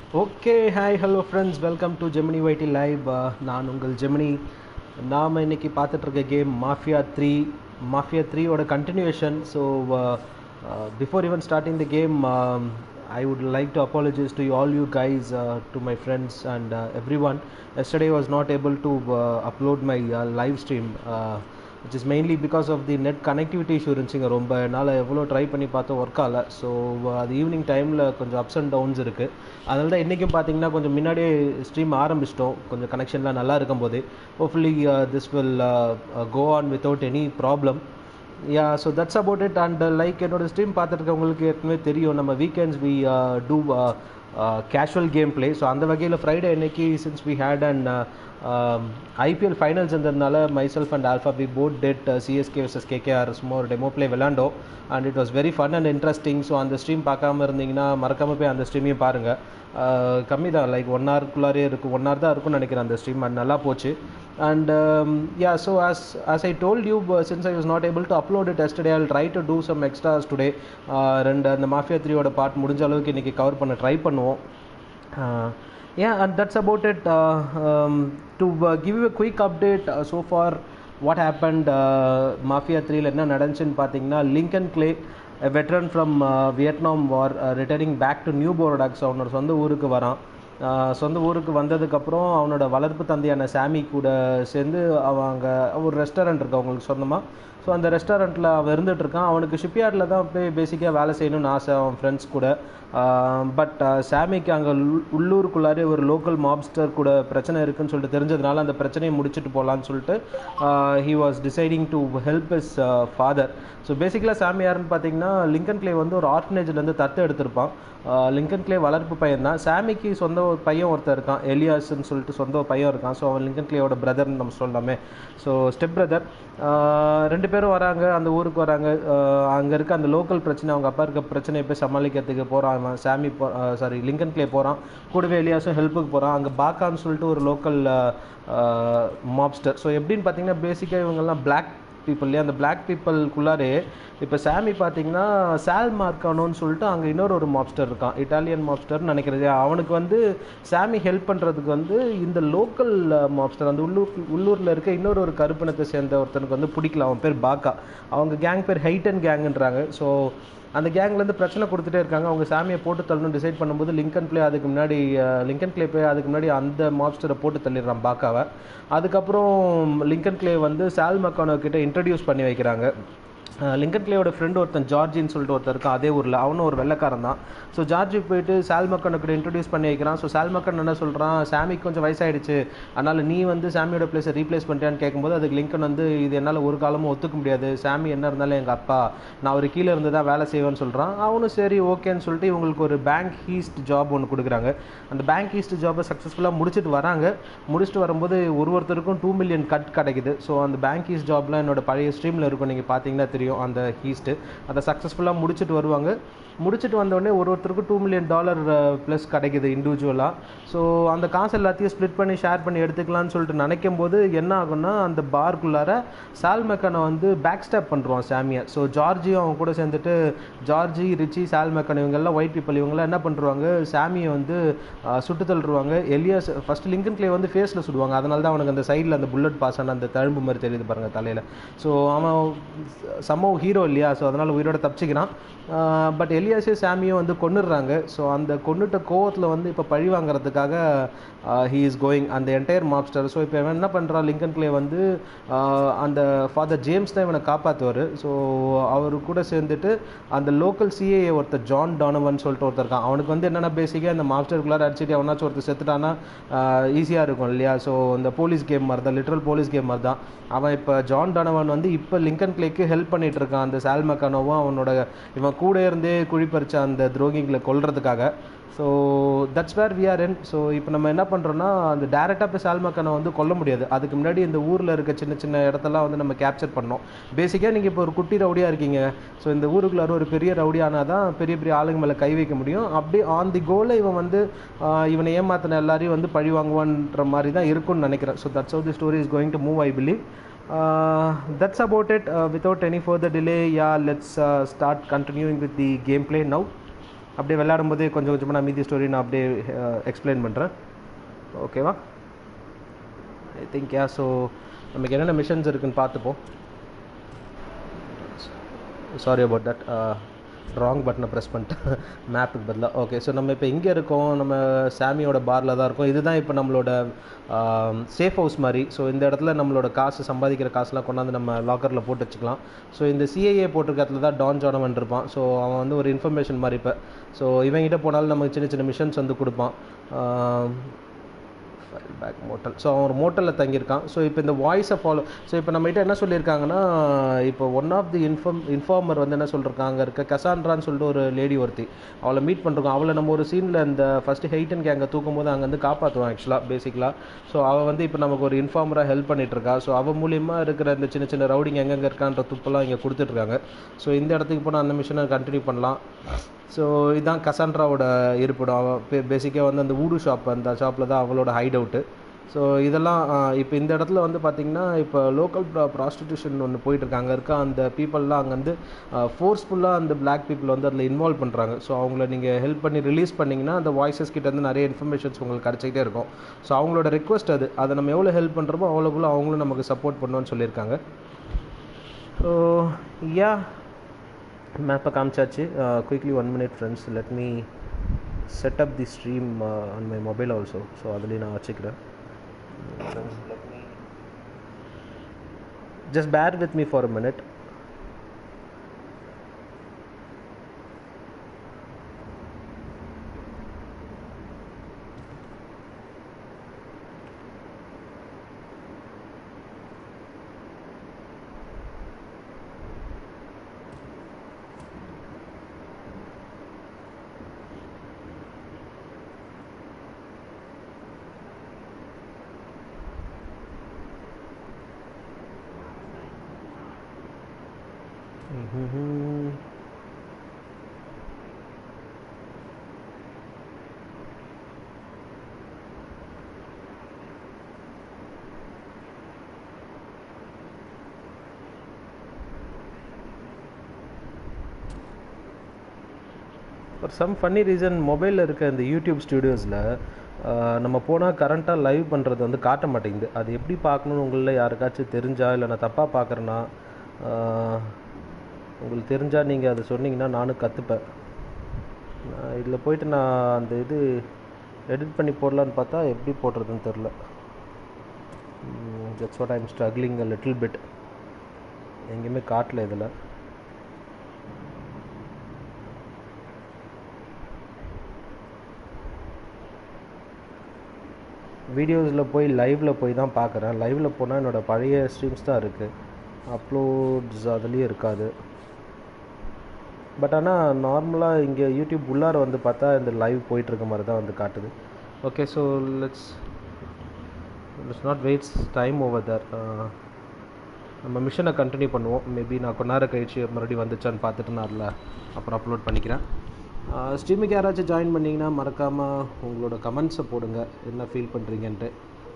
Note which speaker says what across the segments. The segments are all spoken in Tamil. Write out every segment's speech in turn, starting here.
Speaker 1: Okay hi hello friends welcome to Gemini YT live நான் உங்கள் ஜெமினி நாம் இன்னைக்கு பார்த்துட்ருக்க கேம் மாஃபியா த்ரீ மாஃபியா த்ரீயோட continuation so before even starting the game I would like to apologize to you, all you guys, uh, to my friends and uh, everyone. Yesterday was not able to uh, upload my uh, live stream. Uh, which is mainly because of the net connectivity issue இருந்துச்சுங்க ரொம்ப என்னால் எவ்வளோ ட்ரை பண்ணி பார்த்தோம் ஒர்க் ஆகல ஸோ அது ஈவினிங் டைமில் கொஞ்சம் அப்ஸ் அண்ட் டவுன்ஸ் இருக்குது அதனால தான் இன்றைக்கும் பார்த்தீங்கன்னா கொஞ்சம் முன்னாடியே ஸ்ட்ரீம் ஆரம்பிச்சிட்டோம் கொஞ்சம் கனெக்ஷன்லாம் நல்லா இருக்கும்போது hopefully this will go on without any problem yeah so that's about it and like என்னோட ஸ்ட்ரீம் பார்த்துருக்கவங்களுக்கு ஏற்கனவே தெரியும் நம்ம weekends we do casual game play so அந்த வகையில் ஃப்ரைடே அன்னைக்கு since we had and IPL finals இருந்ததுனால myself and Alpha we both did CSK versus KKR சும்மா ஒரு டெமோ பிளே விளாண்டோம் and it was very fun and interesting so அந்த ஸ்ட்ரீம் பார்க்காம இருந்தீங்கன்னா மறக்காமல் போய் அந்த ஸ்ட்ரீமையும் பாருங்கள் கம்மி தான் லைக் ஒன் ஹவருக்குள்ளாரே இருக்கும் ஒன் ஹவர் தான் இருக்கும்னு நினைக்கிறேன் அந்த ஸ்ட்ரீம் அண்ட் நல்லா போச்சு and yeah so as as I told you since I was not able to upload it yesterday I try to do some extras today ரெண்டு அந்த மாஃபியா த்ரீயோட பார்ட் முடிஞ்ச அளவுக்கு இன்றைக்கி கவர் பண்ண ட்ரை பண்ணுவோம் yeah and that's about it uh, um, to uh, give you a quick update uh, so far what happened mafia த்ரீல என்ன நடந்துச்சுன்னு பார்த்தீங்கன்னா Lincoln Clay veteran from Vietnam war returning back to New Bordeaux அவனோட சொந்த ஊருக்கு வரான் சொந்த ஊருக்கு வந்ததுக்கப்புறம் அவனோட வளர்ப்பு தந்தையான சாமி கூட சேர்ந்து அவங்க ஒரு ரெஸ்டாரண்ட் இருக்கு அவங்களுக்கு சொந்தமாக ஸோ அந்த ரெஸ்டாரண்ட்டில் அவன் இருந்துட்டு இருக்கான் அவனுக்கு ஷிப்யார்டில் தான் போய் பேசிக்காக வேலை செய்யணும்னு ஆசை அவன் ஃப்ரெண்ட்ஸ் கூட பட் சாமிக்கு அங்கே உள்ளூருக்குள்ளாரே ஒரு லோக்கல் மாப்ஸ்டர் கூட பிரச்சனை இருக்குன்னு சொல்லிட்டு தெரிஞ்சதுனால அந்த பிரச்சனையை முடிச்சுட்டு போகலான்னு சொல்லிட்டு he was deciding to help his father so பேசிக்கலாக சாமி யாருன்னு பார்த்தீங்கன்னா லிங்கன் கிளே வந்து ஒரு ஆர்ஃபனேஜ்லேருந்து தத்து எடுத்திருப்பான் லிங்கன் கிளே வளர்ப்பு பையன் தான் சாமிக்கு சொந்த ஒரு பையன் ஒருத்தர் இருக்கான் எலியாஸ்ன்னு சொல்லிட்டு சொந்த ஒரு பையன் இருக்கான் ஸோ அவன் லிங்கன் கிளேயோட பிரதர்னு நம்ம சொல்லலாமே ஸோ ஸ்டெப் பிரதர் ரெண்டு பேரும் வராங்க அந்த ஊருக்கு வராங்க அங்கே இருக்க அந்த லோக்கல் பிரச்சனை அவங்க அப்பா இருக்க பிரச்சனையை போய் சமாளிக்கிறதுக்கு போகிறான் அவன் சாமி போ சாரி லிங்கன் கிளே போகிறான் கூடவே எலியாஸும் ஹெல்ப்புக்கு போகிறான் அங்கே பாக்கான்னு சொல்லிட்டு ஒரு லோக்கல் மாப்ஸ்டர் ஸோ எப்படின்னு பார்த்தீங்கன்னா பேசிக்காக இவங்கெல்லாம் பிளாக் பீப்புள் இல்லையா அந்த பிளாக் பீப்புளுக்குள்ளாரே இப்போ சாமி பார்த்தீங்கன்னா சால் மார்க்கானோன்னு சொல்லிட்டு அங்கே இன்னொரு ஒரு மாப்ஸ்டர் இருக்கான் இட்டாலியன் மாப்ஸ்டர்னு நினைக்கிறது அவனுக்கு வந்து சாமி ஹெல்ப் பண்ணுறதுக்கு வந்து இந்த லோக்கல் மாப்ஸ்டர் அந்த உள்ளூர் உள்ளூரில் இருக்க இன்னொரு ஒரு கருப்பினத்தை சேர்ந்த ஒருத்தனுக்கு வந்து பிடிக்கல அவன் பேர் பாக்கா அவங்க கேங் பேர் ஹைட் அண்ட் கேங்குன்றாங்க ஸோ அந்த கேங்லேருந்து பிரச்சனை கொடுத்துட்டே இருக்காங்க அவங்க சாமியை போட்டு தள்ளணும் டிசைட் பண்ணும்போது லிங்கன் பிளே அதுக்கு முன்னாடி லிங்கன் கிளே போய் அதுக்கு முன்னாடி அந்த மாப்ஸ்டரை போட்டு தள்ளிடுறான் பாக்காவை அதுக்கப்புறம் லிங்கன் கிளே வந்து சால் மக்கானோ கிட்ட இன்ட்ரடியூஸ் பண்ணி வைக்கிறாங்க லிங்கன் கிளேயோட ஃப்ரெண்ட் ஒருத்தன் ஜார்ஜின்னு சொல்லிட்டு ஒருத்தர் இருக்கான் அதே ஊரில் அவனும் ஒரு வெள்ளக்காரன் தான் ஸோ ஜார்ஜுக்கு போயிட்டு சால்மக்கனை கூட இன்ட்ரடியூஸ் பண்ணி வைக்கிறான் ஸோ சால்மக்கன் என்ன சொல்கிறான் சாமிக்கு கொஞ்சம் வயசாயிடுச்சு அதனால் நீ வந்து சாமியோட பிளேஸை ரீப்ளேஸ் பண்ணிட்டியான்னு கேட்கும்போது அதுக்கு லிங்கன் வந்து இது என்னால் ஒரு காலமும் ஒத்துக்க முடியாது சாமி என்ன இருந்தாலும் எங்கள் அப்பா நான் ஒரு கீழே இருந்து தான் வேலை செய்வேன்னு சொல்கிறான் அவனும் சரி ஓகேன்னு சொல்லிட்டு இவங்களுக்கு ஒரு பேங்க் ஹீஸ்ட் ஜாப் ஒன்று கொடுக்குறாங்க அந்த பேங்க் ஹீஸ்ட் ஜாப்பை சக்ஸஸ்ஃபுல்லாக முடிச்சுட்டு வராங்க முடிச்சுட்டு வரும்போது ஒரு ஒருத்தருக்கும் டூ மில்லியன் கட் கிடைக்குது ஸோ அந்த பேங்க் ஹீஸ்ட் ஜாப்லாம் என்னோட பழைய ஸ்ட்ரீமில் இருக்கும் நீங்கள் பார்த்தீங்கன்னா தெரியும் தெரியும் அந்த ஹீஸ்ட்டு அதை சக்ஸஸ்ஃபுல்லாக முடிச்சுட்டு வருவாங்க முடிச்சுட்டு வந்தோடனே ஒரு ஒருத்தருக்கும் டூ மில்லியன் டாலர் ப்ளஸ் கிடைக்குது இண்டிவிஜுவலாக ஸோ அந்த காசு எல்லாத்தையும் ஸ்ப்ளிட் பண்ணி ஷேர் பண்ணி எடுத்துக்கலாம்னு சொல்லிட்டு நினைக்கும் போது என்ன ஆகும்னா அந்த பார்க்குள்ளார சால் மெக்கானை வந்து பேக் ஸ்டெப் பண்ணுறான் சாமியை ஸோ ஜார்ஜியும் அவங்க கூட சேர்ந்துட்டு ஜார்ஜி ரிச்சி சால் மெக்கான் இவங்கெல்லாம் ஒயிட் பீப்பிள் இவங்கெல்லாம் என்ன பண்ணுறாங்க சாமியை வந்து சுட்டு தள்ளுருவாங்க எலியாஸ் ஃபஸ்ட் லிங்கன் கிளே வந்து ஃபேஸில் சுடுவாங்க அதனால தான் அவனுக்கு அந்த சைடில் அந்த புல்லட் பாஸ் ஆன அந்த தழும்பு மாதிரி தெரியுது பாருங்கள் தலையில் ஸோ அவன் சம்மோ ஹீரோ இல்லையா ஸோ அதனால் உயிரோட தப்பிச்சிக்கிறான் பட் எலியாஸே சாமியும் வந்து கொண்டுடுறாங்க ஸோ அந்த கொண்டுட்ட கோவத்தில் வந்து இப்போ பழி வாங்குறதுக்காக ஹீ இஸ் கோயிங் அந்த என்டையர் மாப்ஸ்டர் ஸோ இப்போ இவன் என்ன பண்ணுறான் லிங்கன் கிளே வந்து அந்த ஃபாதர் ஜேம்ஸ் தான் இவனை காப்பாற்றுவார் ஸோ அவர் கூட சேர்ந்துட்டு அந்த லோக்கல் சிஏஏ ஒருத்தர் ஜான் டானவன் சொல்லிட்டு ஒருத்தர் இருக்கான் அவனுக்கு வந்து என்னென்ன பேசிக்காக இந்த மாப்ஸ்டருக்குள்ளார அடிச்சுட்டு அவனாச்சும் ஒருத்தர் செத்துட்டானா ஈஸியாக இருக்கும் இல்லையா ஸோ இந்த போலீஸ் கேம் மாதிரி தான் லிட்ரல் போலீஸ் கேம் மாதிரி தான் அவன் இப்போ ஜான் டானவன் வந்து இப்போ லிங்கன் கிளேக்கு ஹெல்ப் பண்ணிட்டு இருக்கான் அந்த சால்மக்கானோவும் அவனோட இவன் கூட இருந்தே குழிப்பறிச்ச அந்த துரோகிங்களை கொல்றதுக்காக so that's where we are in so இப்போ நம்ம என்ன பண்ணுறோன்னா அந்த டேரெக்டாக போய் சால்மக்கானை வந்து கொல்ல முடியாது அதுக்கு முன்னாடி இந்த ஊரில் இருக்க சின்ன சின்ன இடத்தெல்லாம் வந்து நம்ம கேப்சர் பண்ணோம் பேசிக்காக நீங்கள் இப்போ ஒரு குட்டி ரவுடியாக இருக்கீங்க ஸோ இந்த ஊருக்குள்ளார ஒரு பெரிய ரவுடி ஆனால் தான் பெரிய பெரிய ஆளுங்க மேலே கை வைக்க முடியும் அப்படி ஆன் தி கோலில் இவன் வந்து இவனை ஏமாத்தின எல்லாரையும் வந்து பழி வாங்குவான்ற மாதிரி தான் இருக்கும்னு நினைக்கிறேன் so that's how the story is going to move I believe uh, that's about it uh, without any further delay yeah let's uh, start continuing with the gameplay now அப்படியே விளையாடும் போதே கொஞ்சம் கொஞ்சமாக நான் மீதி ஸ்டோரி நான் அப்படியே எக்ஸ்பிளைன் பண்ணுறேன் ஓகேவா ஐ திங்க் யா ஸோ நமக்கு என்னென்ன மிஷன்ஸ் இருக்குன்னு பார்த்துப்போம் சாரி அபவுட் தட் ராங் பட்டனை ப்ரெஸ் பண்ணிட்டேன் மேப்புக்கு பதிலாக ஓகே ஸோ நம்ம இப்போ எங்கே இருக்கோம் நம்ம சாமியோட பாரில் தான் இருக்கோம் இதுதான் இப்போ நம்மளோட சேஃப் ஹவுஸ் மாதிரி ஸோ இந்த இடத்துல நம்மளோட காசு சம்பாதிக்கிற காசுலாம் கொண்டாந்து நம்ம லாக்கரில் போட்டு வச்சுக்கலாம் ஸோ இந்த சிஏஏ போட்டிருக்க இடத்துல தான் டான் ஜானவன் இருப்பான் ஸோ அவன் வந்து ஒரு இன்ஃபர்மேஷன் மாதிரி இப்போ ஸோ இவங்கிட்ட போனாலும் நமக்கு சின்ன சின்ன மிஷன்ஸ் வந்து கொடுப்பான் ஃபைல் பேக் மோட்டல் ஸோ அவன் ஒரு மோட்டலில் தங்கியிருக்கான் ஸோ இப்போ இந்த வாய்ஸை ஃபாலோ ஸோ இப்போ நம்மகிட்ட என்ன சொல்லியிருக்காங்கன்னா இப்போ one of the inform informer வந்து என்ன சொல்லியிருக்காங்க இருக்க கசான்ட்ரான்னு சொல்லிட்டு ஒரு லேடி ஒருத்தி அவளை மீட் பண்ணுறோம் அவளை நம்ம ஒரு சீனில் இந்த ஃபஸ்ட்டு ஹெய்டன் கேங்கை தூக்கும் போது அங்கேருந்து காப்பாற்றுவோம் ஆக்சுவலாக பேசிக்கலாக ஸோ அவள் வந்து இப்போ நமக்கு ஒரு இன்ஃபார்மராக ஹெல்ப் பண்ணிகிட்ருக்கா ஸோ அவள் மூலியமாக இருக்கிற இந்த சின்ன சின்ன ரவுடிங் எங்கெங்கே இருக்கான்ற துப்பெல்லாம் இங்கே கொடுத்துட்ருக்காங்க ஸோ இந்த இடத்துக்கு போனால் அந்த மிஷனை கண்டினியூ பண்ணலாம் ஸோ இதுதான் கசான்ட்ராவோட இருப்பிடம் அவள் பேசிக்காக வந்து அந்த ஊடு ஷாப் அந்த ஷாப்பில் தான் அவளோட ஹைட் அவுட்டு ஸோ இதெல்லாம் இப்போ இந்த இடத்துல வந்து பார்த்திங்கன்னா இப்போ லோக்கல் ப்ராஸ்டியூஷன் ஒன்று போயிட்டுருக்கு அங்கே இருக்க அந்த பீப்புளெலாம் அங்கே வந்து ஃபோர்ஸ்ஃபுல்லாக அந்த பிளாக் பீப்புள் வந்து அதில் இன்வால்வ் பண்ணுறாங்க ஸோ அவங்கள நீங்கள் ஹெல்ப் பண்ணி ரிலீஸ் பண்ணிங்கன்னா அந்த வாய்ஸஸ் கிட்ட இருந்து நிறைய இன்ஃபர்மேஷன்ஸ் உங்களுக்கு கிடச்சிக்கிட்டே இருக்கும் ஸோ அவங்களோட ரெக்வஸ்ட் அது அதை நம்ம எவ்வளோ ஹெல்ப் பண்ணுறோமோ அவ்வளோக்குள்ள அவங்களும் நமக்கு சப்போர்ட் பண்ணுவோன்னு சொல்லியிருக்காங்க ஸோ யா மேப்பை காமிச்சாச்சு quickly one minute friends let me set up the stream on my mobile also so அதுலேயும் நான் வச்சுக்கிறேன் just bear with me for a minute for some funny reason மொபைலில் இருக்க இந்த யூடியூப் ஸ்டுடியோஸில் நம்ம போனால் கரண்ட்டாக லைவ் பண்ணுறது வந்து காட்ட மாட்டேங்குது அது எப்படி பார்க்கணுன்னு உங்களில் யாருக்காச்சும் தெரிஞ்சா இல்லை நான் தப்பாக பார்க்குறேன்னா உங்களுக்கு தெரிஞ்சால் நீங்கள் அதை சொன்னீங்கன்னா நானும் கற்றுப்பேன் இதில் போயிட்டு நான் அந்த இது எடிட் பண்ணி போடலான்னு பார்த்தா எப்படி போடுறதுன்னு தெரில that's what I'm struggling a little bit எங்கேயுமே காட்டல இதில் வீடியோஸில் போய் லைவில் போய் தான் பார்க்குறேன் லைவில் போனால் என்னோடய பழைய ஸ்ட்ரீம்ஸ் தான் இருக்குது அப்லோட்ஸ் அதுலேயும் இருக்காது பட் ஆனால் நார்மலாக இங்கே யூடியூப் உள்ளார வந்து பார்த்தா இந்த லைவ் போயிட்டுருக்க மாதிரி தான் வந்து காட்டுது okay so let's let's not வெயிட்ஸ் டைம் ஓவர் தர் நம்ம மிஷனை கண்டினியூ பண்ணுவோம் மேபி நான் கொஞ்ச நேரம் கழிச்சு மறுபடியும் வந்துச்சான்னு பார்த்துட்டு நான் அதில் அப்புறம் அப்லோட் பண்ணிக்கிறேன் ஸ்ட்ரீமுக்கு யாராச்சும் ஜாயின் பண்ணிங்கன்னா மறக்காமல் உங்களோட கமெண்ட்ஸை போடுங்க என்ன ஃபீல் பண்ணுறீங்கன்ட்டு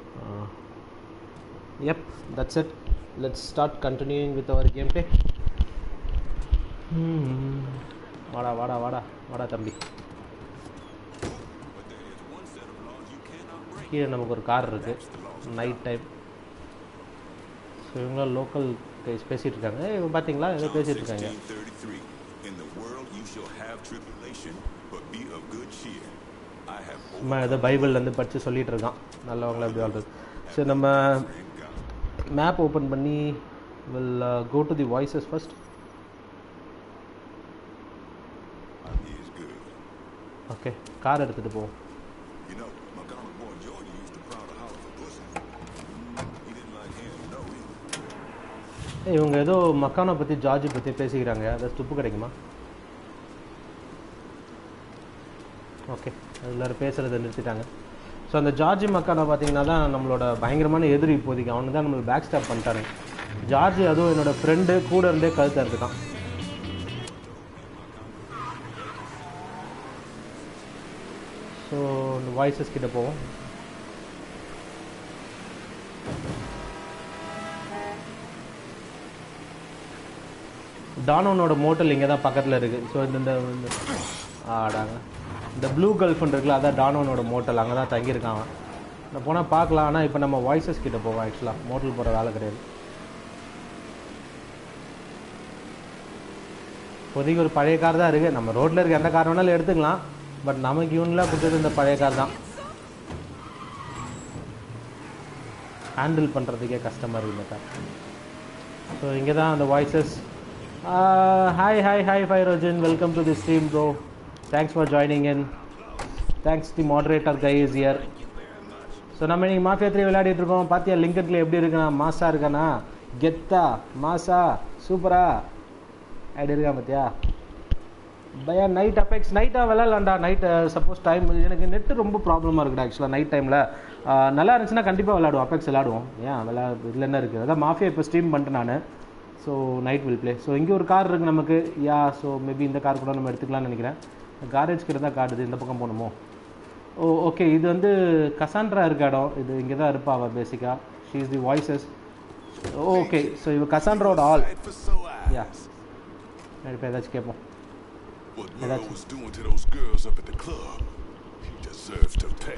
Speaker 1: எப் that's it let's start continuing with our game play வாடா வாடா வாடா வாடா தம்பி கீழே நமக்கு ஒரு கார் இருக்குது நைட் டைம் ஸோ இவங்களாம் லோக்கல் கைஸ் பேசிகிட்டு இருக்காங்க இவங்க பார்த்தீங்களா ஏதோ பேசிகிட்டு இருக்காங்க
Speaker 2: 1633. In the world you shall have tribulation, but be of good cheer. I have
Speaker 1: சும்மா ஏதோ பைபிள்லேருந்து படித்து சொல்லிகிட்டு இருக்கான் நல்லவங்கள எப்படி வாழ்றது சரி நம்ம
Speaker 2: overcome God.
Speaker 1: மேப் ஓப்பன் பண்ணி we'll go to the voices first
Speaker 2: He is good.
Speaker 1: Okay car எடுத்துகிட்டு போவோம்
Speaker 2: You know, Montgomery boy George used to proud to holler for pussy. He didn't like him, no either.
Speaker 1: ஏய், இவங்க ஏதோ மக்கானை பற்றி ஜார்ஜ் பற்றி பேசிக்கிறாங்க அதை துப்பு கிடைக்குமா ஓகே எல்லோரும் பேசுகிறத நிறுத்திட்டாங்க ஸோ அந்த ஜார்ஜ் மக்கானை பார்த்தீங்கன்னா தான் நம்மளோட பயங்கரமான எதிரி இப்போதைக்கு அவனு தான் நம்மளுக்கு பேக் ஸ்டாப் பண்ணிட்டாங்க ஜார்ஜ் அதுவும் என்னோட ஃப்ரெண்டு கூட இருந்தே கழுத்தாக இருந்துட்டான் ஸோ இந்த வாய்ஸஸ் கிட்ட போவோம் டானோனோட மோட்டல் இங்கே தான் பக்கத்தில் இருக்குது ஸோ இந்த இந்த இந்த- ஆடாங்க இந்த ப்ளூ கல்ஃப்னு இருக்குல்ல அதான் டானோனோட மோட்டல் அங்கே தான் தங்கியிருக்கான் அவன் நான் போனால் பார்க்கலாம் ஆனால் இப்போ நம்ம வாய்ஸஸ் கிட்ட போவோம் ஆக்சுவலாக மோட்டல் போகிற வேலை கிடையாது இப்போதைக்கு ஒரு பழைய கார் தான் இருக்குது நம்ம ரோட்டில் இருக்க எந்த கார் வேணாலும் எடுத்துக்கலாம் பட் நமக்கு யூனிலாக கொடுத்தது இந்த பழைய கார் தான் ஹேண்டில் பண்ணுறதுக்கே கஷ்டமாக இருக்குது இந்த கார் ஸோ இங்கே தான் அந்த வாய்ஸஸ் ஹாய் ஹாய் ஹாய் ஃபைரோஜன் welcome to the stream bro thanks for joining in thanks the moderator guy is here so நம்ம இன்னைக்கு மாஃபியா த்ரீ விளையாடிட்டு இருக்கோம் பார்த்தியா லிங்கட்ல எப்படி இருக்குண்ணா மாசா இருக்கானா கெத்தா மாசா சூப்பரா அப்படி இருக்கா பார்த்தியா பையா நைட் அபெக்ஸ் நைட்டாக விளாட்லாம்டா நைட் சப்போஸ் டைம் எனக்கு நெட்டு ரொம்ப ப்ராப்ளமாக இருக்குடா ஆக்சுவலாக நைட் டைமில் நல்லா இருந்துச்சுன்னா கண்டிப்பாக விளாடுவோம் அபெக்ஸ் விளாடுவோம் ஏன் விளா இதில் என்ன இருக்குது அதான் மாஃபியா இப்போ ஸ்ட்ரீம் பண்ணிட்டேன் நான் so night we'll play so இங்கே ஒரு கார் இருக்குது நமக்கு யா ஸோ மேபி இந்த கார் கூட நம்ம எடுத்துக்கலாம்னு நினைக்கிறேன் காரேஜ் கிட்ட தான் காட்டுது இந்த பக்கம் போகணுமோ ஓ ஓகே இது வந்து கசாண்ட்ரா இருக்க இடம் இது இங்கே தான் இருப்பா அவள் பேசிக்காக she is the voices okay so இவ கசாண்ட்ரோட all
Speaker 2: Fight for so
Speaker 1: yeah இப்போ ஏதாச்சும் கேட்போம்
Speaker 2: What
Speaker 1: Yeah,
Speaker 2: Merle
Speaker 1: that's-
Speaker 2: was doing to those girls up at the club, he deserves to pay.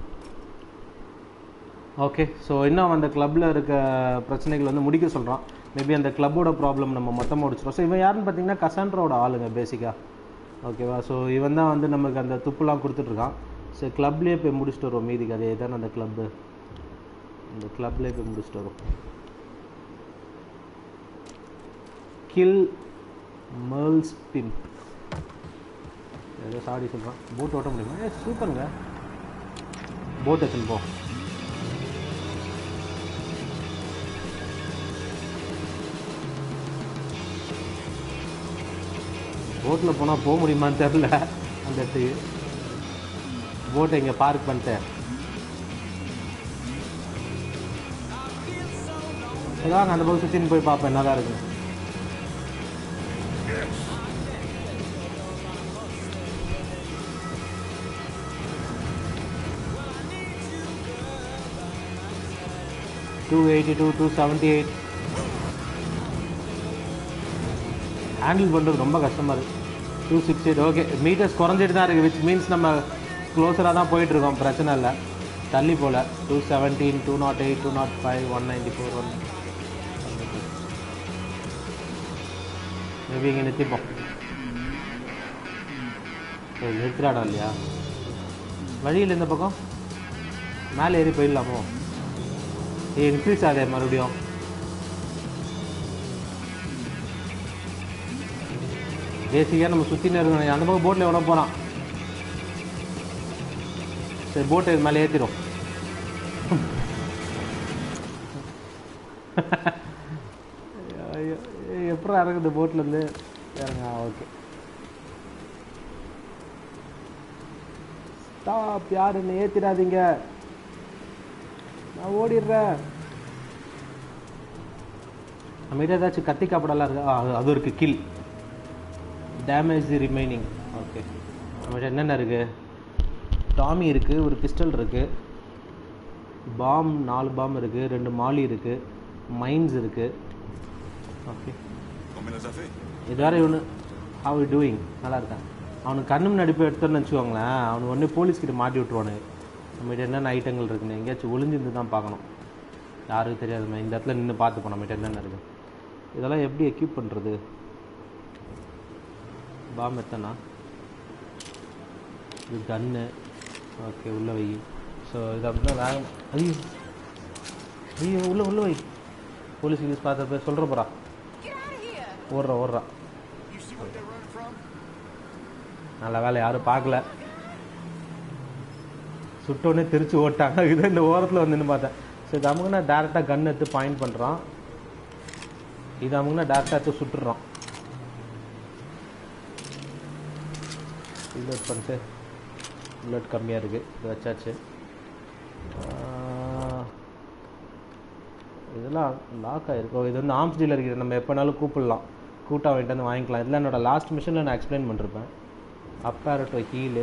Speaker 1: Okay so இன்னும் அந்த கிளப்பில் இருக்க பிரச்சனைகள் வந்து முடிக்க சொல்கிறான் மேபி அந்த கிளப்போட ப்ராப்ளம் நம்ம மொத்தமாக முடிச்சிடும் ஸோ இவன் யாருன்னு பார்த்தீங்கன்னா கசாண்ட்ரோட ஆளுங்க பேசிக்காக ஓகேவா ஸோ இவன் தான் வந்து நமக்கு அந்த துப்புலாம் கொடுத்துட்ருக்கான் ஸோ கிளப்லேயே போய் முடிச்சுட்டு வருவோம் மீதி கதையை தானே அந்த கிளப்பு இந்த கிளப்லேயே போய் முடிச்சுட்டு வரும் கில் மேர்ல்ஸ் பிம்ப் ஏதோ சாடி சொல்கிறான் போட் ஓட்ட முடியுமா ஏ சூப்பருங்க போட் எடுத்துன்னு போ போட்டில் போனால் போக முடியுமான்னு தெரில அந்த இடத்துக்கு போட்டை இங்கே பார்க் பண்ணிட்டேன் ஏதாவது அந்த பக்கம் சுற்றின்னு போய் பார்ப்பேன் என்னதான் இருக்கு two eighty two two seventy eight handle பண்ணுறது ரொம்ப கஷ்டமாக இருக்குது two six eight okay meters குறைஞ்சிட்டு தான் இருக்குது விச் மீன்ஸ் நம்ம க்ளோஸராக தான் போயிட்டுருக்கோம் பிரச்சனை இல்லை தள்ளி போல் two seventeen two naught eight two naught five one ninety four one maybe இங்கே நிறுத்திப்போம் ஓ நிறுத்துறாடா இல்லையா வழியில் இந்த பக்கம் மேலே ஏறி போயிடலாமோ ஏ இன்க்ரீஸ் ஆகுதே மறுபடியும் பேசிக்காக நம்ம சுற்றினே இருக்கணும் அந்த பக்கம் போட்டில் எவ்வளோ போகிறான் சரி போட்டை இது மேலே ஏற்றிடும் எப்படி இறங்குது போட்லேருந்து இறங்க ஓகே ஸ்டாப் யார் என்ன ஏற்றிடாதீங்க நான் ஓடிடுறேன் நம்ம ஏதாச்சும் கத்தி காப்படெல்லாம் இருக்கு ஆ, அது- அது இருக்கு kill damage the remaining okay நம்மகிட்ட என்னென்ன இருக்குது டாமி இருக்குது ஒரு பிஸ்டல் இருக்குது பாம் நாலு பாம் இருக்குது ரெண்டு மாலி இருக்குது மைன்ஸ் இருக்குது ஓகே
Speaker 2: Combien ça fait?
Speaker 1: இது வேறு இவனு ஹவ் யூ டூயிங் நல்லா இருக்கான் அவனுக்கு கண்ணு முன்னாடி போய் எடுத்தோன்னு வச்சுக்கோங்களேன் அவனுக்கு ஒன்று போலீஸ்கிட்ட மாட்டி விட்ருவானு நம்மகிட்ட என்னென்ன ஐட்டங்கள் இருக்குன்னு எங்கேயாச்சும் ஒளிஞ்சிருந்து தான் பார்க்கணும் யாருக்கும் தெரியாதுமே இந்த இடத்துல நின்று பார்த்துப்போம் நம்மகிட்ட என்னென்ன இருக்குது இதெல்லாம் எப்படி எக்யூப் பண்ணுறது பாம் எத்தனா இது கன்னு ஓகே உள்ள வை ஸோ இது அப்படின்னா வேக ஐயோ ஐயோ உள்ள உள்ள வை போலீஸ் யூஸ் பார்த்த சொல்கிற போகிறா ஓடுறா ஓடுறா நல்ல வேலை யாரும் பார்க்கல சுட்டோன்னே திருச்சி ஓட்டாங்க இது இந்த ஓரத்தில் வந்து நின்று பார்த்தேன் சரி இது அமுக்குனா டேரெக்டாக கன் எடுத்து பாயிண்ட் பண்ணுறான் இது அமுக்குனா டேரெக்டாக எடுத்து சுட்டுறான் புல்லட் பண்ணிட்டு புல்லட் கம்மியாக இருக்குது இது வச்சாச்சு ஆஹ், இதெல்லாம் லாக் ஆகிருக்கும் இது வந்து ஆம்ஸ் டீலர் இருக்குது நம்ம எப்போனாலும் கூப்பிடலாம் கூட்டா வாங்கிட்டு வந்து வாங்கிக்கலாம் இதெல்லாம் என்னோட லாஸ்ட் மிஷனில் நான் எக்ஸ்பிளைன் பண்ணிருப்பேன் அப்பாரட்டோ ஹீலு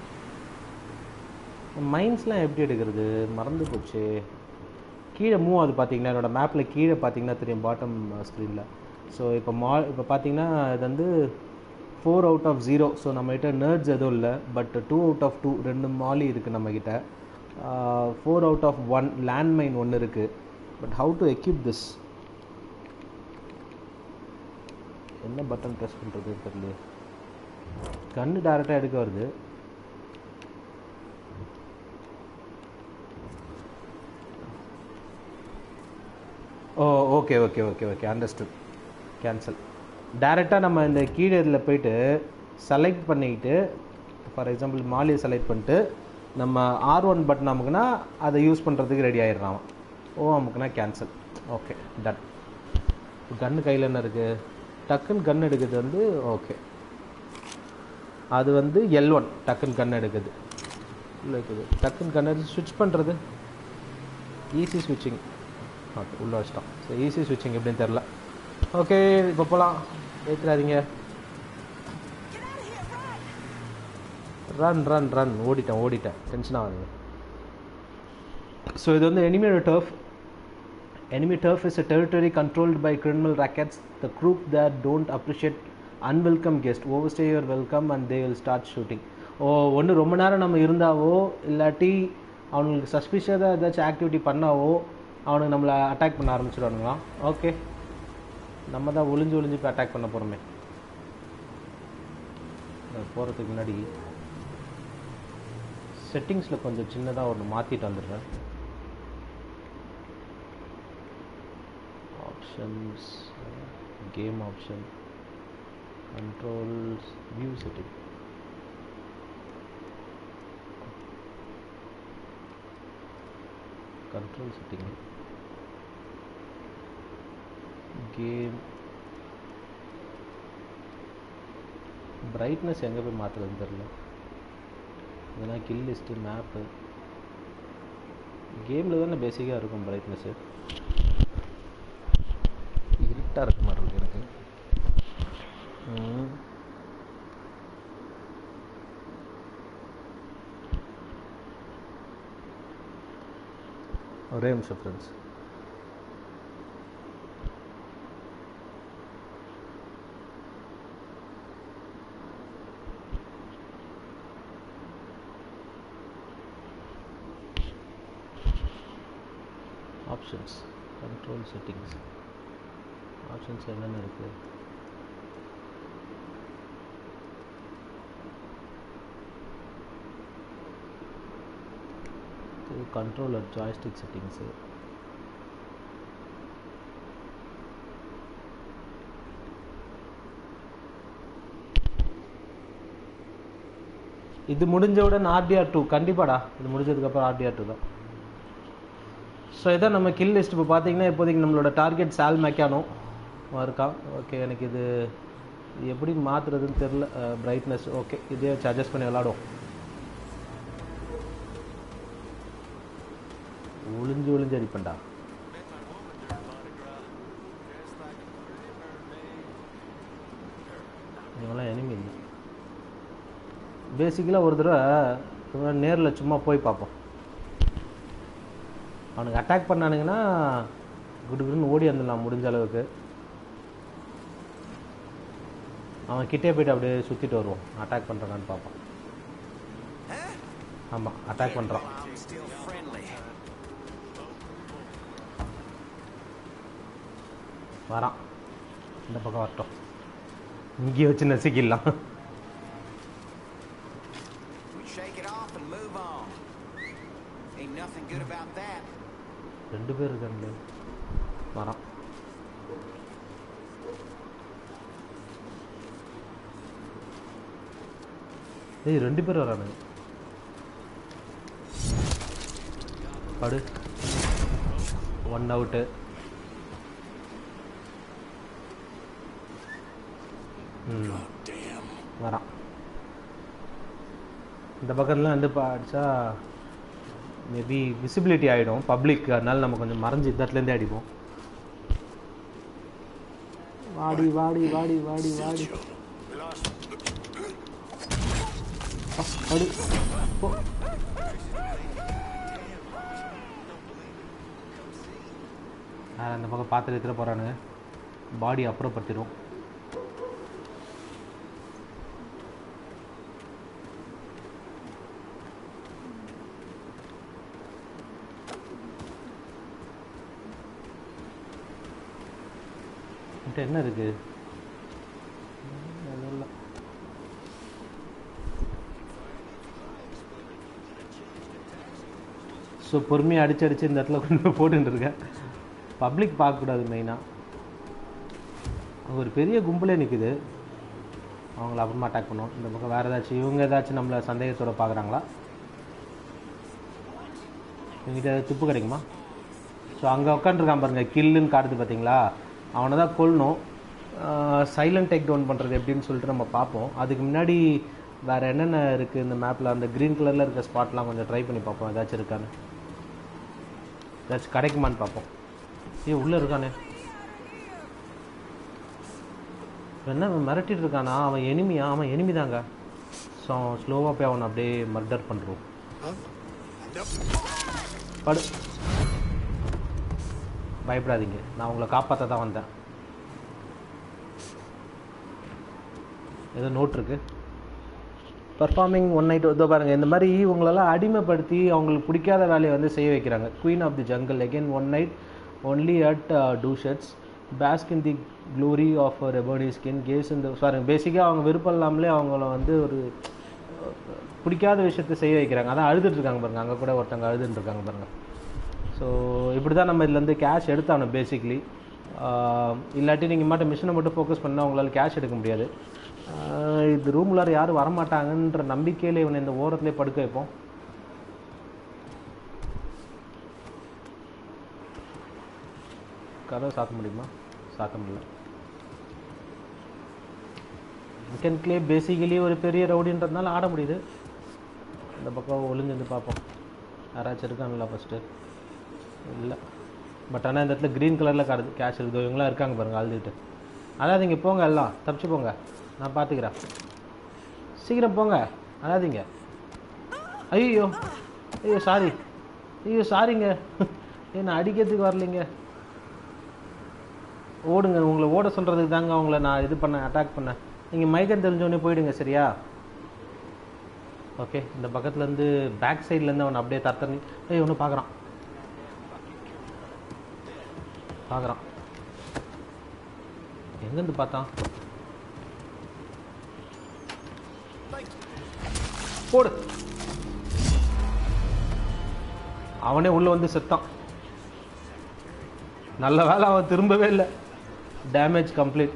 Speaker 1: மைன்ஸ்லாம் எப்படி எடுக்கிறது மறந்து போச்சு கீழே மூவ் ஆகுது பார்த்தீங்கன்னா என்னோட மேப்பில் கீழே பார்த்தீங்கன்னா தெரியும் பாட்டம் ஸ்க்ரீனில் ஸோ இப்போ மா இப்போ பார்த்தீங்கன்னா இது வந்து four out of zero so நம்மகிட்ட நர்ட்ஸ் எதுவும் இல்லை but two out of two ரெண்டு மாலி இருக்குது நம்மக்கிட்ட four out of one landmine ஒன்று இருக்குது but how to equip this என்ன பட்டன் ப்ரெஸ் பண்ணுறது தெரியல கன்று டேரெக்டாக எடுக்க வருது oh okay okay okay okay understood cancel டேரெக்டாக நம்ம இந்த கீழே இதில் போயிட்டு செலக்ட் பண்ணிக்கிட்டு ஃபார் எக்ஸாம்பிள் மாலியை செலக்ட் பண்ணிட்டு நம்ம ஆர் ஒன் பட்டன் அமுக்குனா அதை யூஸ் பண்ணுறதுக்கு ரெடி ஆயிடுறான் அவன். ஓ அமுக்குனா கேன்சல் ஓகே டன் கன்று கையில் என்ன இருக்குது டக்குன்னு கன் எடுக்கிறது வந்து ஓகே அது வந்து எல் ஒன் டக்குன்னு கன் எடுக்குது உள்ள இருக்குது டக்குன்னு கன் எடுத்து ஸ்விட்ச் பண்ணுறது ஈஸி ஸ்விட்சிங் ஓகே உள்ளே வச்சிட்டோம் ஸோ ஈஸி ஸ்விட்சிங் எப்படின்னு தெரில ஓகே இப்போ போகலாம் ஏற்றுறாதீங்க ரன் ரன் ரன் ஓடிட்டேன் ஓடிட்டேன் டென்ஷன் ஆகாதுங்க ஸோ இது வந்து எனிமியோட turf enemy turf is a territory controlled by criminal rackets the group that don't appreciate unwelcome guest overstay your welcome and they will start shooting oh ஒன்று ரொம்ப நேரம் நம்ம இருந்தாவோ இல்லாட்டி அவனுங்களுக்கு சஸ்பிஷியஸாக ஏதாச்சும் ஆக்டிவிட்டி பண்ணாவோ அவனுக்கு நம்மளை அட்டாக் பண்ண ஆரம்பிச்சிடுவானுங்களாம் ஓகே நம்ம தான் ஒளிஞ்சு ஒளிஞ்சு போய் அட்டாக் பண்ண போகிறோமே போகிறதுக்கு முன்னாடி செட்டிங்ஸில் கொஞ்சம் சின்னதாக ஒன்று மாற்றிட்டு வந்துடுறேன் options uh, game option controls view setting control setting game brightness எங்கே போய் மாற்றுறதுன்னு தெரில இதெல்லாம் கில் லிஸ்ட்டு மேப்பு கேமில் தானே பேசிக்காக இருக்கும் பிரைட்னஸ்ஸு இருட்டாக இருக்க மாதிரி இருக்கு எனக்கு ம். ஒரே நிமிஷம் friends options control settings options என்னென்ன இருக்குது இது கண்ட்ரோலர் ஜாய்ஸ்டிக் செட்டிங்ஸு இது முடிஞ்சவுடன் ஆர்டிஆர் டூ கண்டிப்பாடா இது முடிஞ்சதுக்கப்புறம் ஆர்டிஆர் டூ தான் ஸோ இதான் நம்ம கில் லிஸ்ட் இப்போ பார்த்தீங்கன்னா இப்போதைக்கு நம்மளோட டார்கெட் சால் மெக்கானோ இருக்கான் ஓகே எனக்கு இது இது எப்படி மாற்றுறதுன்னு தெரில பிரைட்னஸ் ஓகே இதே வச்சு அட்ஜஸ்ட் பண்ணி விளாடுவோம் ஒளிஞ்சு ஒளிஞ்சு அடிப்பண்டா இவங்களாம் எனிமி இல்லை பேசிக்கலாக ஒரு தடவை நேரில் சும்மா போய் பார்ப்போம் அவனுக்கு அட்டாக் பண்ணானுங்கன்னா குடு குடுன்னு ஓடி வந்துடலாம் முடிஞ்ச அளவுக்கு அவன் கிட்டே போயிட்டு அப்படியே சுற்றிட்டு வருவோம் அட்டாக் பண்ணுறானான்னு பார்ப்போம் ஆமாம் அட்டாக் பண்ணுறான்
Speaker 3: I'm still friendly.
Speaker 1: வரான் இந்த பக்கம் வரட்டும் இங்கேயே வச்சு நசுக்கிடலாம்
Speaker 3: We shake it off and move on. Ain't nothing good about that.
Speaker 1: ரெண்டு பேர் இருக்காங்களே வரான் ஏய் ரெண்டு பேர் வரானுங்க படு ஒன் அவுட்டு ம் வரான் இந்த பக்கத்துலாம் வந்து இப்போ அடித்தா மேபி விசிபிலிட்டி ஆகிடும் பப்ளிக் அதனால நம்ம கொஞ்சம் மறைஞ்சு இடத்துலேருந்தே அடிப்போம் வாடி வாடி வாடி வாடி வாடி அ, அடி போ. ஆ, அந்த பக்கம் பார்த்து எடுத்துகிட்டு போகிறானுங்க பாடி அப்புறப்படுத்திடும் என்கிட்ட என்ன இருக்கு அது இல்ல. ஸோ பொறுமையாக அடிச்சு அடிச்சு இந்த இடத்துல கொண்டு போய் போட்டுட்டு இருக்கேன் பப்ளிக் பார்க்கக்கூடாது மெயினாக அங்கே ஒரு பெரிய கும்பலே நிற்குது அவங்கள அப்புறமா அட்டாக் பண்ணுவோம் இந்த பக்கம் வேறு ஏதாச்சும் இவங்க ஏதாச்சும் நம்மளை சந்தேகத்தோட பார்க்குறாங்களா இவங்ககிட்ட ஏதாவது துப்பு கிடைக்குமா ஸோ அங்கே உட்காந்துருக்கான் பாருங்க கில்லுன்னு காட்டுது பார்த்தீங்களா அவனை தான் கொல்லணும் சைலண்ட் டேக் டவுன் பண்ணுறது எப்படின்னு சொல்லிட்டு நம்ம பார்ப்போம் அதுக்கு முன்னாடி வேறு என்னென்ன இருக்குது இந்த மேப்பில் அந்த க்ரீன் கலரில் இருக்க ஸ்பாட்லாம் கொஞ்சம் ட்ரை பண்ணி பார்ப்போம் ஏதாச்சும் இருக்கான்னு ஏதாச்சும் கிடைக்குமான்னு பார்ப்போம் ஏ உள்ளே இருக்கானே இவன் என்ன இவன் மிரட்டிட்டு இருக்கானா அவன் எனிமியா அவன் எனிமி தாங்க ஸோ அவன் ஸ்லோவாக போய் அவனை அப்படியே மர்டர் பண்ணுறோம் படு பயப்படாதீங்க நான் உங்களை காப்பாற்ற தான் வந்தேன் ஏதோ நோட் இருக்கு பர்ஃபார்மிங் ஒன் நைட் இதோ பாருங்கள் இந்த மாதிரி இவங்களெல்லாம் அடிமைப்படுத்தி அவங்களுக்கு பிடிக்காத வேலையை வந்து செய்ய வைக்கிறாங்க queen of the jungle again one night only at two shirts bask in the glory of ரெபர்டி ஸ்கின் கேஸ் இந்த சாரி பேசிக்காக அவங்க விருப்பம் இல்லாமலே அவங்கள வந்து ஒரு அஹ், பிடிக்காத விஷயத்தை செய்ய வைக்கிறாங்க அதான் அழுதுட்டு இருக்காங்க பாருங்க அங்கே கூட ஒருத்தவங்க அழுதுட்டு இருக்காங்க பாருங்க ஸோ இப்படி தான் நம்ம இதுலேருந்து கேஷ் எடுத்தாகணும் பேசிக்லி இல்லாட்டி நீங்கள் மட்டும் மிஷினை மட்டும் ஃபோக்கஸ் பண்ணால் உங்களால் கேஷ் எடுக்க முடியாது ஆஹ் இது ரூம்குள்ளார யாரும் வரமாட்டாங்கன்ற நம்பிக்கையில் இவனை இந்த ஓரத்துலேயே படுக்க வைப்போம் கதவை சாத்த முடியுமா சாத்த முடியல இன்கன் கிளே பேசிக்கலி ஒரு பெரிய ரவுடின்றதுனால ஆட முடியுது இந்த பக்கம் ஒளிஞ்சிருந்து பார்ப்போம் யாராச்சும் இருக்காங்களா ஃபஸ்ட்டு இல்லை பட் ஆனால் இந்த இடத்துல க்ரீன் கலரில் காடுது கேஷ் இருக்குது இவங்களாம் இருக்காங்க பாருங்க அழுதுகிட்டு அழாதீங்க போங்க எல்லாம் தப்பிச்சு போங்க நான் பார்த்துக்கிறேன் சீக்கிரம் போங்க அழாதீங்க ஐயோ ஐயோ சாரி ஐயோ சாரிங்க என்ன அடிக்கிறதுக்கு வரலைங்க ஓடுங்க உங்களை ஓட சொல்கிறதுக்கு தாங்க அவங்கள நான் இது பண்ணேன் அட்டாக் பண்ணேன் நீங்கள் மயக்கம் தெரிஞ்சோடனே போயிடுங்க சரியா ஓகே இந்த பக்கத்துலேருந்து பேக் சைட்லேருந்து அவன் அப்படியே தத்தனி ஏய் ஒன்று பார்க்குறான் பார்க்குறான் எங்கேருந்து பார்த்தான் போடு அவனே உள்ள வந்து செத்தான் நல்ல வேலை அவன் திரும்பவே இல்லை டேமேஜ் கம்ப்ளீட்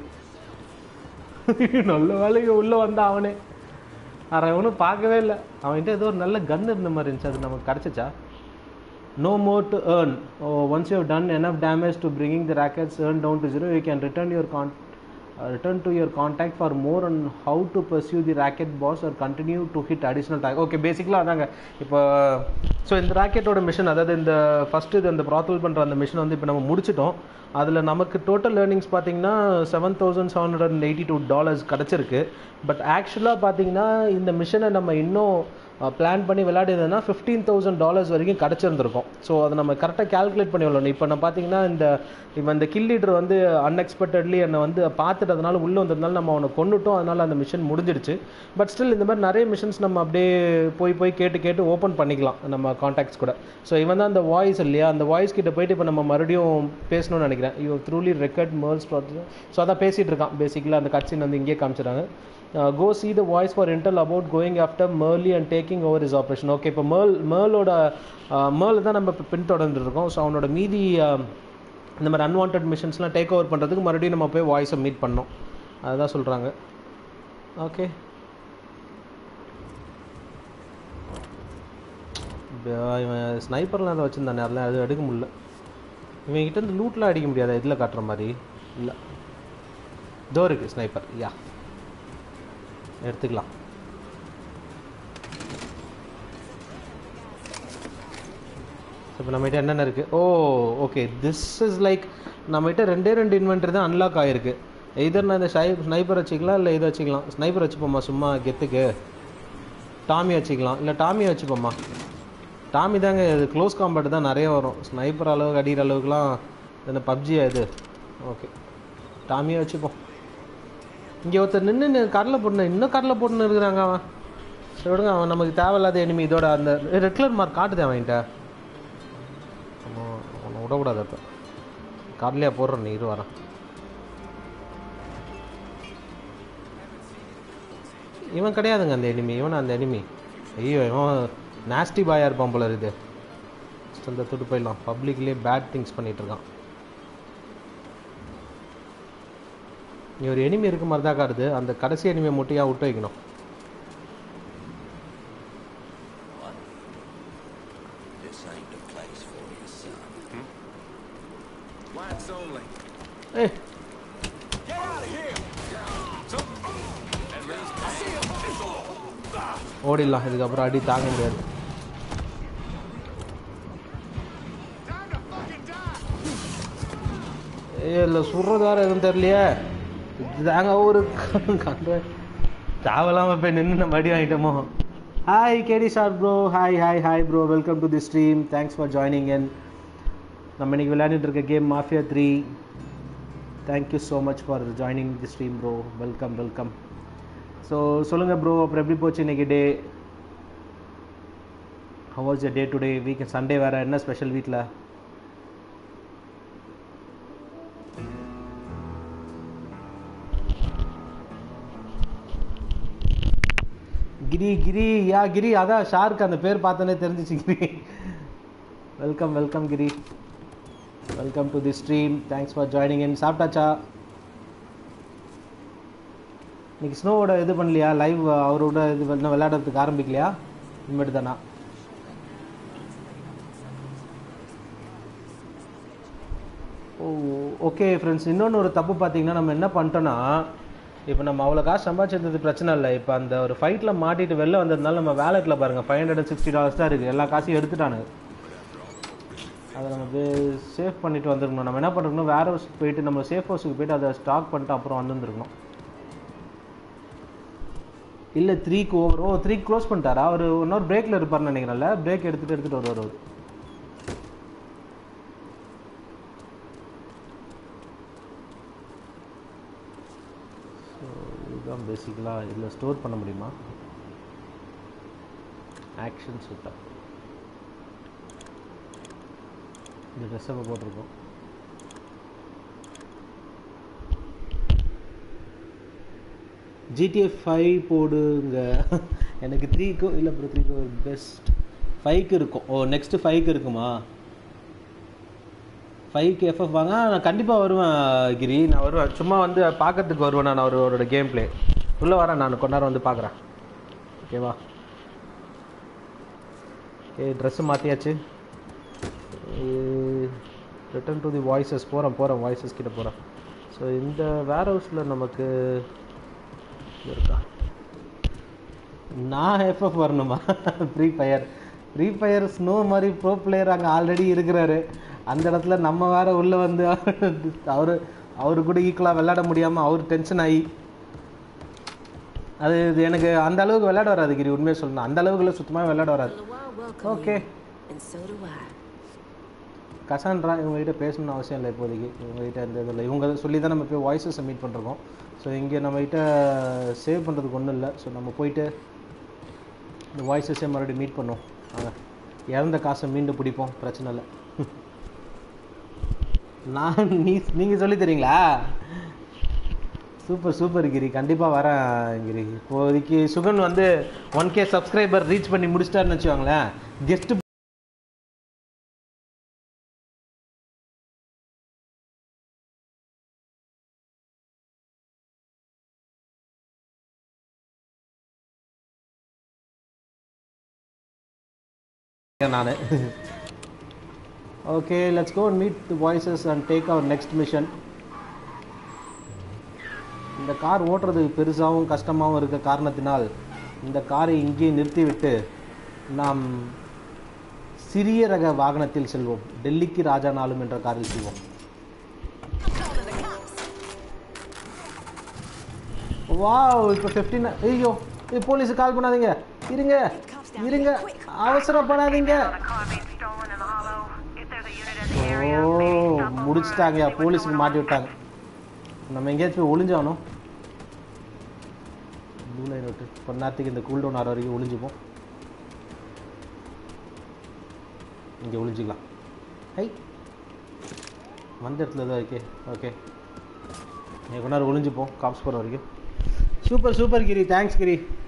Speaker 1: நல்ல வேலைக்கு உள்ள வந்தான் அவனே அரை ஒன்றும் பார்க்கவே இல்லை அவன்கிட்ட ஏதோ ஒரு நல்ல கன் இருந்த மாதிரி இருந்துச்சு அது நமக்கு கிடச்சிச்சா no more to earn oh, once you have done enough damage to bringing the rackets earn down to zero you can return your con uh, return to your contact for more on how to pursue the racket boss or continue to hit additional target okay பேசிக்கலாக அதாங்க இப்போ ஸோ இந்த ராக்கெட்டோட மிஷன் அதாவது இந்த ஃபஸ்ட்டு இது அந்த ப்ராத்தல் பண்ணுற அந்த மிஷன் வந்து இப்போ நம்ம முடிச்சிட்டோம் அதில் நமக்கு டோட்டல் ஏர்னிங்ஸ் பார்த்தீங்கன்னா seven thousand seven hundred and eighty two dollars கிடச்சிருக்கு பட் ஆக்சுவலாக பார்த்தீங்கன்னா இந்த மிஷனை நம்ம இன்னும் பிளான் பண்ணி விளையாடியதுன்னா ஃபிஃப்டீன் தௌசண்ட் டாலர்ஸ் வரைக்கும் கிடச்சிருந்துருக்கும் ஸோ அதை நம்ம கரெக்டாக கால்குலேட் பண்ணி விடணும் இப்போ நான் பார்த்தீங்கன்னா இந்த இவன் இந்த கில் லீடர் வந்து அன்எக்ஸ்பெக்டட்லி என்னை வந்து பார்த்துட்டு அதனால உள்ளே வந்ததுனால நம்ம அவனை கொண்டுட்டோம் அதனால அந்த மிஷன் முடிஞ்சிடுச்சு பட் ஸ்டில் இந்த மாதிரி நிறைய மிஷன்ஸ் நம்ம அப்படியே போய் போய் கேட்டு கேட்டு ஓப்பன் பண்ணிக்கலாம் நம்ம காண்டாக்ட்ஸ் கூட ஸோ இவன் தான் அந்த வாய்ஸ் இல்லையா அந்த வாய்ஸ் கிட்ட போயிட்டு இப்போ நம்ம மறுபடியும் பேசணும்னு நினைக்கிறேன் யூ த்ரூலி ரெக்கார்ட் மேர்ஸ் ஸோ அதான் பேசிகிட்டு இருக்கான் பேசிக்கலாக அந்த கட்சின் வந்து இங்கேயே காமிச்சிட்டாங்க go see the voice for intel about going after Merle and taking over his operation okay இப்போ மேர்ல் மேர்லோட மேர்ல் தான் நம்ம இப்போ பின்தொடர்ந்து இருக்கோம் ஸோ அவனோட மீதி uh, இந்த மாதிரி அன்வான்ட் மிஷன்ஸ்லாம் டேக் ஓவர் பண்ணுறதுக்கு மறுபடியும் நம்ம போய் வாய்ஸை மீட் பண்ணோம் அதுதான் சொல்கிறாங்க ஓகே இவன் ஸ்னைப்பர்லாம் அதை வச்சுருந்தானே அதெல்லாம் அது எடுக்க முடியல இவன்கிட்ட இருந்து லூட்லாம் அடிக்க முடியாதா இதில் காட்டுற மாதிரி இல்லை இதோ இருக்குது ஸ்னைப்பர் யா எடுத்துக்கலாம் இப்போ நம்மகிட்ட என்னென்ன இருக்குது oh okay this is like நம்மகிட்ட ரெண்டே ரெண்டு இன்வென்ட்ரி தான் அன்லாக் ஆகிருக்கு எதர் நான் இந்த ஷை ஸ்னைப்பர் வச்சுக்கலாம் இல்லை இதை வச்சுக்கலாம் ஸ்னைப்பர் வச்சுப்போம்மா சும்மா கெத்துக்கு டாமி வச்சுக்கலாம் இல்லை டாமியை வச்சுப்போம்மா டாமி தாங்க இது க்ளோஸ் காம்பேட் தான் நிறைய வரும் ஸ்னைப்பர் அளவுக்கு அடிக்கிற அளவுக்குலாம் இந்த பப்ஜியா இது ஓகே டாமியை வச்சுப்போம் இங்கே ஒருத்தர் நின்று கடலை போட்டுன்னு இன்னும் கடலை போட்டுன்னு இருக்கிறாங்க அவன் சரி விடுங்க அவன் நமக்கு தேவையில்லாத எனிமி இதோட அந்த ரெட் கலர் மார்க் காட்டுதே அவன்கிட்ட அவனை விடக்கூடாது அப்போ கடலையாக போடுறேன் நீ இரு வரேன் இவன் கிடையாதுங்க அந்த எனிமி இவன் அந்த எனிமி ஐயோ இவன் நாஸ்டி பாயாக இருப்பான் போல இது அந்த தொட்டு போயிடலாம் பப்ளிக்லேயே பேட் திங்ஸ் பண்ணிட்டு இருக்கான் இங்க ஒரு எனிமி இருக்க மாதிரி தான் காருது அந்த கடைசி எனிமியை மட்டும் ஏன் விட்டு வைக்கணும்
Speaker 4: This ain't the place for you, son.
Speaker 2: Whites only.
Speaker 1: ஏய்
Speaker 2: Get out of here! So, at least I see him.
Speaker 1: ஓடிடலாம் இதுக்கப்புறம் அடி தாங்க முடியாது
Speaker 2: Time to fucking die!
Speaker 1: ஏ இல்லை சுடுறது வேறு எதுவும் தெரியலையே இதுதாங்க ஒரு கண்ட தேவையில்லாமல் போய் நின்று நம்ம அடி வாங்கிட்டோமோ hi KD sir bro hi hi hi bro welcome to the stream thanks for joining in நம்ம இன்னைக்கு விளையாடிட்டு இருக்க game mafia three thank you so much for joining the stream bro welcome welcome so சொல்லுங்கள் ப்ரோ அப்புறம் எப்படி போச்சு இன்னைக்கு day how was day today week Sunday வேறு என்ன ஸ்பெஷல் வீட்டில் கிரி கிரி யா கிரி அதான் ஷார்க் அந்த பேர் பார்த்தோன்னே தெரிஞ்சிச்சு Giri welcome welcome Giri welcome to the stream thanks for joining in சாப்பிட்டாச்சா இன்னைக்கு ஸ்னோவோட இது பண்ணலையா லைவ் அவரோட இது இன்னும் விளையாடுறதுக்கு ஆரம்பிக்கலையா இனிமேட்டு தானா ஓ ஓகே ஃப்ரெண்ட்ஸ் இன்னொன்று ஒரு தப்பு பார்த்தீங்கன்னா நம்ம என்ன பண்ணிட்டோன்னா இப்போ நம்ம அவ்வளோ காசு சம்பாதிச்சது பிரச்சனை இல்லை இப்போ அந்த ஒரு ஃபைட்டில் மாட்டிட்டு வெளில வந்ததுனால நம்ம வேலெட்டில் பாருங்கள் five hundred and sixty dollars தான் இருக்குது எல்லா காசையும் எடுத்துட்டானுங்க அதை நம்ம அப்படியே சேவ் பண்ணிட்டு வந்துருக்கணும் நம்ம என்ன பண்ணிருக்கணும் வேற ஹவுஸ்க்கு போயிட்டு நம்ம சேஃப் ஹவுஸுக்கு போயிட்டு அதை ஸ்டாக் பண்ணிட்டு அப்புறம் வந்துருக்கணும் இல்லை த்ரீக்கு ஓவர் ஓ த்ரீ க்ளோஸ் பண்ணிட்டாரா அவர் இன்னொரு பிரேக்கில் இருப்பார்னு நினைக்கிறேன்ல பிரேக் எடுத்துகிட்டு எடுத்துகிட்டு வருவார் அவர் ஸோ இதுதான் பேசிக்கலாக இதில் ஸ்டோர் பண்ண முடியுமா ஆக்ஷன் சுட்டா இந்த ட்ரெஸ்ஸை போட்டிருக்கோம் ஜிடிஎஃப் ஃபைவ் போடுங்க எனக்கு த்ரீக்கும் இல்லை அப்புறம் த்ரீக்கு ஒரு பெஸ்ட் ஃபைவ்க்கு இருக்கும் ஓ நெக்ஸ்ட்டு ஃபைவ்க்கு இருக்குமா ஃபைவ்க்கு எஃப்எஃப் வாங்க நான் கண்டிப்பாக வருவேன் கிரி நான் வருவேன் சும்மா வந்து பார்க்கறதுக்கு வருவேன் நான் அவரோட கேம் ப்ளே உள்ளே வரேன் நான் கொஞ்ச நேரம் வந்து பார்க்குறேன் ஓகேவா ஓகே ட்ரெஸ்ஸு மாற்றியாச்சு ரிட்டர்ன் டு தி வாய்ஸஸ் போகிறேன் போகிறேன் வாய்ஸஸ் கிட்ட போகிறேன் ஸோ இந்த வேர் ஹவுஸில் நமக்கு இது இருக்கா நான் எஃப்எஃப் வரணுமா free fire free fire Snow மாதிரி ப்ரோ பிளேயர் அங்கே ஆல்ரெடி இருக்கிறாரு அந்த இடத்துல நம்ம வேற உள்ளே வந்து அவர் அவரு கூட ஈக்குவலாக விளையாட முடியாமல் அவர் டென்ஷன் ஆகி அது இது எனக்கு அந்த அளவுக்கு விளையாட வராது கிரி உண்மையாக சொல்லணும் அந்த அளவுக்குள்ள சுத்தமாக விளையாட வராது
Speaker 5: Okay.
Speaker 1: Okay.
Speaker 5: And so do I.
Speaker 1: Cassandra இவங்ககிட்ட பேசணும்னு அவசியம் இல்லை இப்போதைக்கு இவங்ககிட்ட இந்த இதில் இவங்க சொல்லி தான் நம்ம போய் வாய்ஸஸை மீட் பண்ணிருக்கோம் ஸோ இங்கே நம்மகிட்ட சேவ் பண்ணுறதுக்கு ஒன்றும் இல்லை ஸோ நம்ம போயிட்டு இந்த வாய்ஸஸே மறுபடியும் மீட் பண்ணோம் வாங்க இறந்த காசை மீண்டும் பிடிப்போம் பிரச்சனை இல்லை நான் நீ நீங்கள் சொல்லி தரீங்களா சூப்பர் சூப்பர் கிரி கண்டிப்பாக வரேன் கிரி இப்போதைக்கு சுகன் வந்து ஒன் கே சப்ஸ்கிரைபர் ரீச் பண்ணி முடிச்சிட்டாருன்னு வச்சுக்கோங்களேன் கெஸ்ட் நான் okay let's go meet the voices and take our next mission இந்த கார் ஓட்டுறது பெருசாகவும் கஷ்டமாகவும் இருக்க காரணத்தினால் இந்த காரை இங்கே நிறுத்திவிட்டு நாம் சிறிய ரக வாகனத்தில் செல்வோம் டெல்லிக்கு ராஜா நாளும் என்ற காரில் செல்வோம் வாவ் இப்போ ஃபிஃப்டீன் ஐயோ ஏய் போலீஸுக்கு கால் பண்ணாதீங்க இருங்க இருங்க அவசரப்படாதீங்க
Speaker 6: on a car being stolen in the hollow. If there's a unit in the area,
Speaker 1: O
Speaker 6: maybe stop over.
Speaker 1: முடிச்சிட்டாங்க
Speaker 6: See what's
Speaker 1: போலீஸுக்கு
Speaker 6: going
Speaker 1: மாட்டி
Speaker 6: on.
Speaker 1: விட்டாங்க நம்ம எங்கேயாச்சும் போய் ஒளிஞ்சானோம் ப்ளூ லைன் விட்டு கொஞ்ச நேரத்துக்கு இந்த கூல் டவுன் ஆகிற வரைக்கும் ஒளிஞ்சுப்போம் இங்கே ஒளிஞ்சிக்கலாம் ஹை வந்த இடத்துல தான் இருக்கே ஓகே கொஞ்ச நேரம் ஒளிஞ்சுப்போம் காப்ஸ் போகிற வரைக்கும் super super Giri thanks Giri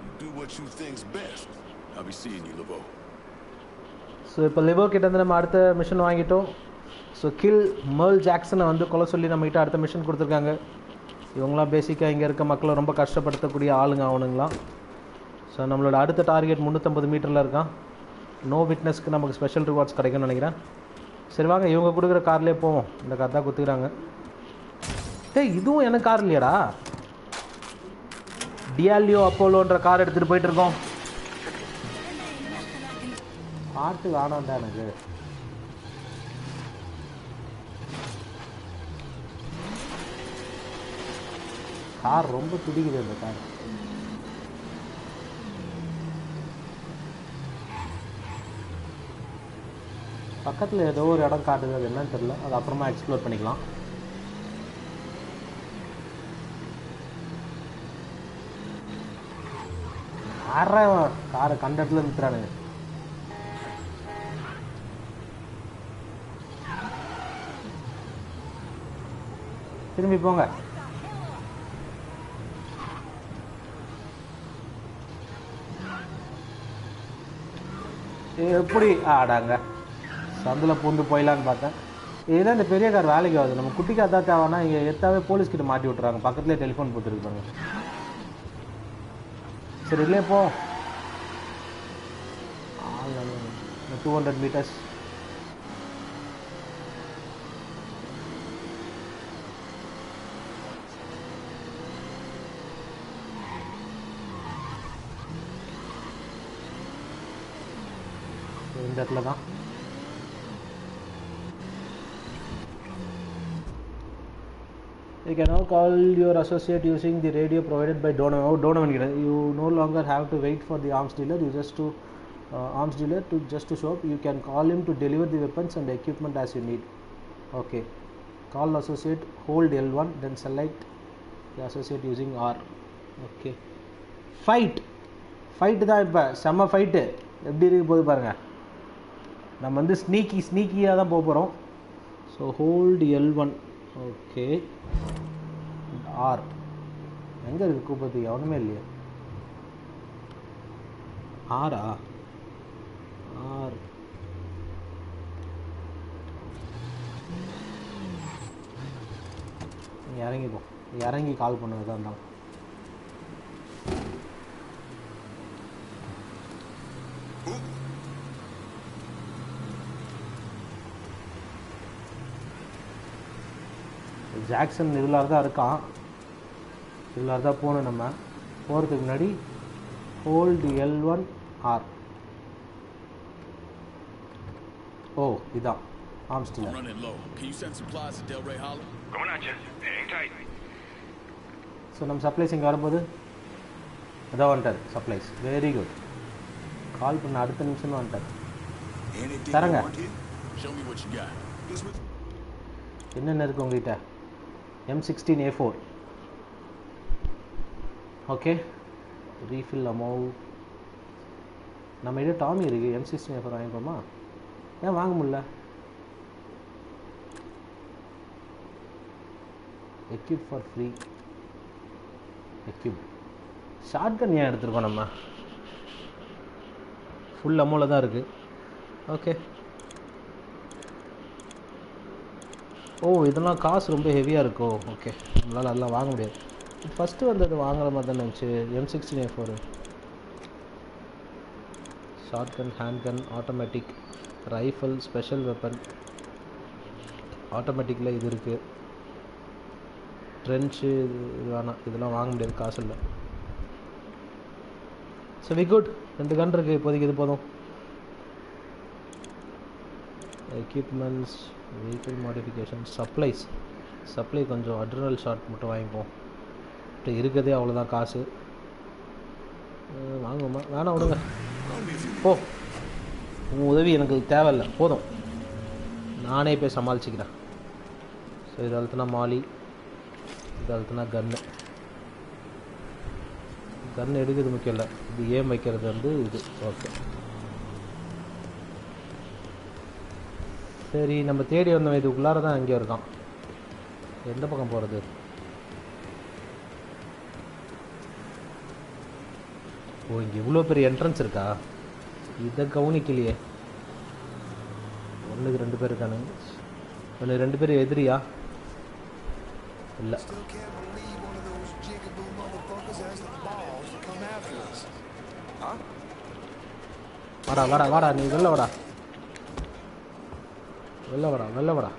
Speaker 2: You do what you think's best. I'll be seeing you, LeBeau.
Speaker 1: So இப்போ லிவோ கிட்டேருந்து நம்ம அடுத்த மிஷன் வாங்கிட்டோம் ஸோ கில் மேர்ல் ஜாக்சனை வந்து கொலை சொல்லி நம்மகிட்ட அடுத்த மிஷன் கொடுத்துருக்காங்க இவங்களாம் பேசிக்காக இங்கே இருக்க மக்களை ரொம்ப கஷ்டப்படுத்தக்கூடிய ஆளுங்க அவனுங்களாம் ஸோ நம்மளோட அடுத்த டார்கெட் முந்நூற்றம்பது மீட்டரில் இருக்கான் நோ விட்னஸ்க்கு நமக்கு ஸ்பெஷல் ரிவார்ட்ஸ் கிடைக்கும்னு நினைக்கிறேன் சரி வாங்க இவங்க கொடுக்குற கார்லேயே போவோம் இந்த கார் தான் குத்துக்கிறாங்க டேய் இதுவும் எனக்கு கார் இல்லையாடா டியாலியோ அப்போலோன்ற கார் எடுத்துகிட்டு போயிட்டு இருக்கோம் பாட்டு வேணாம்டா எனக்கு கார் ரொம்ப துடிக்குது அந்த கார் பக்கத்தில் ஏதோ ஒரு இடம் காட்டுது அது என்னன்னு தெரியல அது அப்புறமா எக்ஸ்ப்ளோர் பண்ணிக்கலாம் யாரா காரை கண்ட இடத்துல நிறுத்துறானுங்க திரும்பி போங்க எப்படி ஆடாங்க சந்தில் பூந்து போயிடலான்னு பார்த்தேன் இதுதான் இந்த பெரிய கார் வேலைக்கு ஆகுது நம்ம குட்டி கார் தான் தேவைன்னா இங்கே எத்தாவே போலீஸ் கிட்ட மாட்டி விட்றாங்க பக்கத்துலேயே டெலிஃபோன் போட்டுருக்காங்க சரி இல்லையே போ டூ ஹண்ட்ரட் மீட்டர்ஸ் இந்த இடத்துல தான் You can now call your associate using the radio provided by Donovan. Oh, Donovan, கிட்ட. you no longer have to wait for the arms dealer. You just to uh, arms dealer to just to show up. You can call him to deliver the weapons and equipment as you need. Okay. Call associate. Hold L1. Then select the associate using R. Okay. Fight. Fight தான் இப்போ செம்ம ஃபைட்டு எப்படி இருக்கு போது பாருங்கள் நம்ம வந்து ஸ்னீக்கி ஸ்னீக்கியாக தான் போக போகிறோம் so hold L one okay R எங்கே இருக்கு கூப்பத்துக்கு எவனுமே இல்லையே ஆரா ஆர் நீ இறங்கி போ இறங்கி கால் பண்ணுறதா இருந்தாலும் ஜாக்சன் இதில் தான் இருக்கான் இதில் தான் போகணும் நம்ம போகிறதுக்கு முன்னாடி hold L one R oh இதான்
Speaker 2: I'm
Speaker 1: am still
Speaker 2: running low. Can you send supplies to Delray Hollow?
Speaker 7: Going at you. Hang tight.
Speaker 1: So நம்ம சப்ளைஸ் இங்கே வரும்போது அதான் வந்துட்டார் சப்ளைஸ் வெரி குட் கால் பண்ண அடுத்த நிமிஷம் தான் வந்துட்டார்
Speaker 2: Anything
Speaker 1: Taranga.
Speaker 2: you want here? Show me what you got. This with
Speaker 1: என்னென்ன இருக்குது உங்ககிட்ட M sixteen A four okay refill அமௌ நம்ம கிட்ட டாமி இருக்குது எம் சிக்ஸ்டீன் ஏ ஃபோர் வாங்கிப்போமா ஏன் வாங்க முடியல equip for free equip shotgun ஏன் எடுத்துருக்கோம் நம்ம ஃபுல் அமௌண்ட்டில் தான் இருக்குது ஓகே ஓ இதெல்லாம் காசு ரொம்ப ஹெவியாக இருக்கோ ஓகே நம்மளால் அதெல்லாம் வாங்க முடியாது ஃபஸ்ட்டு வந்தது வாங்குற மாதிரி தான் இருந்துச்சு M sixteen A four shotgun handgun automatic rifle special weapon ஆட்டோமேட்டிக்கில் இது இருக்குது ட்ரென்ச்சு இது இது வேணாம் இதெல்லாம் வாங்க முடியாது காசு இல்லை ஸோ வி குட் ரெண்டு கன் இருக்குது இப்போதைக்கு இது போதும் equipments vehicle modification supplies supply கொஞ்சம் அட்ரினல் ஷாட் மட்டும் வாங்கிப்போம் இப்போ இருக்கிறதே அவ்வளோதான் காசு அஹ் வாங்குவோமா வேணாம் விடுங்க போ உன் உதவி எனக்கு தேவையில்லை போதும் நானே போய் சமாளிச்சுக்கிறேன் ஸோ இது அழுத்தினா மாலி இது அழுத்தினா கன்னு கன் எடுக்கிறது முக்கியம் இல்லை இது ஏம் வைக்கிறது வந்து இது ஓகே சரி நம்ம தேடி வந்தவன் இதுக்குள்ளார தான் எங்கேயோ இருக்கான் எந்த பக்கம் போகிறது ஓ இங்கே இவ்வளோ பெரிய என்ட்ரன்ஸ் இருக்கா இதை கவனிக்கலையே ஒன்றுக்கு ரெண்டு பேர் இருக்கானுங்க ஒன்று ரெண்டு பேர் எதிரியா இல்லை
Speaker 2: Still can't believe one of those jigaboo motherfuckers has the balls to come after us. Huh?
Speaker 1: வாடா வாடா வாடா நீ வெளில வாடா வெளில வாடா வெளில வாடா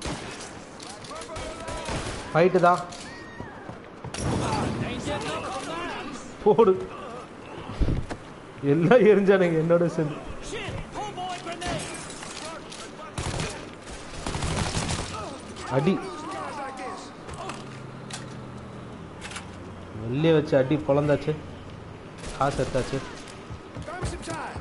Speaker 1: ஃபைட்டு தான் போடு எல்லாம் எரிஞ்சானுங்க என்னோட சேர்ந்து அடி வெளியே வச்சு அடி பொழந்தாச்சு காசு எடுத்தாச்சு
Speaker 2: Grab me some time.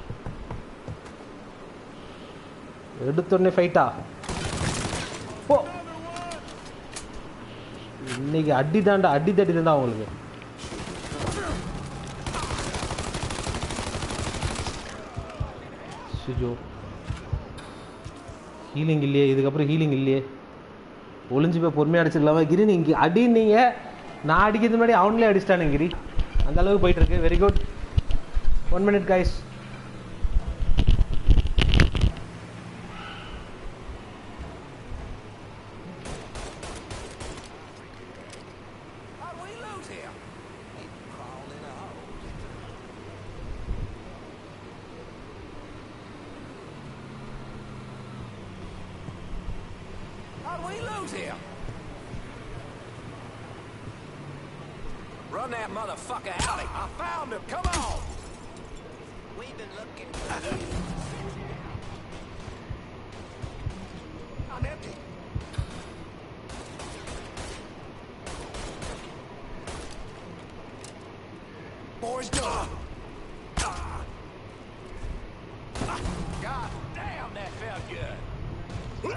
Speaker 1: எடுத்தோடனே ஃபைட்டா போ இன்னைக்கு அடி தாண்டா அடி தடி தாண்டா அவங்களுக்கு சுஜோ ஹீலிங் இல்லையே இதுக்கப்புறம் ஹீலிங் இல்லையே ஒளிஞ்சு போய் பொறுமையாக அடிச்சிடலாமா கிரி நீங்க அடினீங்க நான் அடிக்கிறது முன்னாடி அவங்களே அடிச்சிட்டானுங்க கிரி அந்த அளவுக்கு போயிட்டு இருக்கு very good one minute guys
Speaker 3: How'd we lose him?
Speaker 4: He crawled in a hole.
Speaker 3: How'd we lose him? Run that motherfucker out. I found him. Come on.
Speaker 4: We've been looking for you.
Speaker 2: I'm empty. Boys, go.
Speaker 3: God damn, that felt good.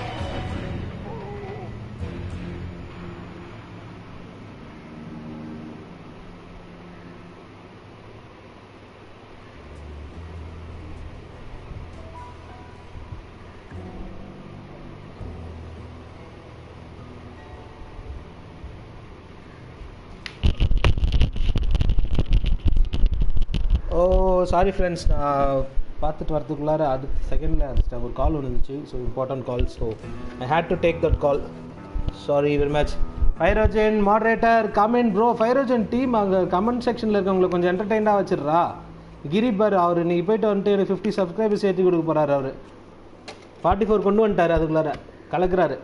Speaker 1: Oh sorry friends நான் பார்த்துட்டு வரதுக்குள்ளார அடுத்த செகண்டில் அடிச்சிட்டேன் ஒரு கால் வந்துச்சு so important call so I had to take that call sorry very much ஃபைரோஜன் மாடரேட்டர் கமெண்ட் ப்ரோ ஃபைரோஜன் டீம் அங்கே கமெண்ட் செக்ஷனில் இருக்கவங்களை கொஞ்சம் என்டர்டெயினாக வச்சிடுறா கிரி பார் அவர் இன்னைக்கு போயிட்டு வந்துட்டு எனக்கு ஃபிஃப்டி சப்ஸ்கிரைபர்ஸ் ஏற்றி கொடுக்க போகிறாரு அவர் ஃபார்ட்டி ஃபோர் கொண்டு வந்துட்டார் அதுக்குள்ளார கலக்குறாரு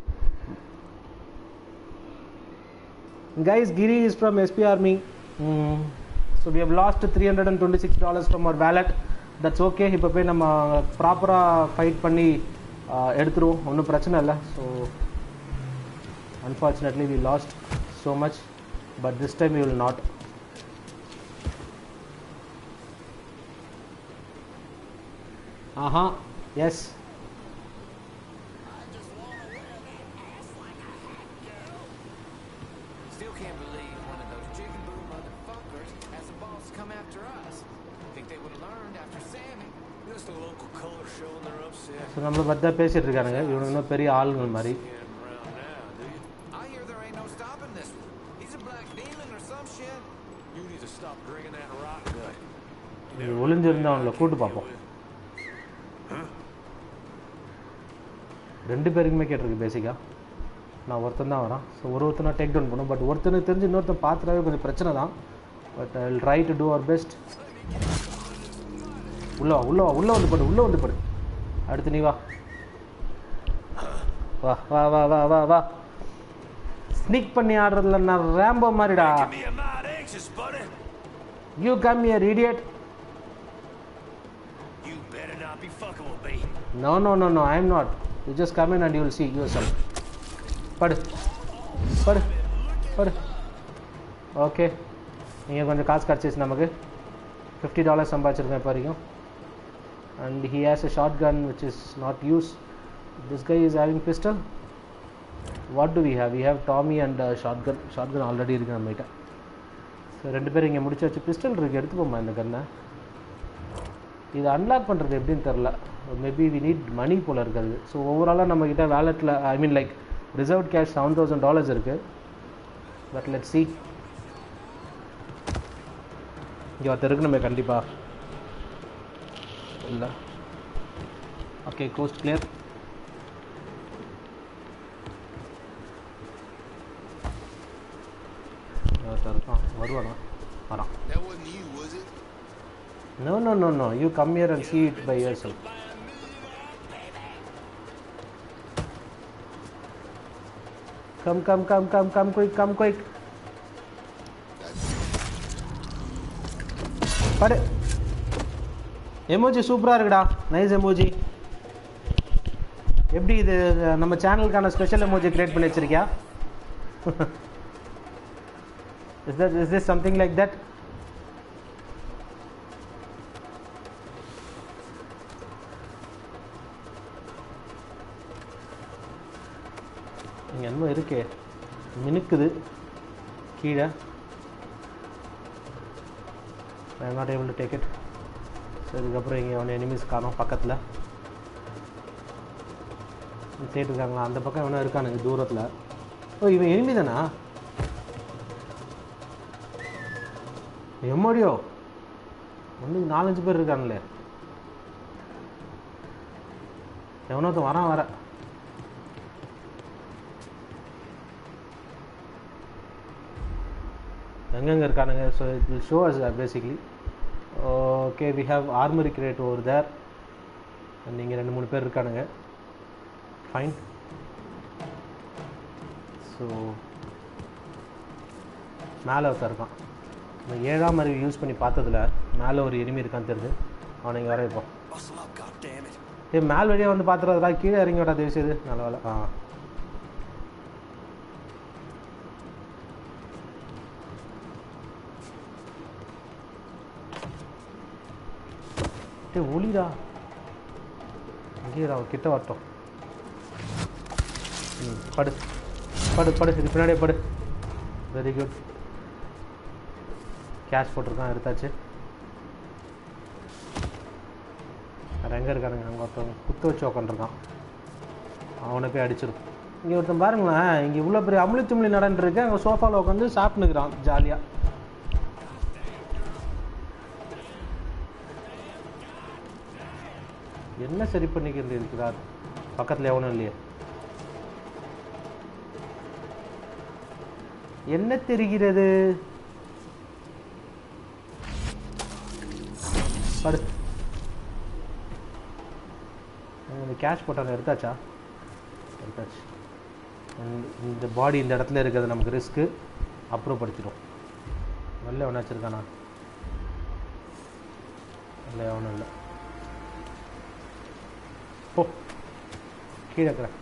Speaker 1: guys giri is from sp army mm. so we have lost 326 dollars from our wallet that's okay இப்போ போய் நம்ம ப்ராப்பராக ஃபைட் பண்ணி ஆஹ், எடுத்துருவோம் ஒன்றும் பிரச்சனை இல்லை so unfortunately we lost so much but this time you will not ஆஹா yes
Speaker 3: Still can't believe one of those jigaboo motherfuckers has the balls to come after us. Think they would have learned after Sammy.
Speaker 7: Just a local color show and they're upset.
Speaker 1: So நம்மளை பற்றி தான் பேசிகிட்டு இருக்கானுங்க இவனுங்க இன்னும் பெரிய ஆளுங்கள் மாதிரி
Speaker 7: Getting around now, do you?
Speaker 3: I hear there ain't no stopping this one. He's a black demon or some shit.
Speaker 7: You need to stop drinking that rock gut.
Speaker 1: இது ஒளிஞ்சிருந்து அவங்கள கூட்டு பார்ப்போம் ரெண்டு பேருக்குமே கேட்டிருக்கு பேசிக்காக நான் ஒருத்தன் தான் வரான் ஸோ ஒரு ஒருத்தனா டேக் டவுன் பண்ணும் பட் ஒருத்தனுக்கு தெரிஞ்சு இன்னொருத்தன் பார்த்துட்டாவே கொஞ்சம் பிரச்சனை தான் but I try to do our best உள்ள வா உள்ள வா உள்ள வந்து படு உள்ள வந்து படு அடுத்து நீ வா வா வா வா வா வா வா ஸ்னிக் பண்ணி ஆடுறதுல நான் ரேம்போ மாதிரிடா
Speaker 7: Me a mite anxious, buddy.
Speaker 1: You come here idiot
Speaker 7: You better not be fucking with me.
Speaker 1: No, no, no, no, I am not. You just come in and you will see yourself. படு படு படு ஓகே நீங்கள் கொஞ்சம் காசு கிடச்சிச்சு நமக்கு ஃபிஃப்டி டாலர்ஸ் சம்பாதிச்சிருக்கேன் இப்போ வரைக்கும் and he has a shotgun which is not use this guy is having pistol what do we have we have tommy and shotgun shotgun already இருக்குது நம்மகிட்ட ஸோ ரெண்டு பேரும் இங்கே முடிச்சு வச்சு பிஸ்டல் இருக்குது எடுத்துப்போம்மா இந்த கன்னை இது அன்லாக் பண்ணுறது எப்படின்னு தெரில மேபி வி நீட் மணி போல் இருக்காது ஸோ ஓவராலாக நம்மக்கிட்ட வேலெட்டில் I mean like reserve cash seven thousand dollars இருக்குது பட் லெட் சி இங்கே ஒருத்தர் இருக்கணுமே கண்டிப்பாக இல்லை ஓகே கோஸ்ட் கிளியர் இருக்கான் வருவானா வரான்
Speaker 2: That wasn't you, was it?
Speaker 1: No, no, no, no. You come here and see it by yourself. Come, come, come, come, come quick, come quick. படு எமோஜி சூப்பராக இருக்குடா நைஸ் எமோஜி எப்படி இது நம்ம சேனலுக்கான ஸ்பெஷல் எமோஜி கிரியேட் பண்ணி வச்சிருக்கியா is that is this something like that இங்கே என்னமோ இருக்கே மினுக்குது கீழே I not able to take it so இதுக்கப்புறம் இங்கே ஒன்று எனிமீஸ் காணும் பக்கத்தில் தேட்டு இருக்காங்களா அந்த பக்கம் எவனோ இருக்கானுங்க தூரத்தில் ஓ இவன் எனிமி தானா எம்மடியோ ஒன்று நாலஞ்சு பேர் இருக்கானுங்களே எவனோத்த வரான் வர எங்கெங்கே இருக்கானுங்க so it will show us basically okay we have armory create over there நீங்கள் ரெண்டு மூணு பேர் இருக்கானுங்க ஃபைன் ஸோ மேலே ஒருத்தன் இருக்கான் இந்த ஏழாம் அறிவு யூஸ் பண்ணி பார்த்ததுல மேலே ஒரு எனிமி இருக்கான்னு தெரியுது அவனை இங்கே வர வைப்போம்
Speaker 7: Bustle up, goddammit.
Speaker 1: ஏ மேல் வழியாக வந்து பார்த்துறதுடா கீழே இறங்கி விடா தயவு செய்து நல்ல வேலை ஆ டே ஒளிடா இங்கேடா கிட்ட வரட்டும் ம் படு படு படு இது பின்னாடியே படு வெரி குட் கேஷ் போட்டிருக்கான் எடுத்தாச்சு வேறு எங்கே இருக்கானுங்க அங்கே ஒருத்தன் குத்து வச்சு உக்காந்துருக்கான் அவனை போய் அடிச்சிடும் இங்கே ஒருத்தன் பாருங்களேன் இங்கே இவ்வளோ பெரிய அமுளி தும்ளி நடந்துருக்கு அங்கே சோஃபாவில் உட்காந்து சாப்பிட்டுக்கிறான் ஜாலியாக என்ன சரி பண்ணிக்கிறது இருக்கிறார் பக்கத்தில் எவனும் இல்லையே என்ன தெரிகிறது படு இந்த கேஷ் போட்டாங்க எடுத்தாச்சா எடுத்தாச்சு இந்த- இந்த பாடி இந்த இடத்துல இருக்கிறது நமக்கு ரிஸ்க்கு அப்புறம் படிச்சிடும் வெளில எவனா வச்சிருக்கானா இல்லை எவனும் இல்லை போ கீழே இருக்கிறேன்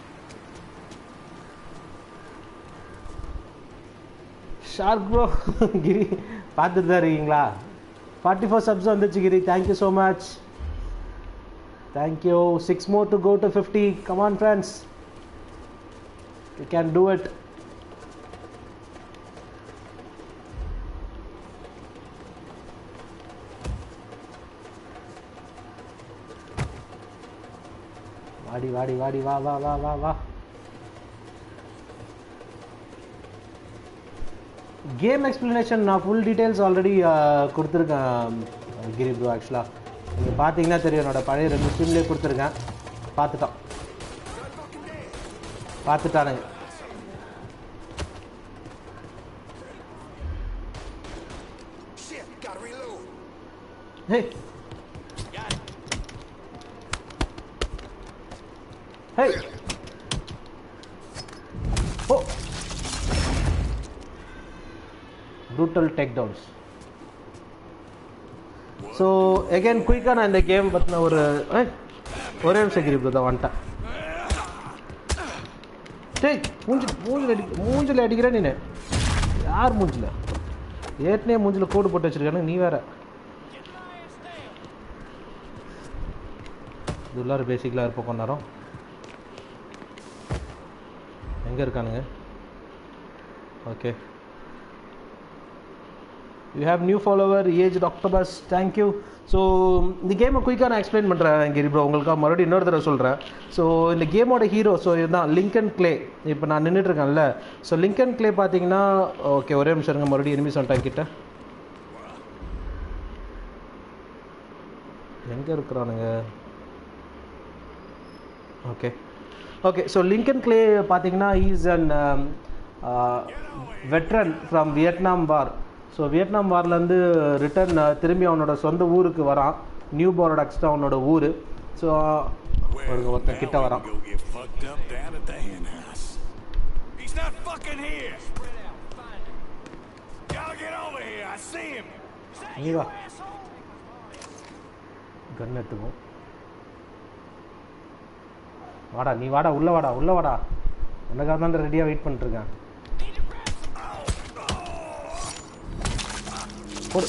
Speaker 1: ஷார்க் ப்ரோ கிரி பார்த்துட்டு தான் இருக்கீங்களா ஃபார்ட்டி ஃபோர் சப்ஸ் வந்துச்சு Giri thank you so much thank you six more to go to fifty come on friends you can do it வாடி வாடி வாடி வா வா வா வா வா கேம் எக்ஸ்ப்ளனேஷன் நான் ஃபுல் டீட்டெயில்ஸ் ஆல்ரெடி கொடுத்துருக்கேன் கிரி ப்ரோ ஆக்சுவலாக நீங்கள் பார்த்தீங்கன்னா தெரியும் என்னோட பழைய ரெண்டு ஸ்ட்ரீம்லேயே கொடுத்துருக்கேன் பார்த்துட்டான் பார்த்துட்டானுங்க
Speaker 2: Shit, gotta reload.
Speaker 1: Hey hey oh brutal takedowns so again குயிக்காக நான் இந்த கேம் பற்றின ஒரு ஏய், ஒரே நிமிஷம் கிரி தான் வந்துட்டேன் டேய் மூஞ்சி மூஞ்சில் அடி மூஞ்சில் அடிக்கிற நீ யார் மூஞ்சில் ஏற்கனவே மூஞ்சில் கோடு போட்டு வச்சிருக்கானு நீ வேற இது உள்ளார பேசிக்கலாக இருப்போம் கொஞ்ச நேரம் எங்கே இருக்கானுங்க okay you have new follower age octopus thank you so இந்த கேமை குயிக்காக நான் எக்ஸ்பிளைன் பண்ணுறேன் கிரி ப்ரோ உங்களுக்காக மறுபடியும் இன்னொரு தடவை சொல்கிறேன் ஸோ இந்த கேமோட ஹீரோ ஸோ இதுதான் லிங்கன் க்ளே இப்போ நான் நின்றுட்டுருக்கேன்ல ஸோ லிங்கன் க்ளே பார்த்தீங்கன்னா ஓகே ஒரே நிமிஷம் இருங்க மறுபடியும் எனிமி வந்துட்டாங்க கிட்ட எங்கே இருக்கிறானுங்க okay okay so Lincoln Clay பார்த்தீங்கன்னா is an veteran from Vietnam war so Vietnam வார்லேருந்து ரிட்டர்ன் திரும்பி அவனோட சொந்த ஊருக்கு வரான் நியூ பாரடாக்ஸ் தான் அவனோட ஊர் ஸோ
Speaker 2: Well,
Speaker 1: ஒருத்தன் கிட்ட
Speaker 2: now we
Speaker 1: வரான்
Speaker 2: can go get fucked up down at the hen house. He's not fucking here. Y'all get over here. I see him.
Speaker 1: நீ வா கன் எடுத்துக்கும் வாடா நீ வாடா உள்ள வாடா உள்ள வாடா உனக்காக தான் ரெடியாக வெயிட் பண்ணிட்டு இருக்கேன் போடு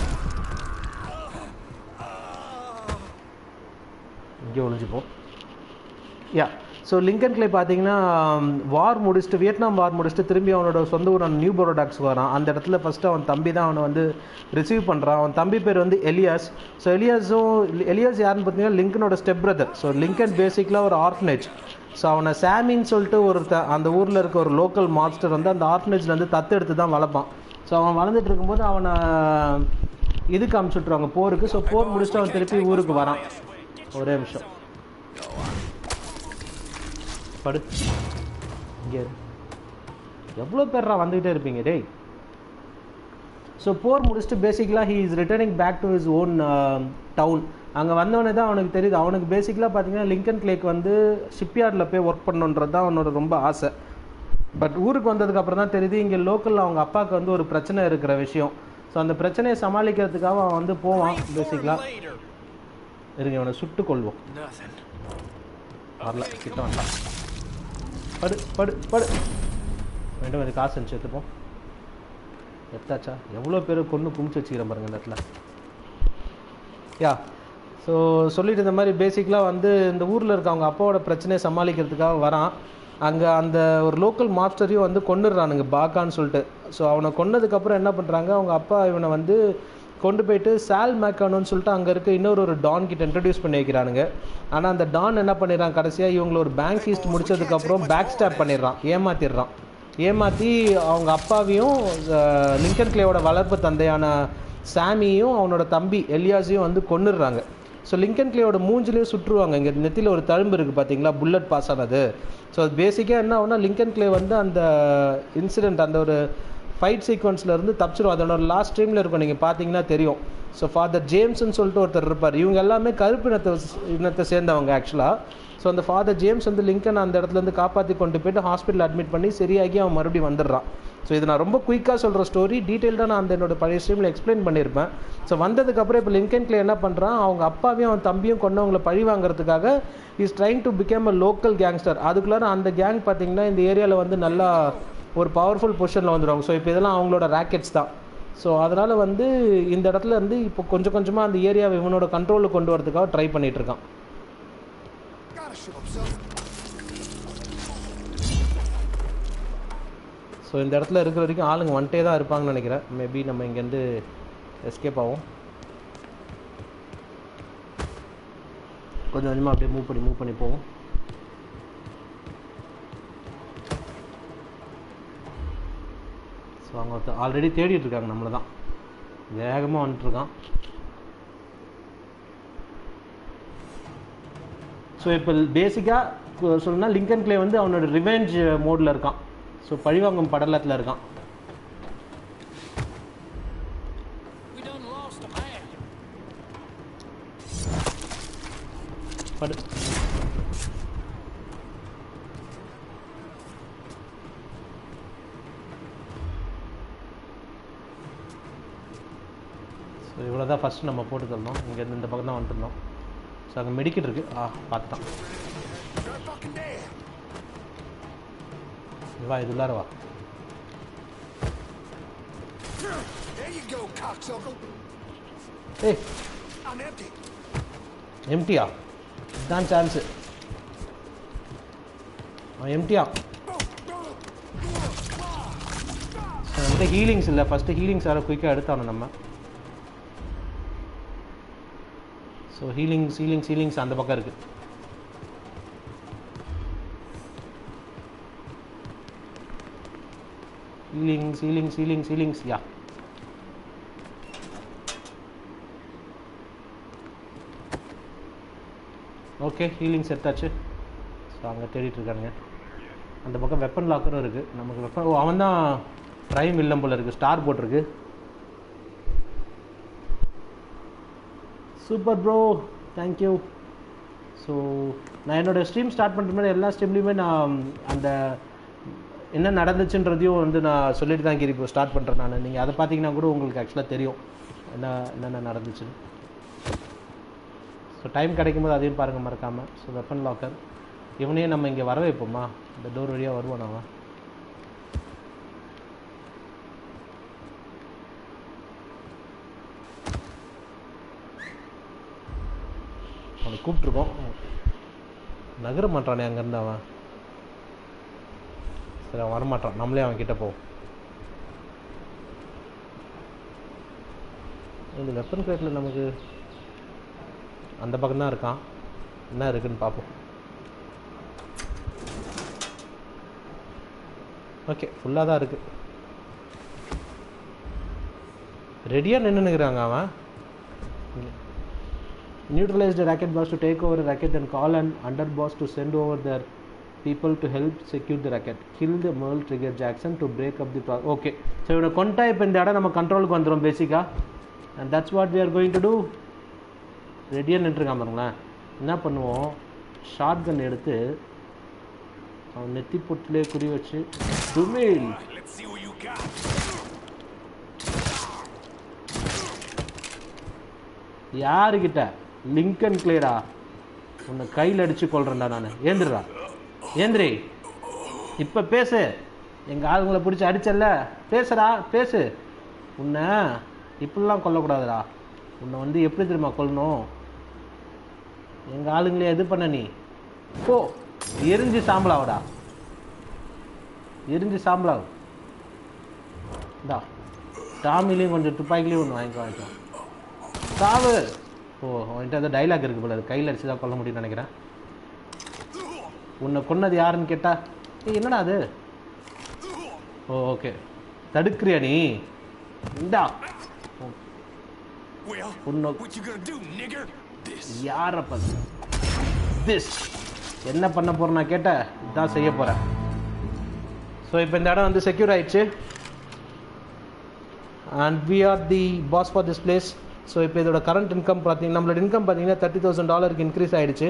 Speaker 1: இங்கே ஒளிஞ்சுப்போம் யா ஸோ லிங்கன் கிளே பார்த்தீங்கன்னா வார் முடிச்சுட்டு வியட்நாம் வார் முடிச்சுட்டு திரும்பி அவனோட சொந்த ஊரான நியூ பரோடாக்ஸ் வரான் அந்த இடத்துல ஃபஸ்ட்டு அவன் தம்பி தான் அவனை வந்து ரிசீவ் பண்ணுறான் அவன் தம்பி பேர் வந்து எலியாஸ் ஸோ எலியாஸும் எலியாஸ் யாருன்னு பார்த்தீங்கன்னா லிங்கனோட ஸ்டெப் பிரதர் ஸோ லிங்கன் பேசிக்கலாக ஒரு ஆர்ஃபனேஜ் ஸோ அவனை சாமின்னு சொல்லிட்டு ஒருத்த அந்த ஊரில் இருக்க ஒரு லோக்கல் மாஸ்டர் வந்து அந்த ஆர்ஃபனேஜ்லேருந்து தத்து எடுத்து தான் வளர்ப்பான் ஸோ அவன் வளர்ந்துட்டு இருக்கும்போது அவனை இதுக்கு அமுச்சுட்ருவாங்க போருக்கு ஸோ போர் முடிச்சுட்டு அவன் திருப்பி ஊருக்கு வரான் ஒரே நிமிஷம் படு இங்கே இரு. எவ்வளோ பேர்ரா வந்துக்கிட்டே இருப்பீங்க டேய் ஸோ போர் முடிச்சுட்டு பேசிக்கலாக he is returning back to his own town அங்கே வந்தவனே தான் அவனுக்கு தெரியுது அவனுக்கு பேசிக்கலாக பார்த்தீங்கன்னா லிங்கன் கிளேக் வந்து ஷிப்யார்டில் போய் ஒர்க் பண்ணுன்றது தான் அவனோட ரொம்ப ஆசை பட் ஊருக்கு வந்ததுக்கு அப்புறம் தான் தெரியுது இங்கே லோக்கலில் அவங்க அப்பாவுக்கு வந்து ஒரு பிரச்சனை இருக்கிற விஷயம் ஸோ அந்த பிரச்சனையை சமாளிக்கிறதுக்காக அவன் வந்து போவான் பேசிக்கலாக இருங்க அவனை சுட்டு கொள்வோம்
Speaker 7: Nothing.
Speaker 1: வரல கிட்ட வந்தான் படு படு படு வேண்டும் இது காசு இருந்துச்சு எடுத்துப்போம் எத்தாச்சா எவ்வளோ பேர் கொண்டு குமிச்சு வச்சுக்கிறேன் பாருங்க இந்த இடத்துல யா ஸோ சொல்லிட்டு இந்த மாதிரி பேசிக்கலாக வந்து இந்த ஊரில் இருக்க அவங்க அப்பாவோட பிரச்சனையை சமாளிக்கிறதுக்காக வரான் அங்கே அந்த ஒரு லோக்கல் மாஸ்டரையும் வந்து கொண்டுடுறானுங்க பாக்கான்னு சொல்லிட்டு ஸோ அவனை கொன்னதுக்கப்புறம் என்ன பண்ணுறாங்க அவங்க அப்பா இவனை வந்து கொண்டு போயிட்டு சால் மேக்கானோன்னு சொல்லிட்டு அங்கே இருக்க இன்னொரு ஒரு டான் கிட்ட இன்ட்ரடியூஸ் பண்ணி வைக்கிறானுங்க ஆனால் அந்த டான் என்ன பண்ணிடுறான் கடைசியாக இவங்கள ஒரு பேங்க் ஈஸ்ட் முடிச்சதுக்கப்புறம் பேக் ஸ்டாப் பண்ணிடுறான் ஏமாத்திடுறான் ஏமாற்றி அவங்க அப்பாவையும் அஹ், லிங்கன் கிளேவோட வளர்ப்பு தந்தையான சாமியும் அவனோட தம்பி எலியாஸையும் வந்து கொன்னுடுறாங்க ஸோ லிங்கன் கிளேயோட மூஞ்சிலையும் சுற்றுவாங்க இங்கே நெத்தியில் ஒரு தழும்பு இருக்குது பார்த்தீங்களா புல்லட் பாஸ் ஆனது ஸோ அது பேசிக்காக என்ன ஆகுனா லிங்கன் கிளே வந்து அந்த இன்சிடெண்ட் அந்த ஒரு ஃபைட் சீக்வன்ஸில் இருந்து தப்பிச்சிரும் அதோட லாஸ்ட் டைமில் இருக்கும் நீங்கள் பார்த்தீங்கன்னா தெரியும் ஸோ ஃபாதர் ஜேம்ஸ்னு சொல்லிட்டு ஒருத்தர் இருப்பார் இவங்க எல்லாமே கருப்பு இனத்தை இனத்தை சேர்ந்தவங்க ஆக்சுவலாக ஸோ அந்த ஃபாதர் ஜேம்ஸ் வந்து லிங்கன் அந்த இடத்துல இருந்து காப்பாற்றி கொண்டு போயிட்டு ஹாஸ்பிட்டல் அட்மிட் பண்ணி சரியாகி அவன் மறுபடியும் வந்துடுறான் ஸோ இது நான் ரொம்ப குயிக்காக சொல்கிற ஸ்டோரி டீட்டெயில்டாக நான் அந்த என்னோட பழைய ஸ்ட்ரீமில் எக்ஸ்பிளைன் பண்ணியிருப்பேன் ஸோ வந்ததுக்கப்புறம் இப்போ லிங்கன் கிளே என்ன பண்ணுறான் அவங்க அப்பாவையும் அவன் தம்பியும் கொண்டவங்களை பழி வாங்குறதுக்காக is trying to become a local gangster அதுக்குள்ளார அந்த கேங் பார்த்தீங்கன்னா இந்த ஏரியாவில் வந்து நல்லா ஒரு பவர்ஃபுல் பொசிஷனில் வந்துடுவாங்க ஸோ இப்போ இதெல்லாம் அவங்களோட ராக்கெட்ஸ் தான் ஸோ அதனால் வந்து இந்த இடத்துல இருந்து இப்போ கொஞ்சம் கொஞ்சமாக அந்த ஏரியாவை இவனோட கண்ட்ரோலுக்கு கொண்டு வரதுக்காக ட்ரை பண்ணிட்டு இருக்கான்
Speaker 2: Gotta show himself.
Speaker 1: ஸோ இந்த இடத்துல இருக்கிற வரைக்கும் ஆளுங்க வந்துட்டே தான் இருப்பாங்கன்னு நினைக்கிறேன் மேபி நம்ம இங்கேருந்து எஸ்கேப் ஆகும் கொஞ்சம் கொஞ்சமாக அப்படியே மூவ் பண்ணி மூவ் பண்ணி போவோம் ஸோ அவங்க ஒருத்தர் ஆல்ரெடி தேடிட்டு இருக்காங்க நம்மளை தான் வேகமாக வந்துட்டுருக்கான் ஸோ இப்போ பேசிக்காக சொல்லணும்னா லிங்கன் கிளே வந்து அவனோட ரிவெஞ்ச் மோடில் இருக்கான் ஸோ பழிவாங்கும் படலத்தில் இருக்கான்
Speaker 3: We done lost a man.
Speaker 1: படு ஸோ இவ்வளோ தான் ஃபஸ்ட்டு நம்ம போட்டு தரணும் இங்கேருந்து இந்த பக்கம் தான் வந்துருந்தோம் ஸோ அங்கே மெடிக்கெட் இருக்குது ஆ பார்த்துட்டான்
Speaker 2: You're fucking dead.
Speaker 1: வா இது உள்ளார வா
Speaker 2: There you go, cocksucker.
Speaker 1: ஏய்
Speaker 2: I'm empty.
Speaker 1: எம்டியா இதுதான் சான்ஸு அவன் எம்டியா நம்மகிட்ட ஹீலிங்ஸ் இல்லை ஃபஸ்ட்டு ஹீலிங்ஸ் யாரோ குயிக்காக எடுத்தானோ நம்ம ஸோ ஹீலிங்ஸ் ஹீலிங்ஸ் ஹீலிங்ஸ் அந்த பக்கம் இருக்குது healings healings healings healings yeah okay healing set ஆச்சு ஸோ அங்கே தேடிட்டு இருக்கானுங்க அந்த பக்கம் வெப்பன் லாக்கரும் இருக்குது நமக்கு வெப்பன் ஓ அவன் தான் ப்ரைம் இல்லம் போல இருக்குது ஸ்டார் போட்டிருக்கு சூப்பர் ப்ரோ தேங்க்யூ ஸோ நான் என்னோடய ஸ்ட்ரீம் ஸ்டார்ட் பண்ணுற மாதிரி எல்லா ஸ்ட்ரீம்லேயுமே நான் அந்த என்ன நடந்துச்சுன்றதையும் வந்து நான் சொல்லிட்டு தான் இப்போ ஸ்டார்ட் பண்ணுறேன் நான் நீங்கள் அதை பார்த்தீங்கன்னா கூட உங்களுக்கு ஆக்சுவலாக தெரியும் என்ன என்னென்ன நடந்துச்சுன்னு ஸோ டைம் கிடைக்கும் போது அதையும் பாருங்கள் மறக்காமல் ஸோ வெப்பன் லாக்கர் இவனையே நம்ம இங்கே வர வைப்போமா இந்த டோர் வழியாக வருவான் அவன் அவனை கூப்பிட்ருக்கோம் நகர மாட்டானே அங்கேருந்து அவன் சரி அவன் வரமாட்டான் நம்மளே அவன் கிட்ட போவோம் இந்த வெப்பன் கிரேட்டில் நமக்கு அந்த பக்கம் தான் இருக்கான் என்ன இருக்குன்னு பார்ப்போம் ஓகே ஃபுல்லாக தான் இருக்கு ரெடியாக நின்றுனுக்குறாங்க அவன் neutralize the racket boss to take over the racket and call an under boss to send over their people to help secure the racket kill the merle trigger jackson to break up the pro okay so இவனை கொண்டா இப்போ இந்த இடம் நம்ம கண்ட்ரோலுக்கு வந்துடும் பேசிக்காக and that's what we are going to do ரெடியாக நின்றுருக்கான் பாருங்களேன் என்ன பண்ணுவோம் ஷார்ட் கன் எடுத்து அவன் நெத்தி பொட்டிலே குறி வச்சு துமேல்
Speaker 7: Let's see what you got.
Speaker 1: யாருக்கிட்ட லிங்கன் கிளியரா உன்னை கையில் அடிச்சு கொள்றேன்டா நான் ஏந்திரா ஏந்திரி இப்போ பேசு எங்கள் ஆளுங்களை பிடிச்சி அடிச்சல்ல பேசுடா பேசு உன்னை இப்படிலாம் கொல்லக்கூடாதுடா உன்னை வந்து எப்படி தெரியுமா கொல்லணும் எங்கள் ஆளுங்களே எது பண்ண நீ போ எரிஞ்சு சாம்பலாவடா எரிஞ்சு சாம்பலாவு இந்தா டாமிலையும் கொஞ்சம் துப்பாக்கிலையும் ஒன்று வாங்கிக்கோ வாங்கிக்கோ சாவு ஓ அவன்கிட்ட ஏதோ டைலாக் இருக்கு போல கையில் அடிச்சு தான் கொல்ல முடியும்னு நினைக்கிறேன் உன்னை கொன்னது யாருன்னு கேட்டா ஏய் என்னடா அது ஓ ஓகே தடுக்கிறியா நீ இந்தா
Speaker 7: Well,
Speaker 1: உன்னை
Speaker 7: what you gonna do, nigger? This.
Speaker 1: யாரப்ப திஸ் என்ன பண்ண போறேன் நான் கேட்ட இதான் செய்ய போறேன் ஸோ இப்போ இந்த இடம் வந்து செக்யூர் ஆயிடுச்சு and we are the boss for this place so இப்போ இதோட கரண்ட் இன்கம் பார்த்தீங்கன்னா நம்மளோட இன்கம் பார்த்தீங்கன்னா தேர்ட்டி தௌசண்ட் டாலருக்கு இன்க்ரீஸ் ஆயிடுச்சு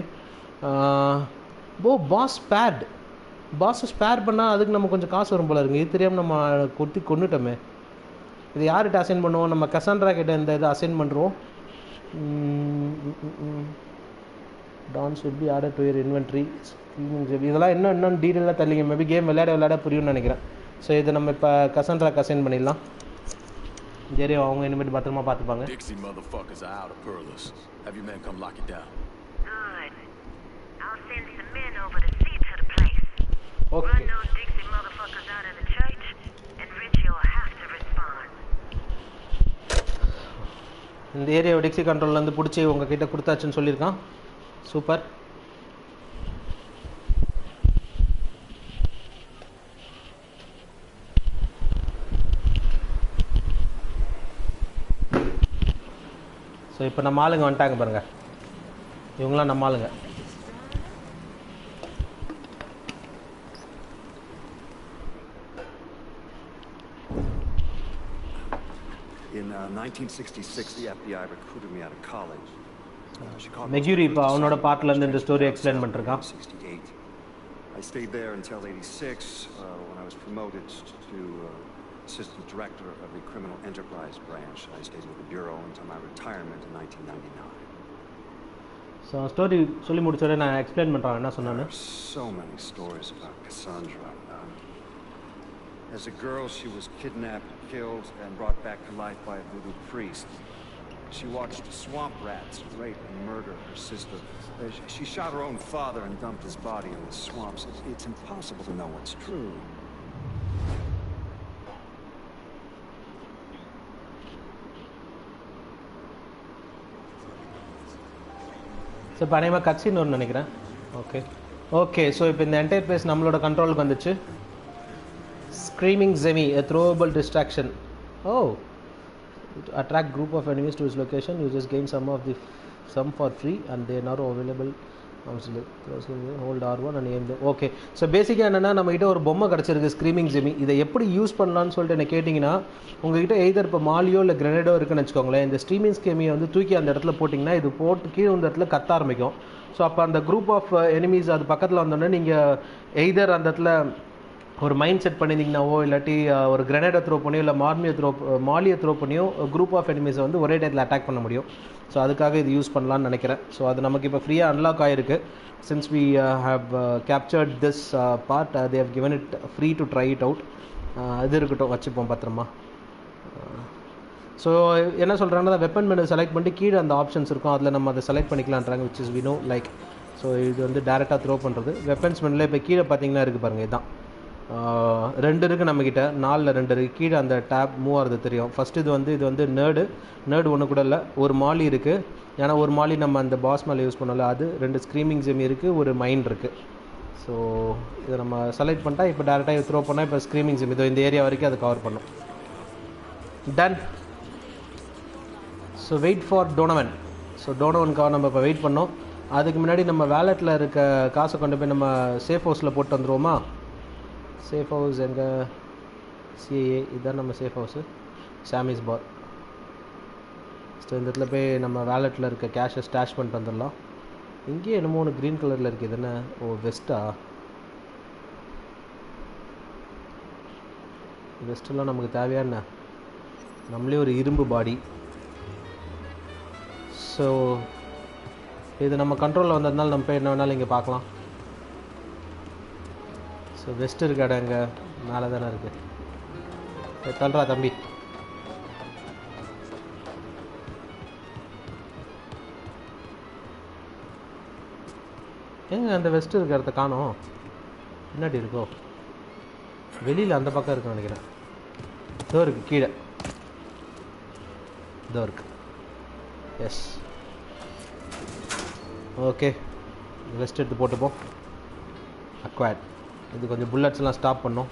Speaker 1: oh boss bad boss spare பண்ணால் அதுக்கு நம்ம கொஞ்சம் காசு வரும் போல இருக்கு இது தெரியாமல் நம்ம கொட்டி கொண்டுட்டோமே இது யார்கிட்ட அசைன் பண்ணுவோம் நம்ம கசாண்ட்ரா கிட்ட இந்த இதை அசைன் பண்ணுறோம் டான்ஸ் will be order to your inventory இதெல்லாம் இன்னும் இன்னும் டீட்டெயிலாக தள்ளிங்க மேபி கேம் விளையாட விளையாட புரியும்னு நினைக்கிறேன் ஸோ இதை நம்ம இப்போ கசன்ட்ராக்கு அசைன் பண்ணிடலாம் சரி அவங்க இனிமேட்டு பத்திரமா பார்த்துப்பாங்க
Speaker 2: Dixie motherfuckers are out of Perlas. Have your men come lock it down.
Speaker 6: Good. I'll send some men over to see to the place.
Speaker 1: Okay
Speaker 6: Run those Dixie motherfuckers out of the church, and Richie will have to respond.
Speaker 1: இந்த ஏரியாவை டெக்ஸி கண்ட்ரோல்லேருந்து பிடிச்சி உங்ககிட்ட கொடுத்தாச்சுன்னு சொல்லியிருக்கான் சூப்பர் ஸோ இப்போ நம்ம ஆளுங்க வந்துட்டாங்க பாருங்க இவங்களாம் நம்ம ஆளுங்க
Speaker 8: In uh, 1966, the FBI recruited me out of college. Uh, Chicago was
Speaker 1: மெக்யூரி
Speaker 8: the
Speaker 1: இப்போ
Speaker 8: first
Speaker 1: அவனோட
Speaker 8: city
Speaker 1: பார்ட்லேருந்து இந்த
Speaker 8: to
Speaker 1: story
Speaker 8: transfer
Speaker 1: explain
Speaker 8: south
Speaker 1: பண்ணிருக்கான்
Speaker 8: in 68. I stayed there until 86, uh, when I was promoted to uh, assistant director of the criminal enterprise branch. I stayed with the bureau until my retirement in 1999.
Speaker 1: So story சொல்லி முடிச்சோடனே நான் எக்ஸ்பிளைன் பண்ணுறான் என்ன
Speaker 8: There
Speaker 1: சொன்னான்னு
Speaker 8: are so many stories about Cassandra. Um, as a girl, she was kidnapped, killed, and brought back to life by a voodoo priest. She watched swamp rats rape and murder her sister. Uh, she, she shot her own father and dumped his body in the swamps. It's, it's impossible to know what's true.
Speaker 1: So இப்போ அனைவரும் கட்சின்னு ஒன்று நினைக்கிறேன் ஓகே ஓகே ஸோ இப்போ இந்த என்டையர் பிளேஸ் நம்மளோட கண்ட்ரோலுக்கு வந்துச்சு screaming Jimmy a throwable distraction oh attract group of enemies to his location you just gain some of the some for free and they are now available hold R one and M okay so பேசிக்காக என்னென்னா நம்மகிட்ட ஒரு பொம்மை கிடச்சிருக்கு ஸ்க்ரீமிங் ஜெமி இதை எப்படி யூஸ் பண்ணலான்னு சொல்லிட்டு என்ன கேட்டிங்கன்னா உங்ககிட்ட எய்தர் இப்போ மாலியோ இல்லை கிரனேடோ இருக்குன்னு வச்சுக்கோங்களேன் இந்த ஸ்ட்ரீமிங் ஸ்கேமியை வந்து தூக்கி அந்த இடத்துல போட்டிங்கன்னா இது போட்டு கீழே இந்த இடத்துல கத்த ஆரம்பிக்கும் ஸோ அப்போ அந்த குரூப் ஆஃப் எனிமீஸ் அது பக்கத்தில் வந்தோடனே நீங்கள் எய்தர் அந்த இடத்துல ஒரு மைண்ட் செட் பண்ணியிருந்தீங்கன்னாவோ இல்லாட்டி அஹ், ஒரு கிரனேடை த்ரோ பண்ணியோ இல்லை மார்மியை த்ரோ மாலியை த்ரோ பண்ணியோ குரூப் ஆஃப் எனிமீஸை வந்து ஒரே டயத்தில் அட்டாக் பண்ண முடியும் ஸோ அதுக்காக இது யூஸ் பண்ணலாம்னு நினைக்கிறேன் ஸோ அது நமக்கு இப்போ ஃப்ரீயாக அன்லாக் ஆகிருக்கு since we have captured this part they have given it free to try it out இது இருக்கட்டும் வச்சுப்போம் பத்திரமா ஸோ என்ன சொல்கிறாங்கன்னா வெப்பன் மெனு செலக்ட் பண்ணிட்டு கீழே அந்த ஆப்ஷன்ஸ் இருக்கும் அதில் நம்ம அதை செலக்ட் பண்ணிக்கலான்றாங்க which is we know like so இது வந்து டேரெக்டாக த்ரோ பண்ணுறது வெப்பன்ஸ் மெனுல இப்போ கீழே பார்த்தீங்கன்னா இருக்குது பாருங்கள் இதுதான் ஆஹ் ரெண்டு இருக்குது நம்மக்கிட்ட நாலில் ரெண்டு இருக்குது கீழே அந்த டேப் மூவ் ஆகிறது தெரியும் ஃபஸ்ட் இது வந்து இது வந்து நேர்டு நேர்டு ஒன்று கூட இல்லை ஒரு மாலி இருக்குது ஏன்னா ஒரு மாலி நம்ம அந்த பாஸ் மேலே யூஸ் பண்ணல அது ரெண்டு ஸ்க்ரீமிங் ஜெம் இருக்குது ஒரு மைண்ட் இருக்குது ஸோ இதை நம்ம செலக்ட் பண்ணிட்டா இப்போ டேரெக்டாக த்ரோ பண்ணால் இப்போ ஸ்க்ரீமிங் ஜெம் இதோ இந்த ஏரியா வரைக்கும் அதை கவர் பண்ணும் done so wait for Donovan so டோனவனுக்காக நம்ம இப்போ வெயிட் பண்ணோம் அதுக்கு முன்னாடி நம்ம வேலெட்டில் இருக்க காசை கொண்டு போய் நம்ம சேஃப் ஹவுஸில் போட்டு வந்துருவோமா சேஃப் ஹவுஸ் எங்கே சிஏஏ இதுதான் நம்ம safe house Sammy's bar so இந்த இடத்துல போய் நம்ம வேலெட்டில் இருக்க கேஷை ஸ்டாஷ் பண்ணிட்டு வந்துடலாம் இங்கேயே என்னமோ ஒன்று க்ரீன் கலரில் இருக்குது இது என்ன ஓ வெஸ்ட்டா வெஸ்ட்டெல்லாம் நமக்கு தேவையா என்ன நம்மளே ஒரு இரும்பு பாடி ஸோ இது நம்ம கண்ட்ரோலில் வந்ததுனால நம்ம போய் என்ன வேணாலும் இங்கே பார்க்கலாம் ஸோ வெஸ்ட் இருக்க இடம் எங்கே மேலே தானே இருக்குது தள்ளுறா தம்பி எங்க அந்த வெஸ்ட் இருக்க இடத்த காணோம் பின்னாடி இருக்கோ வெளியில் அந்த பக்கம் இருக்குன்னு நினைக்கிறேன் இதோ இருக்கு கீழே இதோ இருக்கு எஸ் ஓகே வெஸ்ட் எடுத்து போட்டுப்போம் அக்வாட் இது கொஞ்சம் புல்லட்ஸ்லாம் ஸ்டாப் பண்ணோம்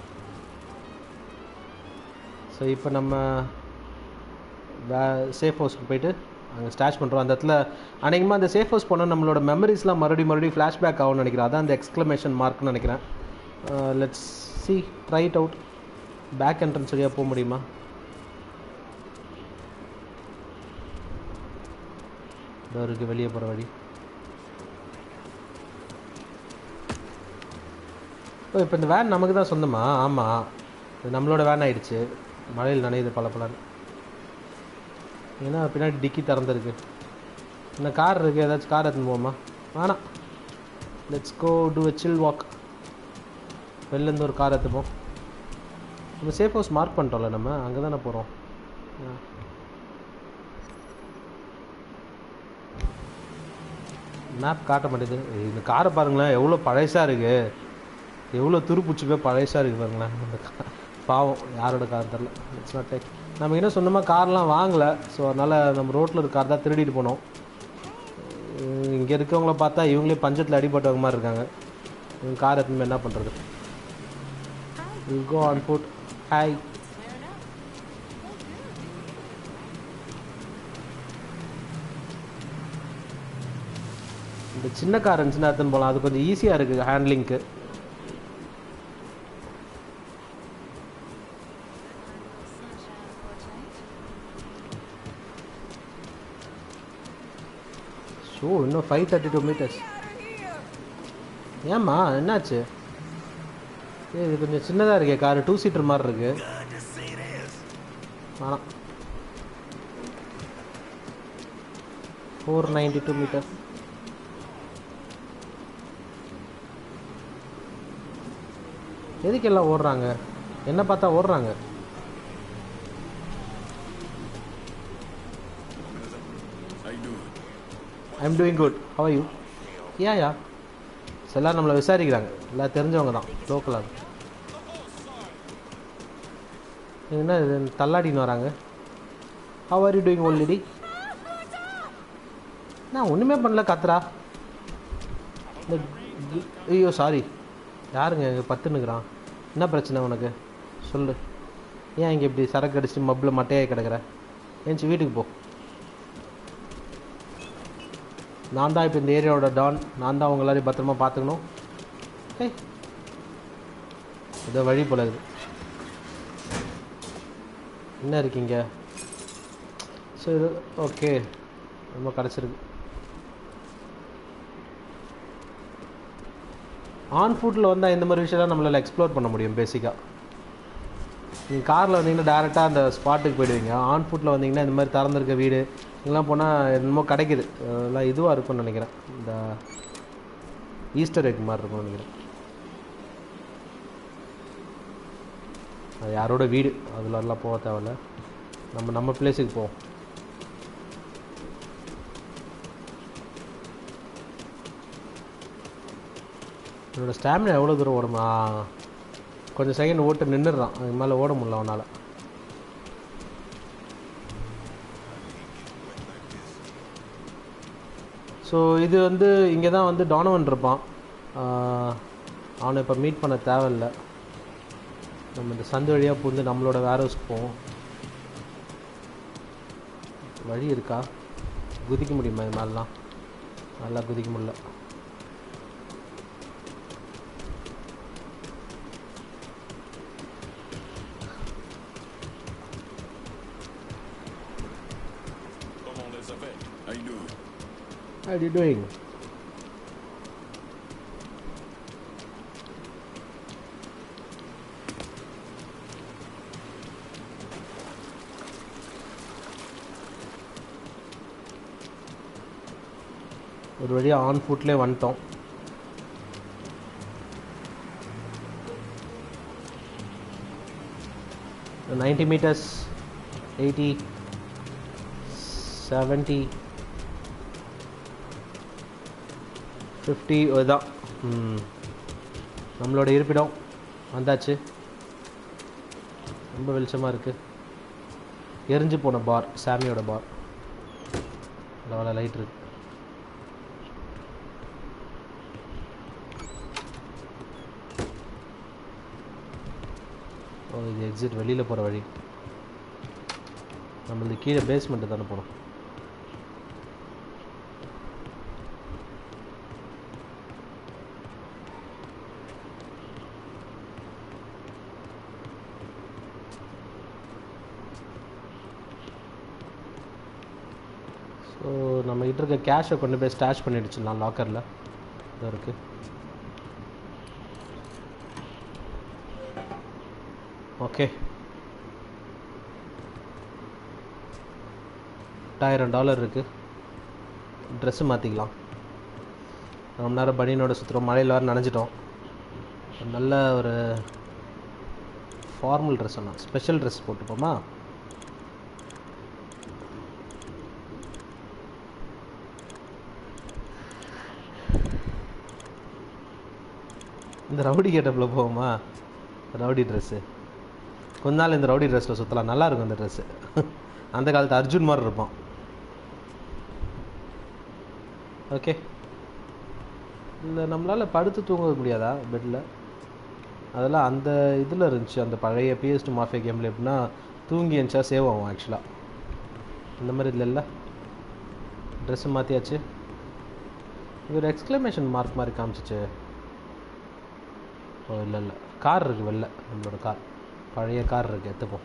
Speaker 1: ஸோ இப்போ நம்ம வே சேஃப் ஹவுஸ்க்கு போயிட்டு அங்கே ஸ்டாஷ் பண்ணுறோம் அந்த இடத்துல அநேகமாக அந்த சேஃப் ஹவுஸ் போனால் நம்மளோட மெமரிஸ்லாம் மறுபடியும் மறுபடியும் ஃப்ளாஷ்பேக் ஆகும்னு நினைக்கிறேன் அதான் அந்த எக்ஸ்க்ளமேஷன் மார்க்னு நினைக்கிறேன் let's see try it out back entrance வழியாக போக முடியுமா இதோ இருக்குது வெளியே போகிற வழி ஓ இப்போ இந்த வேன் நமக்கு தான் சொந்தமா ஆமாம் இது நம்மளோட வேன் ஆயிடுச்சு மழையில் நனையுது பல பலன்னு ஏன்னா பின்னாடி டிக்கி திறந்துருக்கு இந்த கார் இருக்குது ஏதாச்சும் கார் எடுத்துன்னு போமா வேணாம் let's go to a chill walk வெளிலேருந்து ஒரு கார் எடுத்துப்போம் நம்ம சேஃப் ஹவுஸ் மார்க் பண்ணிட்டோம்ல நம்ம அங்கே தானே போகிறோம் மேப் காட்ட மாட்டேங்குது இந்த காரை பாருங்களேன் எவ்வளோ பழசாக இருக்குது எவ்வளோ துருப்புச்சு போய் பழசாக இருக்குது பாருங்களேன் இந்த கா- பாவம் யாரோட கார் தெரில இட்ஸ் நாட் டேக் நம்ம என்ன சொந்தமாக கார்லாம் வாங்கலை ஸோ அதனால் நம்ம ரோட்டில் இருக்க கார் தான் திருடிட்டு போனோம் இங்கே இருக்கவங்கள பார்த்தா இவங்களே பஞ்சத்தில் அடிபட்டவங்க மாதிரி இருக்காங்க இவங்க கார் எடுத்துன்னு போய் என்ன பண்ணுறது கோ ஆன் ஃபுட் ஹாய் இந்த சின்ன கார் இருந்துச்சுன்னா எடுத்துன்னு போகலாம் அது கொஞ்சம் ஈஸியாக இருக்குது ஹேண்ட்லிங்க்கு ஷோ இன்னும் ஃபைவ் தேர்ட்டி டூ மீட்டர்ஸ் ஏம்மா என்னாச்சு ஏய் இது கொஞ்சம் சின்னதாக இருக்கே கார் டூ சீட்டர் மாதிரி இருக்கு வேணாம் ஃபோர் நைன்டி டூ மீட்டர் எதுக்கு எல்லாம் ஓடுறாங்க என்ன பார்த்தா ஓடுறாங்க
Speaker 2: How you doing?
Speaker 1: I'm doing good how you yeah yeah எல்லாம் நம்மளை விசாரிக்கிறாங்க எல்லாம் தெரிஞ்சவங்க தான் லோக்கலாக என்ன இது தள்ளாடின்னு வராங்க how are you doing old lady நான் ஒன்றுமே பண்ணல கத்துறா இந்த கி- ஐயோ சாரி யாருங்க இங்கே பத்துனுக்குறான் என்ன பிரச்சனை உனக்கு சொல்லு ஏன் இங்கே இப்படி சரக்கு அடிச்சுட்டு மப்பில் மட்டையாகி கிடக்குற ஏஞ்சி வீட்டுக்கு போ நான் தான் இப்போ இந்த ஏரியாவோட டான் நான் தான் அவங்க எல்லாரையும் பத்திரமா பார்த்துக்கணும் ஏய் இதோ வழி போல இருக்குது என்ன இருக்கீங்க சரி ஓகே ரொம்ப கிடச்சிருக்கு ஆன் ஃபுட்டில் வந்தால் இந்த மாதிரி விஷயம்லாம் நம்மளால் எக்ஸ்ப்ளோர் பண்ண முடியும் பேசிக்காக நீங்கள் காரில் வந்தீங்கன்னா டேரெக்டாக அந்த ஸ்பாட்டுக்கு போயிடுவீங்க ஆன் ஃபுட்டில் வந்தீங்கன்னா இந்த மாதிரி திறந்துருக்க வீடு இங்கெல்லாம் போனால் என்னமோ கிடைக்குது அதெல்லாம் இதுவாக இருக்கும்னு நினைக்கிறேன் இந்த ஈஸ்டர் எக் மாதிரி இருக்கும்னு நினைக்கிறேன் அது யாரோட வீடு அதுலலாம் போக தேவையில்ல நம்ம நம்ம பிளேஸுக்கு போவோம் என்னோடய ஸ்டாமினா எவ்வளோ தூரம் ஓடுமா கொஞ்சம் செகண்ட் ஓட்டு நின்றுடுறான் அதுக்கு மேலே ஓட முடியல அவனால் ஸோ இது வந்து இங்கே தான் வந்து டானவன் இருப்பான் ஆஹ் அவனை இப்போ மீட் பண்ண தேவையில்லை நம்ம இந்த சந்து வழியாக புந்து நம்மளோட வேர் ஹவுஸ்க்கு போவோம் வழி இருக்கா குதிக்க முடியுமா இது மாதிரிலாம் நல்லா குதிக்க முடியல
Speaker 2: Come on, let's have it. How you doing?
Speaker 1: How are you doing? ஒரு வழியாக ஆன் ஃபுட்லேயே வந்துட்டோம் ninety metres eighty seventy fifty இதுதான் ம். நம்மளோட இருப்பிடம் வந்தாச்சு ரொம்ப வெளிச்சமாக இருக்குது எரிஞ்சு போன பார் சாமியோட பார் லெவலில் லைட் இருக்கு ஓ இது எக்ஸிட் வெளியில் போகிற வழி நம்மளது கீழே பேஸ்மெண்ட்டு தானே போகணும் ஸோ நம்மகிட்ட இருக்க கேஷை கொண்டு போய் ஸ்டாஷ் பண்ணிடுச்சுலாம் லாக்கரில் இது இருக்குது ஓகே எட்டாயிரம் டாலர் இருக்குது ட்ரெஸ்ஸு மாற்றிக்கலாம் ரொம்ப நேரம் பனியனோட சுற்றுறோம் மழையில் வேறு நனைஞ்சிட்டோம் ஒரு நல்ல ஒரு ஃபார்மல் ட்ரெஸ் ஒன்று ஸ்பெஷல் ட்ரெஸ் போட்டுப்போமா இந்த ரவுடி கேட்டப்பில் போவோமா ரவுடி ட்ரெஸ்ஸு கொஞ்ச நாள் இந்த ரவுடி ட்ரெஸ்ஸில் சுற்றலாம் நல்லா இருக்கும் இந்த ட்ரெஸ்ஸு அந்த காலத்து அர்ஜுன் மாதிரி இருப்பான் ஓகே இல்லை நம்மளால் படுத்து தூங்க முடியாதா பெட்டில் அதெல்லாம் அந்த இதில் இருந்துச்சு அந்த பழைய பிஎஸ்டி மாஃபியா கேமில் எப்படின்னா தூங்கி இருந்துச்சா சேவ் ஆகும் ஆக்சுவலாக இந்த மாதிரி இதில் இல்லை ட்ரெஸ்ஸு மாற்றியாச்சு இவர் எக்ஸ்க்ளமேஷன் மார்க் மாதிரி காமிச்சிச்சு ஓ இல்லை இல்லை கார் இருக்குது வெளில நம்மளோட கார் பழைய கார் இருக்குது எடுத்துப்போம்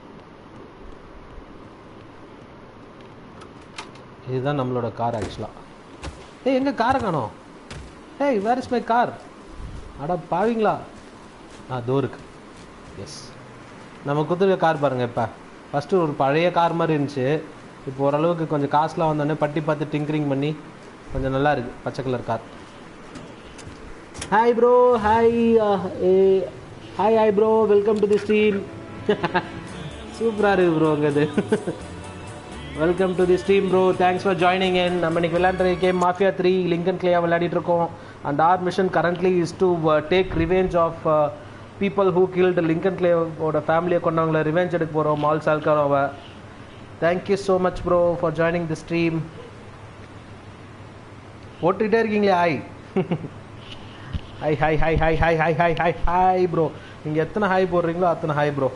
Speaker 1: இதுதான் நம்மளோட கார் ஆக்சுவலாக ஏய் எங்கே காரை காணோம் ஏய் வேர் இஸ் மை கார் அட பாவீங்களா ஆ தோ இருக்கு எஸ் நம்ம குத்துருக்க கார் பாருங்கள் இப்போ ஃபஸ்ட்டு ஒரு பழைய கார் மாதிரி இருந்துச்சு இப்போ ஓரளவுக்கு கொஞ்சம் காசுலாம் வந்தோடனே பட்டி பார்த்து டிங்கரிங் பண்ணி கொஞ்சம் நல்லா இருக்குது பச்சை colour car hi bro hi hi hi bro welcome to the stream சூப்பராக இருக்குது ப்ரோ அங்கே இது welcome to the stream bro thanks for joining in நம்ம இன்னைக்கு விளையாடுற கேம் மாஃபியா த்ரீ லிங்கன் கிளேயா விளையாடிட்டு இருக்கோம் and our mission currently is to take revenge of people who killed Lincoln கிளேவோட ஃபேமிலியை கொண்டவங்கள ரிவெஞ்ச் எடுக்க போகிறோம் மால் சால்காரோவை thank you so much bro for joining the stream போட்டுக்கிட்டே இருக்கீங்களே hi hi hi hi hi hi hi hi hi hi bro நீங்கள் எத்தனை ஹாய் போடுறீங்களோ அத்தனை ஹாய் ப்ரோ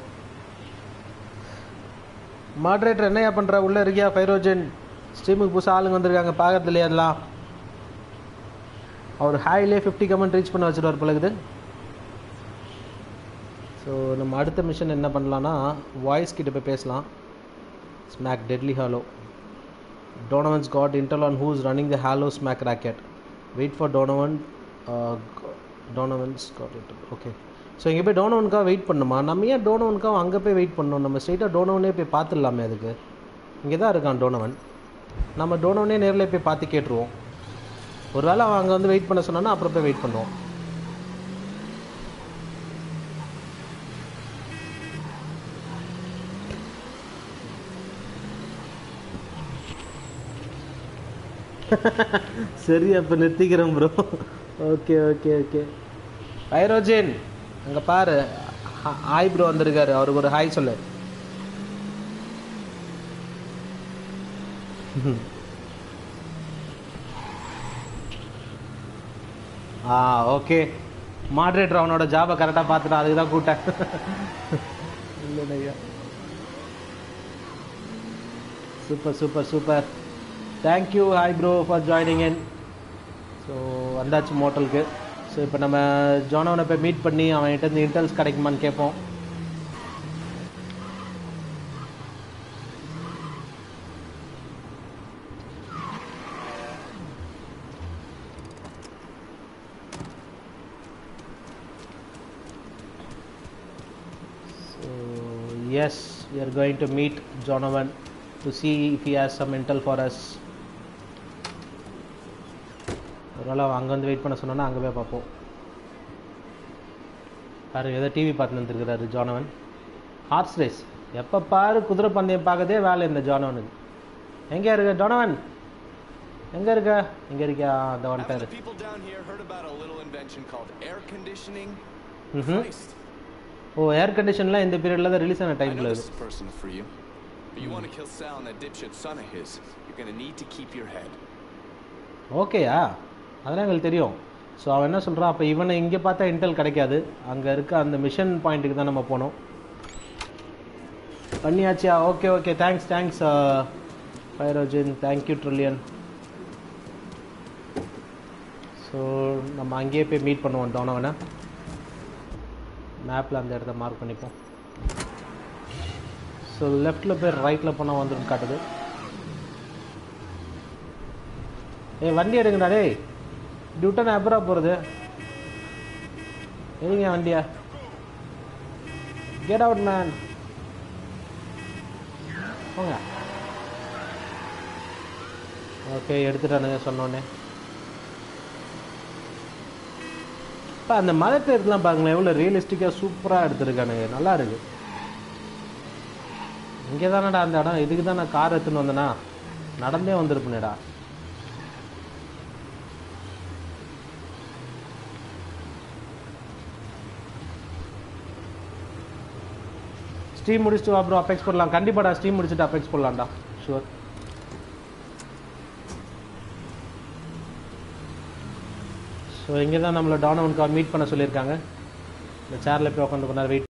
Speaker 1: மாட்ரேட்டர் என்னையா பண்ணுற உள்ளே இருக்கியா ஃபைரோஜன் ஸ்ட்ரீமுக்கு புதுசாக ஆளுங்க வந்திருக்காங்க பார்க்கறது இல்லையா அதெல்லாம் அவர் ஹாயிலே ஃபிஃப்டி கமெண்ட் ரீச் பண்ண வச்சுருவார் பழகுது ஸோ நம்ம அடுத்த மிஷன் என்ன பண்ணலான்னா வாய்ஸ் கிட்ட போய் பேசலாம் smack deadly Hollow Donovan's got intel on who's running the Hollow smack racket wait for Donovan Donovan's got intel okay so இங்கே போய் டோனவனுக்காக வெயிட் பண்ணுமா நம்ம ஏன் டோனவனுக்காக அங்கே போய் வெயிட் பண்ணணும் நம்ம ஸ்ட்ரெயிட்டாக டோனவனே போய் பார்த்துடலாமே அதுக்கு இங்கே தான் இருக்கான் டோனவன் நம்ம டோனவனே நேரில் போய் பார்த்து கேட்டுருவோம் ஒருவேளை அவன் அங்கே வந்து வெயிட் பண்ண சொன்னான்னா அப்புறம் போய் வெயிட் பண்ணுவோம் சரி அப்போ நிறுத்திக்கிறேன் ப்ரோ ஓகே ஓகே ஓகே ஹைரோஜின் அங்கே பாரு ஹாய் ப்ரோ வந்திருக்காரு அவருக்கு ஒரு ஹாய் சொல்லு ஆ ஓகே மாட்ரேட்டர் அவனோட ஜாபை கரெக்டாக பார்த்துட்டான் அதுக்கு தான் கூட்டேன் இல்லையா super super super thank you hi bro for joining in so வந்தாச்சு மோட்டலுக்கு ஸோ இப்போ நம்ம ஜோனவனை போய் மீட் பண்ணி அவன்கிட்ட இருந்து இன்டெல்ஸ் கிடைக்குமான்னு கேட்போம் So, yes, we are going to meet Jonovan to see if he has some intel for us. ஒருவேளை அவன் அங்கே வந்து வெயிட் பண்ண சொன்னோன்னா அங்கே போய் பார்ப்போம் பாரு ஏதோ டிவி பார்த்து வந்துருக்கிறாரு ஜானவன் ஹார்ஸ் ரேஸ் எப்போ பாரு குதிரை பந்தயம் பார்க்கதே வேலை இந்த ஜானவனுக்கு எங்கே இருக்க ஜானவன் எங்கே இருக்க எங்கே இருக்கியா அந்த
Speaker 7: Haven't
Speaker 1: வந்துட்டாரு
Speaker 7: the people down here heard about a little invention called air conditioning?
Speaker 1: ம்ஹும்.
Speaker 7: Christ.
Speaker 1: ஓ ஏர் கண்டிஷன்லாம் இந்த பீரியடில் தான் ரிலீஸ் ஆன
Speaker 7: I
Speaker 1: டைமில்
Speaker 7: know this
Speaker 1: இது
Speaker 7: is personal for you, but you want to kill Sal and that dipshit son of his, you're gonna need to keep your head.
Speaker 1: ஓகேயா அதெல்லாம் எங்களுக்கு தெரியும் ஸோ அவன் என்ன சொல்கிறான் அப்போ இவனை இங்கே பார்த்தா இன்டெல் கிடைக்காது அங்கே இருக்க அந்த மிஷன் பாயிண்ட்டுக்கு தான் நம்ம போனோம் பண்ணியாச்சியா ஓகே ஓகே தேங்க்ஸ் தேங்க்ஸ் ஃபைரோஜின் தேங்க்யூ ட்ரில்லியன் ஸோ நம்ம அங்கேயே போய் மீட் பண்ணுவோம் டோனவனை மேப்பில் அந்த இடத்த மார்க் பண்ணிப்போம் ஸோ லெஃப்ட்டில் போய் ரைட்டில் போனால் வந்துடும் காட்டுது ஏய் வண்டி எடுங்கடா டேய் இப்படி விட்டா நான் எப்பரா போகிறது எடுங்க வண்டியா கெட் அவுட் மேன் போங்க ஓகே எடுத்துட்டானுங்க சொன்னோன்னே இப்போ அந்த மதத்தை எடுத்துலாம் பாருங்களேன் எவ்வளோ ரியலிஸ்டிக்காக சூப்பராக எடுத்துருக்கானுங்க நல்லா இருக்கு இங்கே தானடா அந்த இடம் இதுக்கு தான் நான் கார் எடுத்துன்னு வந்தேனா நடந்தே வந்திருப்பேனேடா ஸ்டீம் முடிச்சுட்டு அப்புறம் அபெக்ஸ் போடலாம் கண்டிப்பாடா ஸ்டீம் முடிச்சுட்டு அபெக்ஸ் போடலாம்டா ஷுவர் ஸோ இங்கே தான் நம்மளை டானவனுக்கு மீட் பண்ண சொல்லியிருக்காங்க இந்த சேரில் போய் உட்காந்து கொஞ்ச நேரம் wait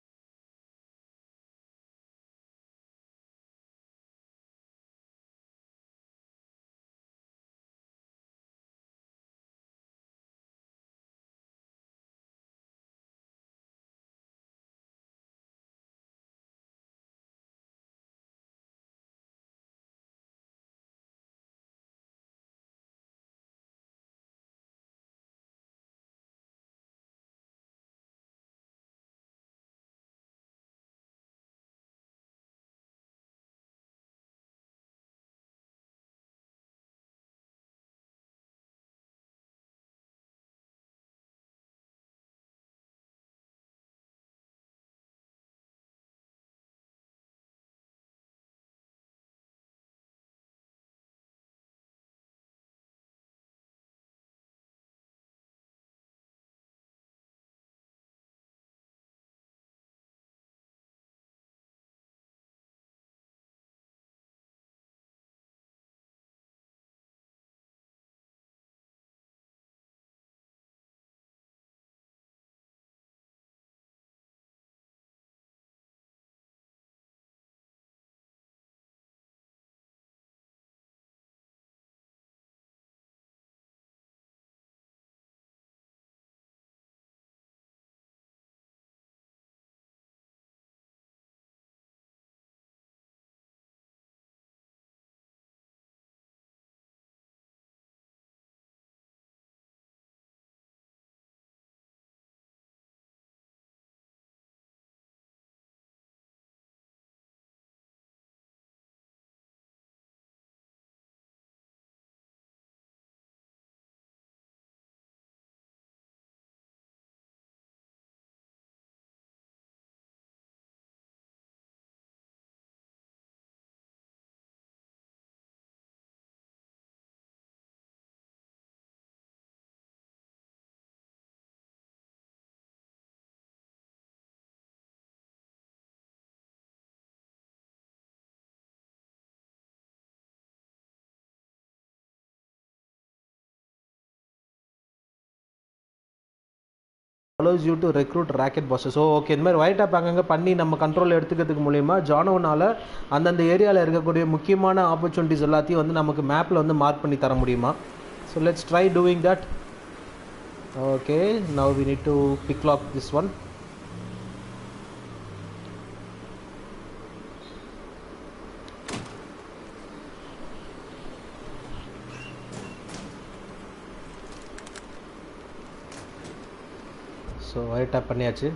Speaker 1: allows you to recruit racket bosses so okay இந்த மாதிரி ஒயிட் ஆப் அங்கங்கே பண்ணி நம்ம கண்ட்ரோல் எடுத்துக்கிறதுக்கு மூலிமா ஜானோனால் அந்தந்த ஏரியாவில் இருக்கக்கூடிய முக்கியமான ஆப்பர்ச்சுனிட்டிஸ் எல்லாத்தையும் வந்து நமக்கு மேப்பில் வந்து மார்க் பண்ணி தர முடியுமா so let's try doing that okay now we need to pick lock this one so wiretap பண்ணியாச்சு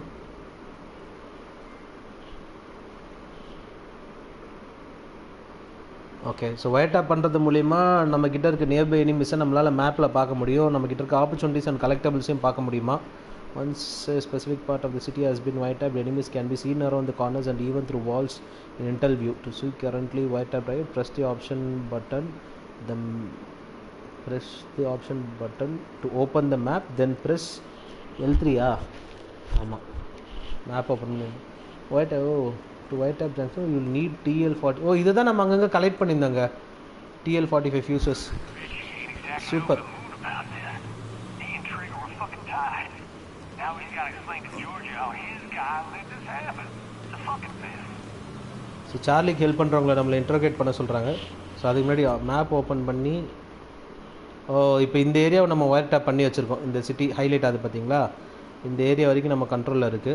Speaker 1: ஓகே ஸோ ஒயிட் டேப் பண்ணுறது மூலிமா நம்ம கிட்ட இருக்க நியர்பை எனிமிஸை நம்மளால் மேப்பில் பார்க்க முடியும் நம்ம கிட்ட இருக்க ஆப்பர்ச்சுனிட்டிஸ் அண்ட் கலெக்டபிள்ஸையும் பார்க்க முடியுமா once specific part of the city has been wiretapped enemies can be seen around the corners and even through walls in intel view to see currently wiretap right press the option button then press the option button to open the map then press L3 ஆ ஆமாம் மேப் ஓப்பன் பண்ணி wire oh to wiretap junction you need DL forty oh இதை தான் நம்ம அங்கங்கே கலெக்ட் பண்ணியிருந்தாங்க DL forty five fuses super
Speaker 6: about this. He and Trigger were fucking tied. Now he's got to explain to Georgia how his guy let this happen. It's a fucking mess.
Speaker 1: So சார்லிக்கு ஹெல்ப் பண்ணுறவங்கள நம்மளை இன்ட்ரோகேட் பண்ண சொல்கிறாங்க ஸோ அதுக்கு முன்னாடி மேப் ஓப்பன் பண்ணி ஓ இப்போ இந்த ஏரியாவை நம்ம ஒயர் டேப் பண்ணி வச்சுருக்கோம் இந்த சிட்டி ஹைலைட் ஆகுது பார்த்தீங்களா இந்த ஏரியா வரைக்கும் நம்ம கண்ட்ரோலில் இருக்குது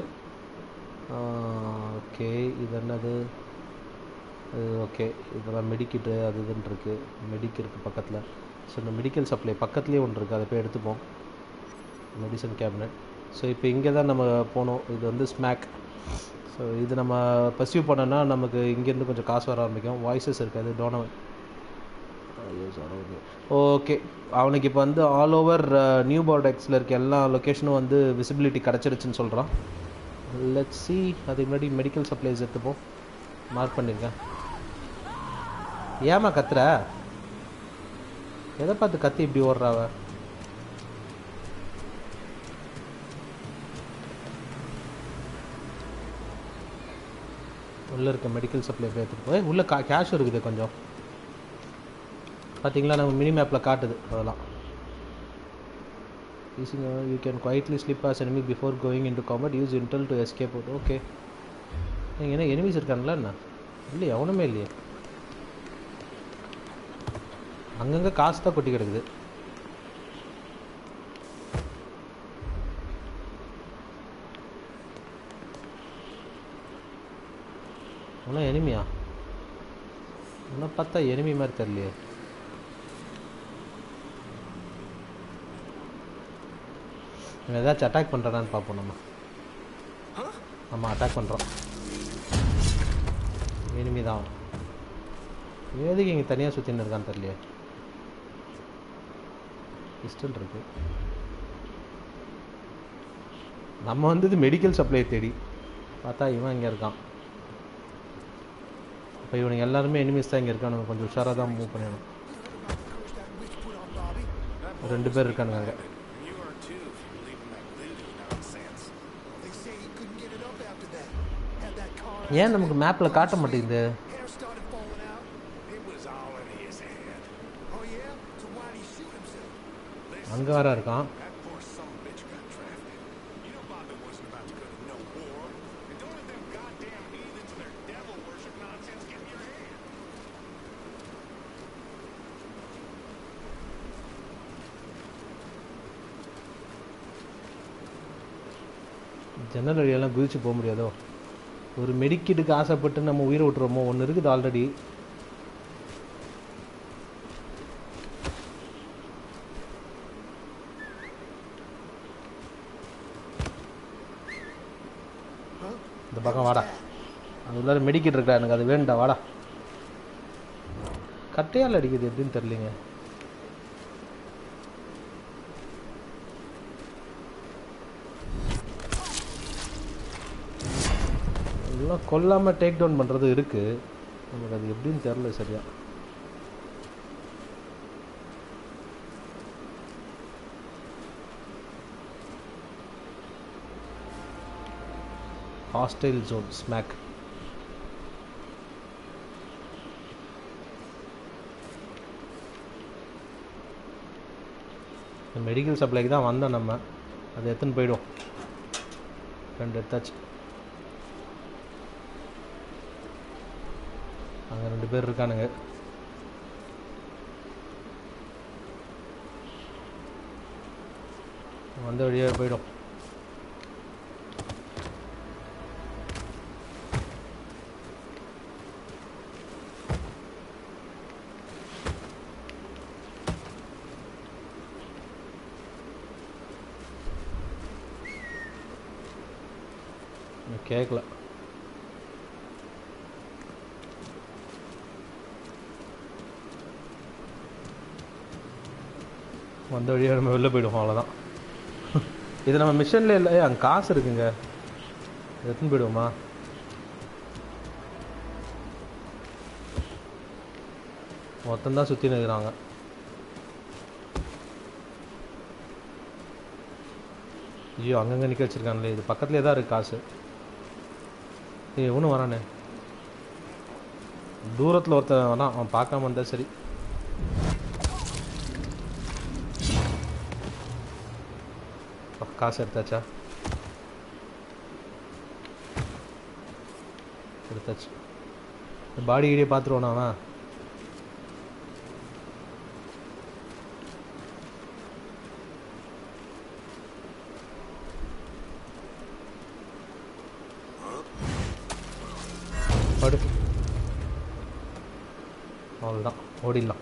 Speaker 1: ஓகே இது என்னது ஓகே இதெல்லாம் மெடிக்கிட்டு அது இதுன்னு இருக்குது மெடிக் இருக்குது பக்கத்தில் ஸோ இந்த மெடிக்கல் சப்ளை பக்கத்துலேயே ஒன்று இருக்குது அதை போய் எடுத்துப்போம் மெடிசன் கேபினட் ஸோ இப்போ இங்கே தான் நம்ம போனோம் இது வந்து ஸ்மாக் ஸோ இது நம்ம பர்சியூ பண்ணோன்னா நமக்கு இங்கேருந்து கொஞ்சம் காசு வர ஆரம்பிக்கும் வாய்ஸஸ் இருக்காது டோனவன் ஓகே அவனுக்கு இப்போ வந்து ஆல் ஓவர் நியூ பால்டெக்ஸில் இருக்க எல்லா லொக்கேஷனும் வந்து விசிபிலிட்டி கிடச்சிருச்சுன்னு சொல்கிறான் லெட் சி அதுக்கு முன்னாடி மெடிக்கல் சப்ளைஸ் எடுத்துப்போம் மார்க் பண்ணியிருக்கேன் ஏமா கத்துற எதை பார்த்து கத்தி இப்படி ஓடுறாவ உள்ளே இருக்க மெடிக்கல் சப்ளை போய் எடுத்துகிட்டு போய் உள்ளே கா கேஷ் இருக்குது கொஞ்சம் பார்த்தீங்களா நம்ம மினி மேப்பில் காட்டுது அதெல்லாம் using you can quietly slip as enemy before going into combat use intel to escape out okay நீங்கள் என்ன எனிமீஸ் இருக்காங்களா என்ன இல்லை எவனுமே இல்லையே அங்கங்கே காசு தான் கொட்டி கிடக்குது ஒன்றும் எனிமியா உன்னை பார்த்தா எனிமி மாதிரி தெரியலையே இவன் ஏதாச்சும் அட்டாக் பண்ணுறானான்னு பார்ப்போம் நம்ம ஆமாம் அட்டாக் பண்ணுறோம் எனிமி தான் அவன். எதுக்கு இங்கே தனியாக சுற்றின்னு இருக்கான்னு தெரியலையே பிஸ்டல் இருக்கு நம்ம வந்தது மெடிக்கல் சப்ளை தேடி பார்த்தா இவன் இங்கே இருக்கான் இப்போ இவனுங்க எல்லாருமே எனிமீஸ் தான் இங்கே இருக்கானுங்க கொஞ்சம் உஷாராக தான் மூவ் பண்ணணும் ரெண்டு பேர் இருக்கானுங்க அங்கே
Speaker 2: You are too if you believe in that voodoo nonsense.
Speaker 9: They say he couldn't get it up after that. Had that car
Speaker 1: ஏன் நமக்கு மேப்பில் காட்ட மாட்டேங்குது
Speaker 9: hair started falling out.
Speaker 2: It was all in his head.
Speaker 9: Oh yeah? So why'd he shoot himself?
Speaker 1: அங்கே வேற இருக்கான்
Speaker 2: That poor son of a bitch got drafted. You know Bobby wasn't about to go to no war. And don't let them goddamn heathens and their devil worship nonsense get in your head.
Speaker 1: ஜன்னல் வழியெல்லாம் குதிச்சு போக முடியாதோ ஒரு மெடிக்கிட்டுக்கு ஆசைப்பட்டு நம்ம உயிரை விட்டுருவோமோ ஒன்று இருக்குது ஆல்ரெடி இந்த பக்கம் வாடா அது உள்ளார மெடிக்கிட்டு இருக்கா எனக்கு அது வேணும்டா வாடா கட்டையால் அடிக்குது எப்படின்னு தெரியலிங்க இதெல்லாம் கொல்லாமல் டேக் டவுன் பண்ணுறது இருக்குது நமக்கு அது எப்படின்னு தெரில சரியா ஹாஸ்டைல் ஜோன் ஸ்மாக் மெடிக்கல் சப்ளைக்கு தான் வந்தோம் நம்ம அதை எடுத்துன்னு போயிடும் ரெண்டு எடுத்தாச்சு அங்கே ரெண்டு பேர் இருக்கானுங்க வந்த வழியாக போயிடும் கேட்கல வந்த வழியாக நம்ம வெளில போயிடுவோம் அவ்வளோதான் இது நம்ம மிஷனில் இல்லை அங்கே காசு இருக்குங்க எடுத்துன்னு போயிடுவோமா மொத்தம் தான் சுற்றி நிற்கிறாங்க ஐயோ அங்கங்கே நிற்க வச்சிருக்காங்களே இது பக்கத்துலேயே தான் இருக்குது காசு ஏய் ஒன்றும் வரானே தூரத்தில் ஒருத்தன் வரான் அவன் பார்க்காம இருந்தால் சரி அப்பா, காசு எடுத்தாச்சா எடுத்தாச்சு பாடி கீடியே பார்த்துருவானா அவன் படு அவ்வளோதான் ஓடிடலாம்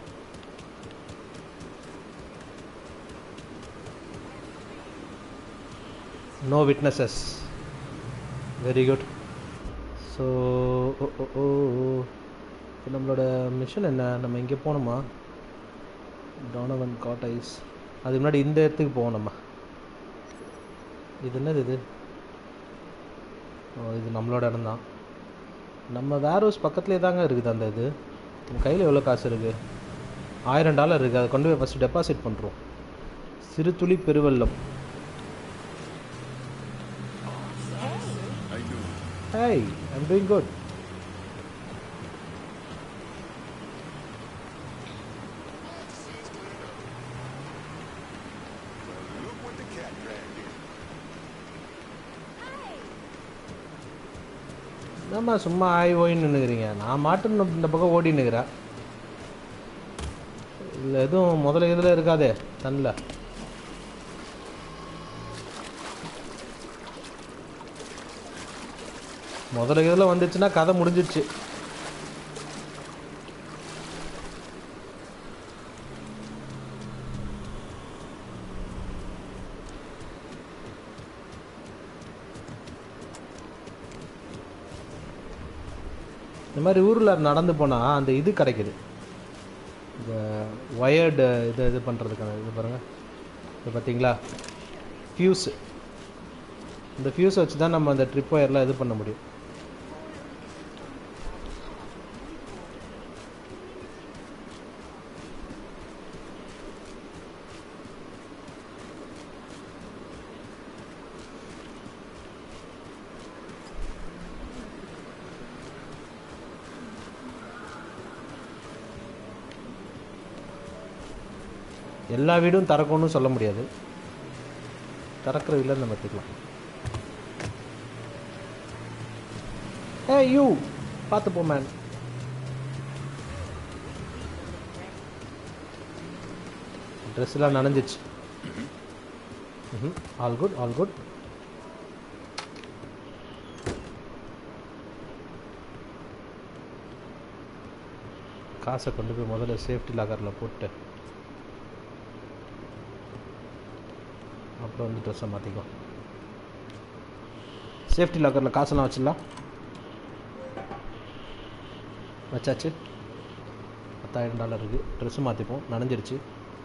Speaker 1: no witnesses very good so oh oh oh இப்போ நம்மளோட மிஷன் என்ன நம்ம இங்கே போகணுமா டானவன் காட் ஐஸ் அதுக்கு முன்னாடி இந்த இடத்துக்கு போவோம் நம்ம இது என்னது இது ஓ இது நம்மளோட இடம் தான் நம்ம வேர் ஹவுஸ் பக்கத்துலேயே தாங்க இருக்குது அந்த இது நம்ம கையில் எவ்வளோ காசு இருக்குது ஆயிரம் டாலர் இருக்குது அதை கொண்டு போய் ஃபஸ்ட்டு டெபாசிட் பண்ணுறோம் சிறு துளி பெருவெள்ளம் Hey, I'm doing good.
Speaker 2: Look what the cat dragged in.
Speaker 1: என்னம்மா சும்மா ஆய் ஓயின்னு நின்றுக்கிறீங்க நான் மாட்டு இந்த பக்கம் ஓடி நிற்கிறேன் இல்லை எதுவும் முதல்ல இதில் இருக்காதே தண்ணில் முதல்ல இதில் வந்துச்சுன்னா கதை முடிஞ்சிடுச்சு இந்த மாதிரி ஊரில் நடந்து போனால் அந்த இது கிடைக்குது இந்த ஒயர்டு இது இது பண்ணுறதுக்கான இது பாருங்கள் இது பார்த்தீங்களா ஃபியூஸு இந்த ஃபியூஸை வச்சு தான் நம்ம அந்த ட்ரிப் ஒயர்லாம் இது பண்ண முடியும் எல்லா வீடும் திறக்கும்னு சொல்ல முடியாது திறக்கிற வீட்டில் நம்ம எடுத்துக்கலாம் ஏ யூ பார்த்து போ மேன் ட்ரெஸ்லாம் நனைஞ்சிச்சு ஆல் குட் ஆல் குட் காசை கொண்டு போய் முதல்ல சேஃப்டி லாக்கரில் போட்டு அப்புறம் வந்து ட்ரெஸ்ஸை மாற்றிக்கலாம் சேஃப்டி லாக்கரில் காசெல்லாம் வச்சிடலாம் வச்சாச்சு பத்தாயிரம் டாலர் இருக்குது ட்ரெஸ்ஸு மாற்றிப்போம் நனைஞ்சிருச்சு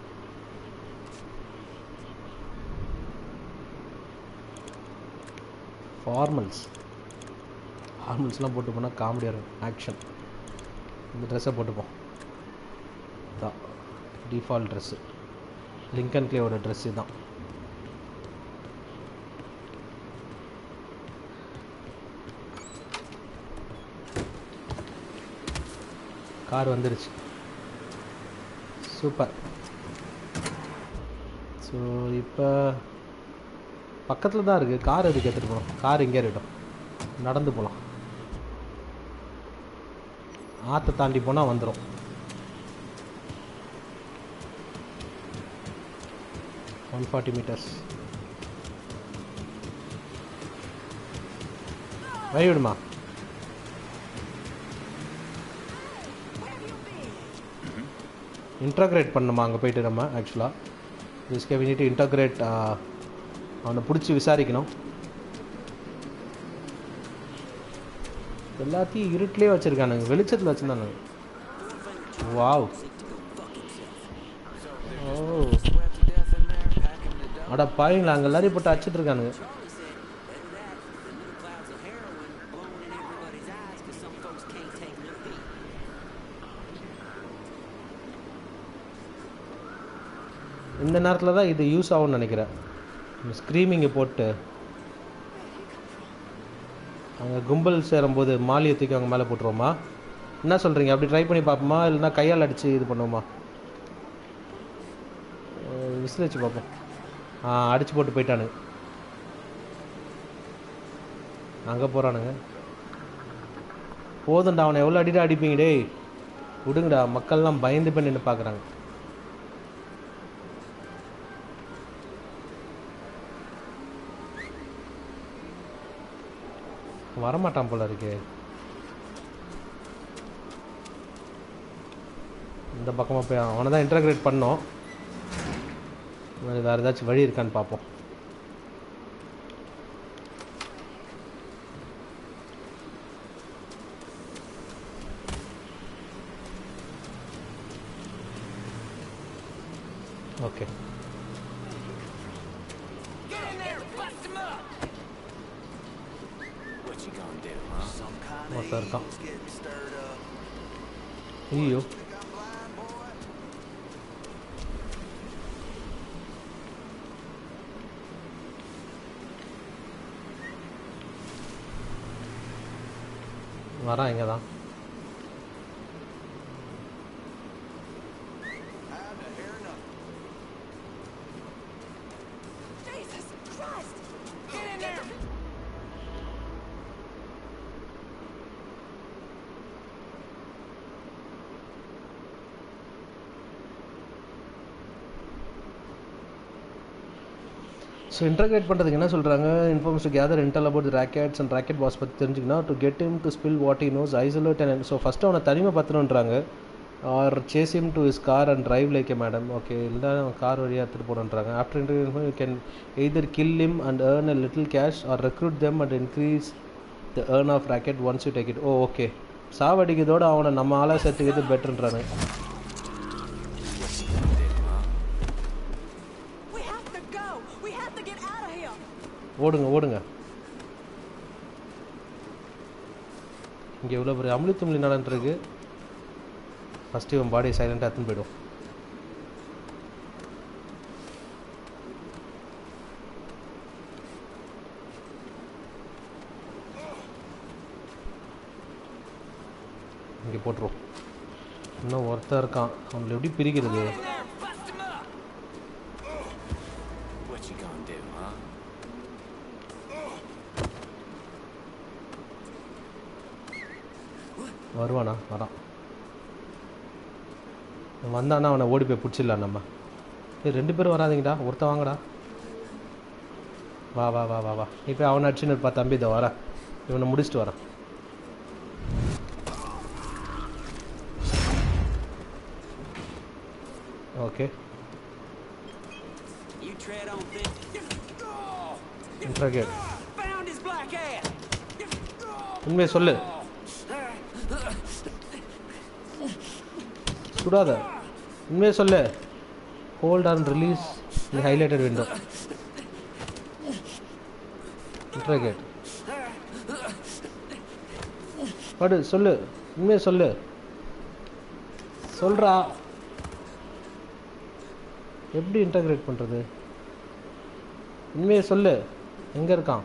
Speaker 1: ஃபார்மல்ஸ் ஃபார்மல்ஸ்லாம் போட்டு போனால் காமெடியாக இருக்கும் ஆக்ஷன் இந்த ட்ரெஸ்ஸை போட்டுப்போம் தான் டிஃபால்ட் ட்ரெஸ்ஸு லிங்கன் கிளேவோட ட்ரெஸ்ஸு தான் கார் வந்துருச்சு சூப்பர் ஸோ இப்போ பக்கத்தில் தான் இருக்குது கார் எதுக்கு எடுத்துகிட்டு போகணும் கார் இங்கே இருக்கட்டும் நடந்து போகலாம் ஆற்றை தாண்டி போனால் வந்துடும் ஒன் ஃபார்ட்டி மீட்டர்ஸ் வழி விடுமா இன்டகிரேட் பண்ணணுமா அங்கே போயிட்டு நம்ம ஆக்சுவலாக திஸ்கே வி நீட் இன்டகிரேட் அவனை பிடிச்சி விசாரிக்கணும் எல்லாத்தையும் இருட்டிலே வச்சுருக்கானுங்க வெளிச்சத்தில் வச்சுருந்தானுங்க wow oh
Speaker 3: Swept to death in there, packing the dough.
Speaker 1: அட பாருங்களா அங்கே எல்லாரையும் போட்டு அடிச்சிட்டு இருக்கானுங்க
Speaker 4: Clouds of heroin blowing in everybody's eyes because some folks can't take no heat.
Speaker 1: இந்த நேரத்தில் தான் இது யூஸ் ஆகும்னு நினைக்கிறேன் ஸ்க்ரீமிங்கை போட்டு அங்கே கும்பல் சேரும்போது மாலியை தூக்கி அவங்க மேலே போட்டுருவோமா என்ன சொல்கிறீங்க அப்படி ட்ரை பண்ணி பார்ப்போமா இல்லைன்னா கையால் அடித்து இது பண்ணுவோமா விசில் வச்சு பார்ப்போம் ஆ அடித்து போட்டு போயிட்டானுங்க அங்கே போகிறானுங்க போதும்டா அவனை எவ்வளோ அடிடா அடிப்பீங்க டேய் விடுங்கடா மக்கள்லாம் பயந்து போய் நின்று பார்க்குறாங்க வரமாட்டான் போல இருக்கு இந்த பக்கமாக போய் அவனை தான் இன்டர்கிரேட் பண்ணோம் வேறு ஏதாச்சும் வழி இருக்கான்னு பார்ப்போம் okay
Speaker 3: Get in there, bust him up!
Speaker 7: What you gonna do, huh?
Speaker 2: Some kind
Speaker 1: ஒருத்தன் இருக்கான்
Speaker 2: of getting stirred up.
Speaker 1: ஐயோ
Speaker 2: Think I'm blind, boy?
Speaker 1: வரான் இங்கே தான்
Speaker 2: Time to hear enough.
Speaker 5: Jesus Christ!
Speaker 3: Get in there!
Speaker 1: So interrogate பண்ணுறதுக்கு என்ன சொல்கிறாங்க informs to gather intel about rackets and racket boss பற்றி தெரிஞ்சுக்கணும் to get him to spill what he knows isolate and so first அவனை தனிமைப்படுத்தணுன்றாங்க or chase him to his car and drive like a madman okay இல்லை அவன் கார் வழியாக எடுத்துகிட்டு போகணுன்றாங்க after interview you can either kill him and earn a little cash or recruit them and increase the earn of racket once you take it oh okay சாவடிக்கிறதோட அவனை நம்ம ஆளாக சேர்த்துக்கிறது பெட்டர்ன்றாங்க
Speaker 5: We have to go! We have to get out of here!
Speaker 1: ஓடுங்க ஓடுங்க இங்கே இவ்வளோ பெரிய அமளி தும்ளி நடந்துருக்கு ஃபஸ்ட்டு இவன் பாடி சைலண்டாக எடுத்துன்னு போயிடும் இங்கே போட்டுருவோம் இன்னும் ஒருத்தன் இருக்கான் அவங்களை எப்படி பிரிக்கிறது
Speaker 3: Get in there, bust him up!
Speaker 7: What you gonna do, huh?
Speaker 1: வருவானா வரான் வந்தானா அவனை ஓடி போய் பிடிச்சிடலாம் நம்ம ஏய் ரெண்டு பேரும் வராதீங்கடா ஒருத்தன் வாங்கடா வா வா வா வா வா இப்போ அவனை அடிச்சுன்னு இருப்பா தம்பி இதை வரேன் இவனை முடிச்சுட்டு வரேன் okay
Speaker 4: You tread on thin.
Speaker 1: Interrogate
Speaker 4: Found his black ass.
Speaker 1: உண்மையை சொல்லு சுடாத உண்மையை சொல்லு hold on release the highlighted window interrogate படு சொல்லு உண்மையை சொல்லு சொல்றா எப்படி இன்டகிரேட் பண்ணுறது உண்மையை சொல்லு எங்கே இருக்கான்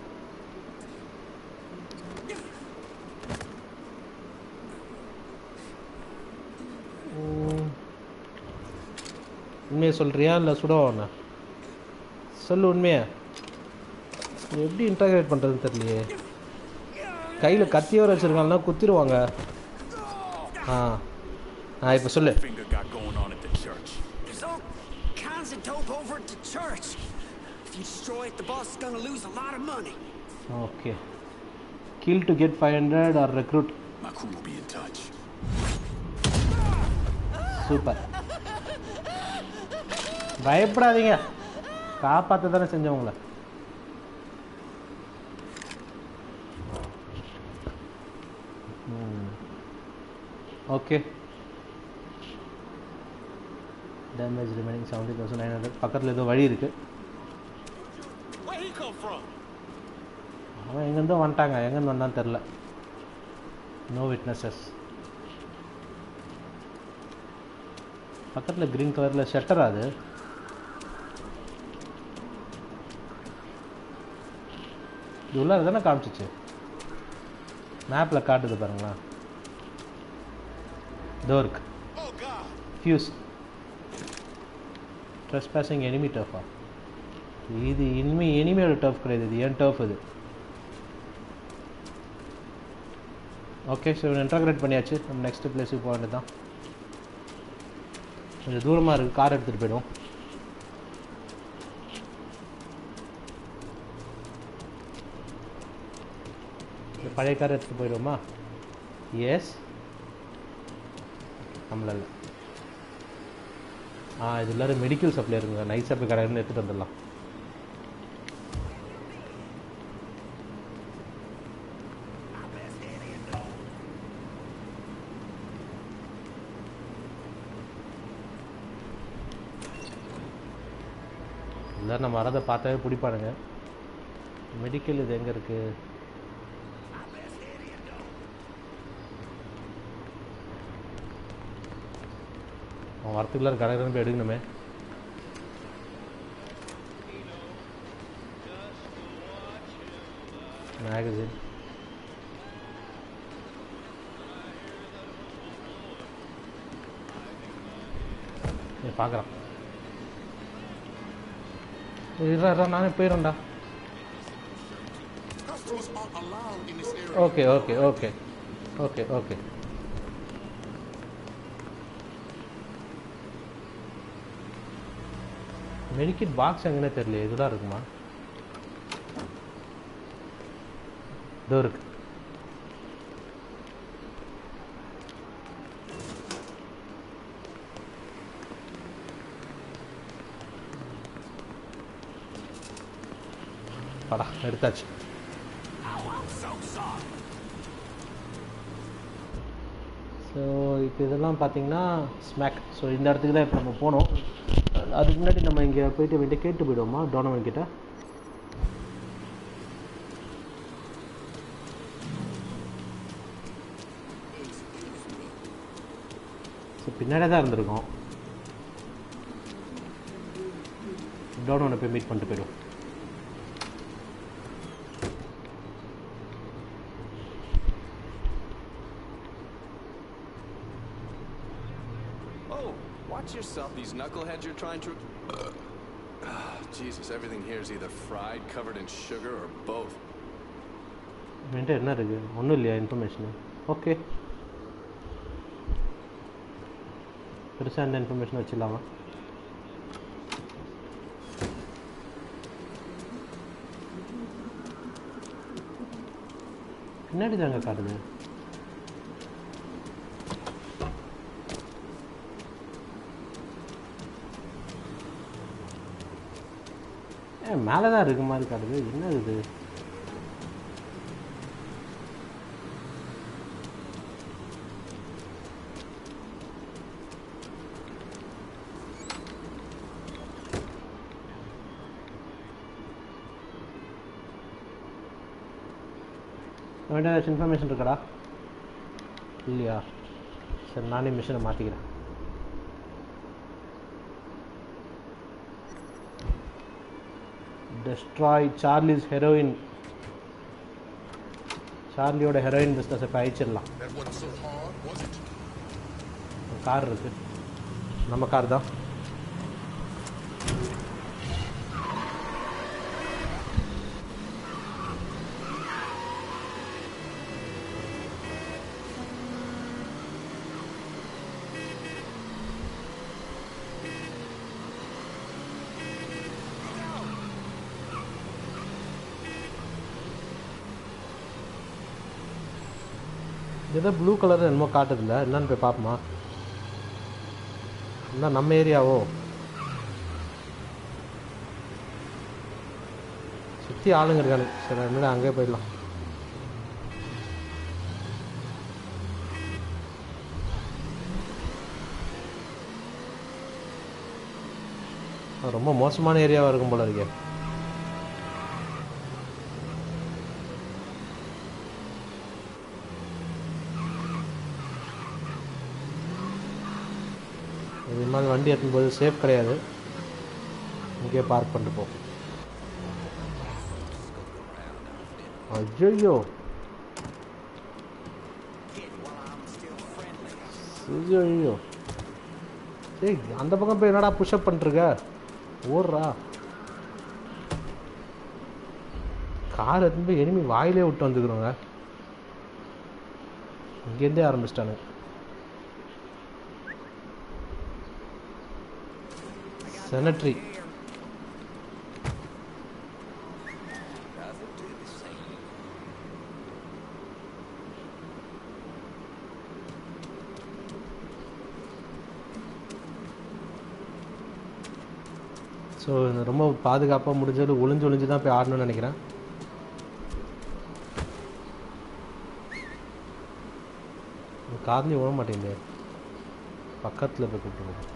Speaker 1: உம். உண்மையை சொல்றியா இல்லை சுடவா உன்னை சொல்லு உண்மையை இது எப்படி இன்டகிரேட் பண்ணுறதுன்னு தெரியலையே கையில் கத்தியோட வச்சுருக்காங்கன்னா குத்திடுவாங்க ஆ ஆ இப்போ சொல்லு
Speaker 2: Finger got going on at the church.
Speaker 4: There's all kinds of dope over at the church. If you destroy it, the boss is gonna lose a lot of money.
Speaker 1: Okay kill to get five hundred or recruit
Speaker 2: My crew will be in touch.
Speaker 1: Super பயப்படாதீங்க காப்பாற்ற தானே செஞ்சோம் உங்களை okay damage remaining seventy thousand nine hundred பக்கத்தில் ஏதோ வழி இருக்குது
Speaker 2: Where he come from?
Speaker 1: அவன் எங்கேருந்தோ வந்துட்டாங்க எங்கேருந்து வந்தான்னு தெரில நோ விட்னஸஸ் பக்கத்தில் க்ரீன் கலரில் ஷட்டர் அது இது உள்ளார தானே காமிச்சிச்சு மேப்பில் காட்டுது பாருங்களா door
Speaker 2: Oh God!
Speaker 1: Fuse dress passing enemy டர்ஃபா இது இனிமே எனிமியோட டர்ஃப் கிடையாது இது ஏன் டர்ஃப் இது ஓகே ஸோ இன்டர்கிரேட் பண்ணியாச்சு நம்ம நெக்ஸ்ட் பிளேஸுக்கு போக வேண்டியது தான் கொஞ்சம் தூரமாக இருக்குது கார் எடுத்துகிட்டு போயிடும் இந்த பழைய கார் எடுத்துகிட்டு போயிடுவோமா எஸ் நம்மள இல்லை ஆ இது உள்ளார மெடிக்கல் சப்ளை இருக்குங்க நைஸாக போய் கடையில எடுத்துகிட்டு வந்துடலாம் எல்லாரும் நம்ம வரதை பார்த்தாவே பிடிப்பானுங்க மெடிக்கல் இது எங்கே இருக்குது அவன் வரத்துக்குள்ளார கடை போய் எடுக்கணுமே மேகசின் பார்க்குறான் இருடா நானே போயிடும்டா
Speaker 2: Customers aren't allowed in this area.
Speaker 1: Okay okay okay okay okay medkit box எங்கன்னே தெரியல இதுதான் இருக்குமா இதோ இருக்கு படா எடுத்தாச்சு ஸோ இப்போ இதெல்லாம் பார்த்தீங்கன்னா ஸ்மேக் ஸோ இந்த இடத்துக்கு தான் இப்போ நம்ம போனோம் அதுக்கு முன்னாடி நம்ம இங்கே போயிட்டு வேண்டிய கேட்டு போயிடுவோமா டோனவன் கிட்ட ஸோ பின்னாடியே தான் இருந்திருக்கோம் டோனவனை போய் மீட் பண்ணிட்டு போயிடுவோம்
Speaker 7: Oh, watch yourself. These knuckleheads you're trying to. Ah, Jesus, everything here is either fried, covered in sugar, or both.
Speaker 1: என்கிட்ட என்ன இருக்கு ஒன்றும் இல்லையா இன்ஃபர்மேஷனு ஓகே பெருசாக இந்த இன்ஃபர்மேஷன் வச்சிடலாமா பின்னாடி தாங்க காட்டுது ஏன் மேலே தான் இருக்க மாதிரி காட்டுது என்ன இது வேண்டிய ஏதாச்சும் இன்ஃபர்மேஷன் இருக்காடா இல்லையா சரி நானே மிஷினை மாற்றிக்கிறேன் டெஸ்ட்ராய் சார்லிஸ் ஹெரோயின் சார்லியோட ஹெரோயின் பிஸ்னஸை இப்போ அழிச்சிடலாம்
Speaker 2: That wasn't so hard, was it?
Speaker 1: Car இருக்கு நம்ம கார் தான் ஏதோ ப்ளூ கலர் என்னமோ காட்டுதில்ல என்னன்னு போய் பார்ப்போமா என்ன நம்ம ஏரியாவோ சுற்றி ஆளுங்க இருக்கானு சரி என்னடா அங்கேயே போயிடலாம் அது ரொம்ப மோசமான ஏரியாவாக இருக்கும் போல இருக்கே இது மாதிரி வண்டி எடுத்துன்னு போது சேஃப் கிடையாது இங்கேயே பார்க் பண்ணிட்டு போ ஐயோ ஐயோ ஏய் அந்த பக்கம் போய் என்னடா புஷ்அப் பண்ணிருக்க ஓடுறா கார் எடுத்துன்னு போய் எனிமி வாயிலே விட்டு வந்துக்கிறோங்க இங்கேருந்தே ஆரம்பிச்சிட்டானுங்க செனட்ரி ஸோ ரொம்ப பாதுகாப்பாக முடிஞ்சது ஒளிஞ்சு ஒளிஞ்சு தான் போய் ஆடணும்னு நினைக்கிறேன் காதுலேயும் விழ மாட்டேங்குது பக்கத்தில் போய் கூப்பிட்டு போ.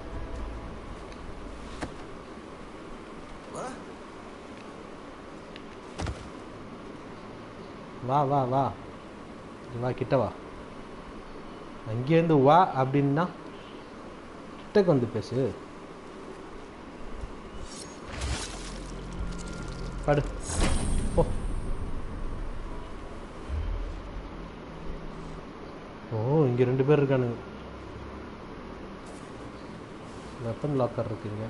Speaker 1: வா வா வா இங்க வா கிட்ட வா அங்கேருந்து வா அப்படின்னா கிட்டக்கு வந்து பேசு படு போ ஓ இங்கே ரெண்டு பேர் இருக்கானுங்க வெப்பன் லாக்கர் இருக்குங்க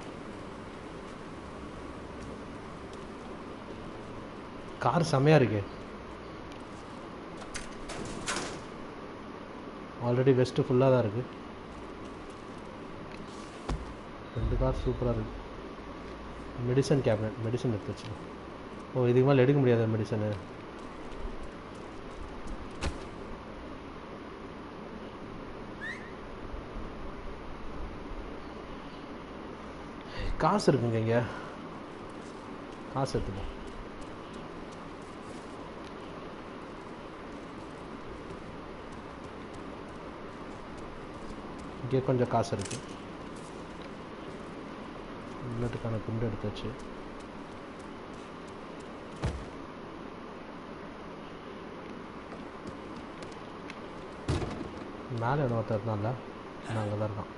Speaker 1: கார் செமையாக இருக்கே ஆல்ரெடி வெஸ்ட்டு ஃபுல்லாக தான் இருக்குது ரெண்டு கார் சூப்பராக இருக்குது மெடிசன் கேபினட் மெடிசன் எடுத்து வச்சுக்கோ ஓ இதுக்கு மேலே எடுக்க முடியாத மெடிசனு காசு இருக்குங்க இங்கே காசு எடுத்துக்கோ இங்கே கொஞ்சம் காசு இருக்கு புல்லட்டுக்கான குண்டு எடுத்தாச்சு மேலே என்ன ஒருத்தர் இருந்தான்ல நாங்கள் தான் இருக்கோம்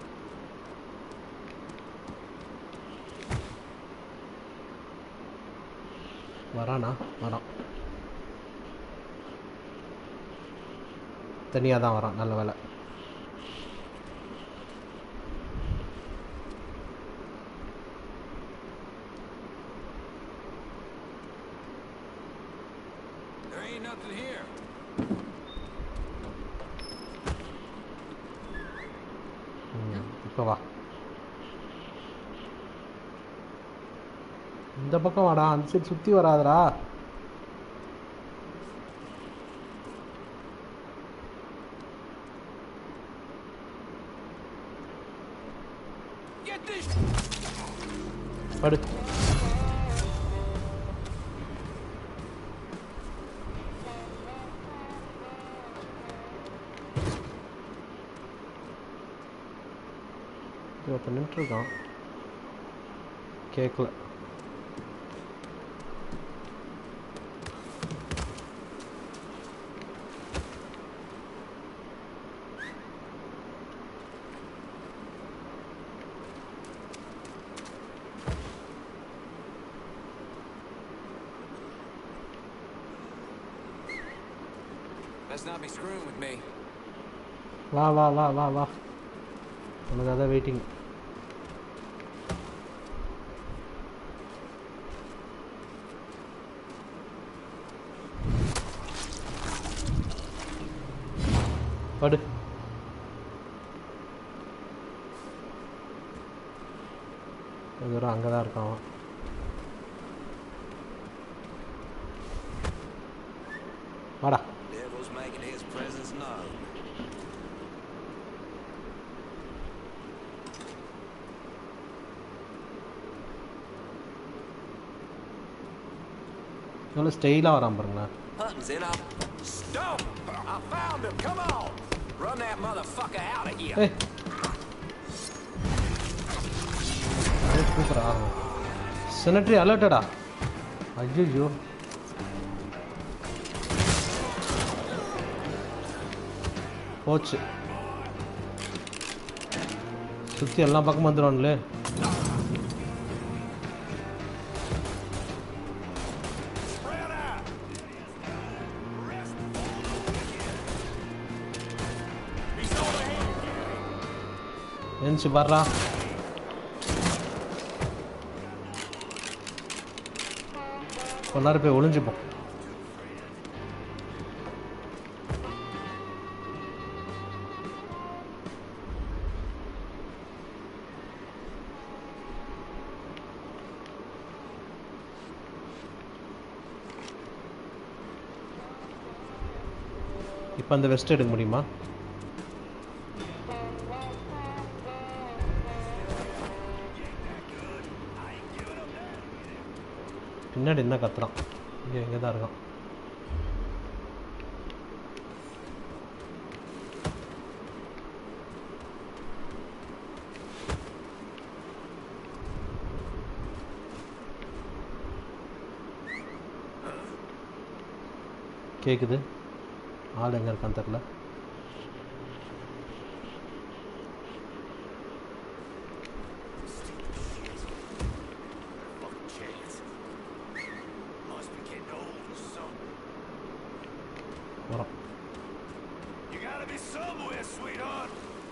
Speaker 1: வரானா வரான் தனியாக தான் வரான் நல்ல வேலை
Speaker 3: There ain't nothing here.
Speaker 1: இப்போ வா இந்த பக்கம் வாடா அந்த சைடு சுற்றி வராதடா
Speaker 3: Get this
Speaker 1: படு இப்போ நின்றுருக்கான் கேட்கல
Speaker 3: Let's not be screwing with me.
Speaker 1: வா வா வா வா வா உனக்கு அதான் வெயிட்டிங் படு கொஞ்ச தூரம் அங்கே தான் இருக்கான் அவன். வாடா
Speaker 3: Devil's making his presence known.
Speaker 1: எவ்வளோ ஸ்டைலாக வரான் பாருங்களேன்
Speaker 3: Hunting's in up. Stop! I found him. Come on. Run that motherfucker out of here.
Speaker 1: ஏய் சூப்பரா செனட்ரி அலர்ட்டடா ஐயோ போச்சு சுற்றி எல்லா பக்கமும் வந்துடுவாங்களே
Speaker 2: Spread out. He's over here.
Speaker 1: எழுந்துச்சு பாடுறா கொஞ்ச நேரம் போய் ஒளிஞ்சுப்போம் இப்போ அந்த வெஸ்ட் எடுக்க முடியுமா பின்னாடி என்ன கத்துறான் இங்கே இங்கே தான் இருக்கான் கேட்குது ஆள் எங்கே இருக்கான்னு தெரில
Speaker 2: Fucking chance. Must be getting old or something.
Speaker 1: வரோம்
Speaker 2: You gotta be somewhere, sweetheart.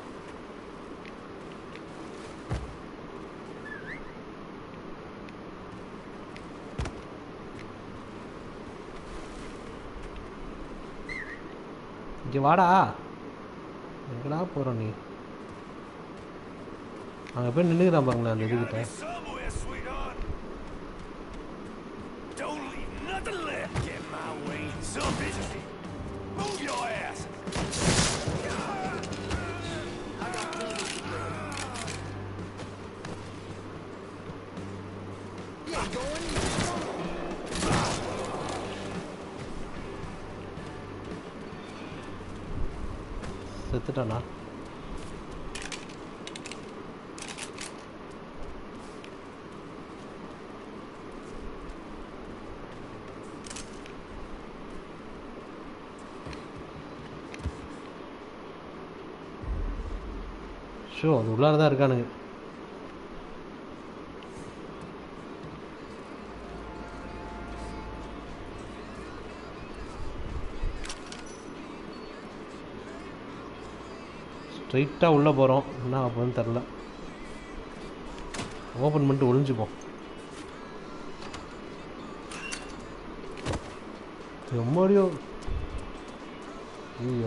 Speaker 1: இங்கே வாடா எங்கடா போகிற நீ அங்கே போய் நின்றுக்கிறான் பாருங்களேன் அந்த இதுகிட்ட
Speaker 2: Somewhere, sweetheart. Don't leave nothing left. Get in my way. Some bitches. Move your ass.
Speaker 9: You ain't going.
Speaker 1: செத்துட்டானா ஷோ அது உள்ளார தான் இருக்கானுங்க ஸ்ட்ரைட்டாக உள்ளே போகிறோம் என்ன ஆகுதுன்னு தெரில ஓப்பன் பண்ணிட்டு ஒளிஞ்சுப்போம் எம்மாடியோ ஐயோ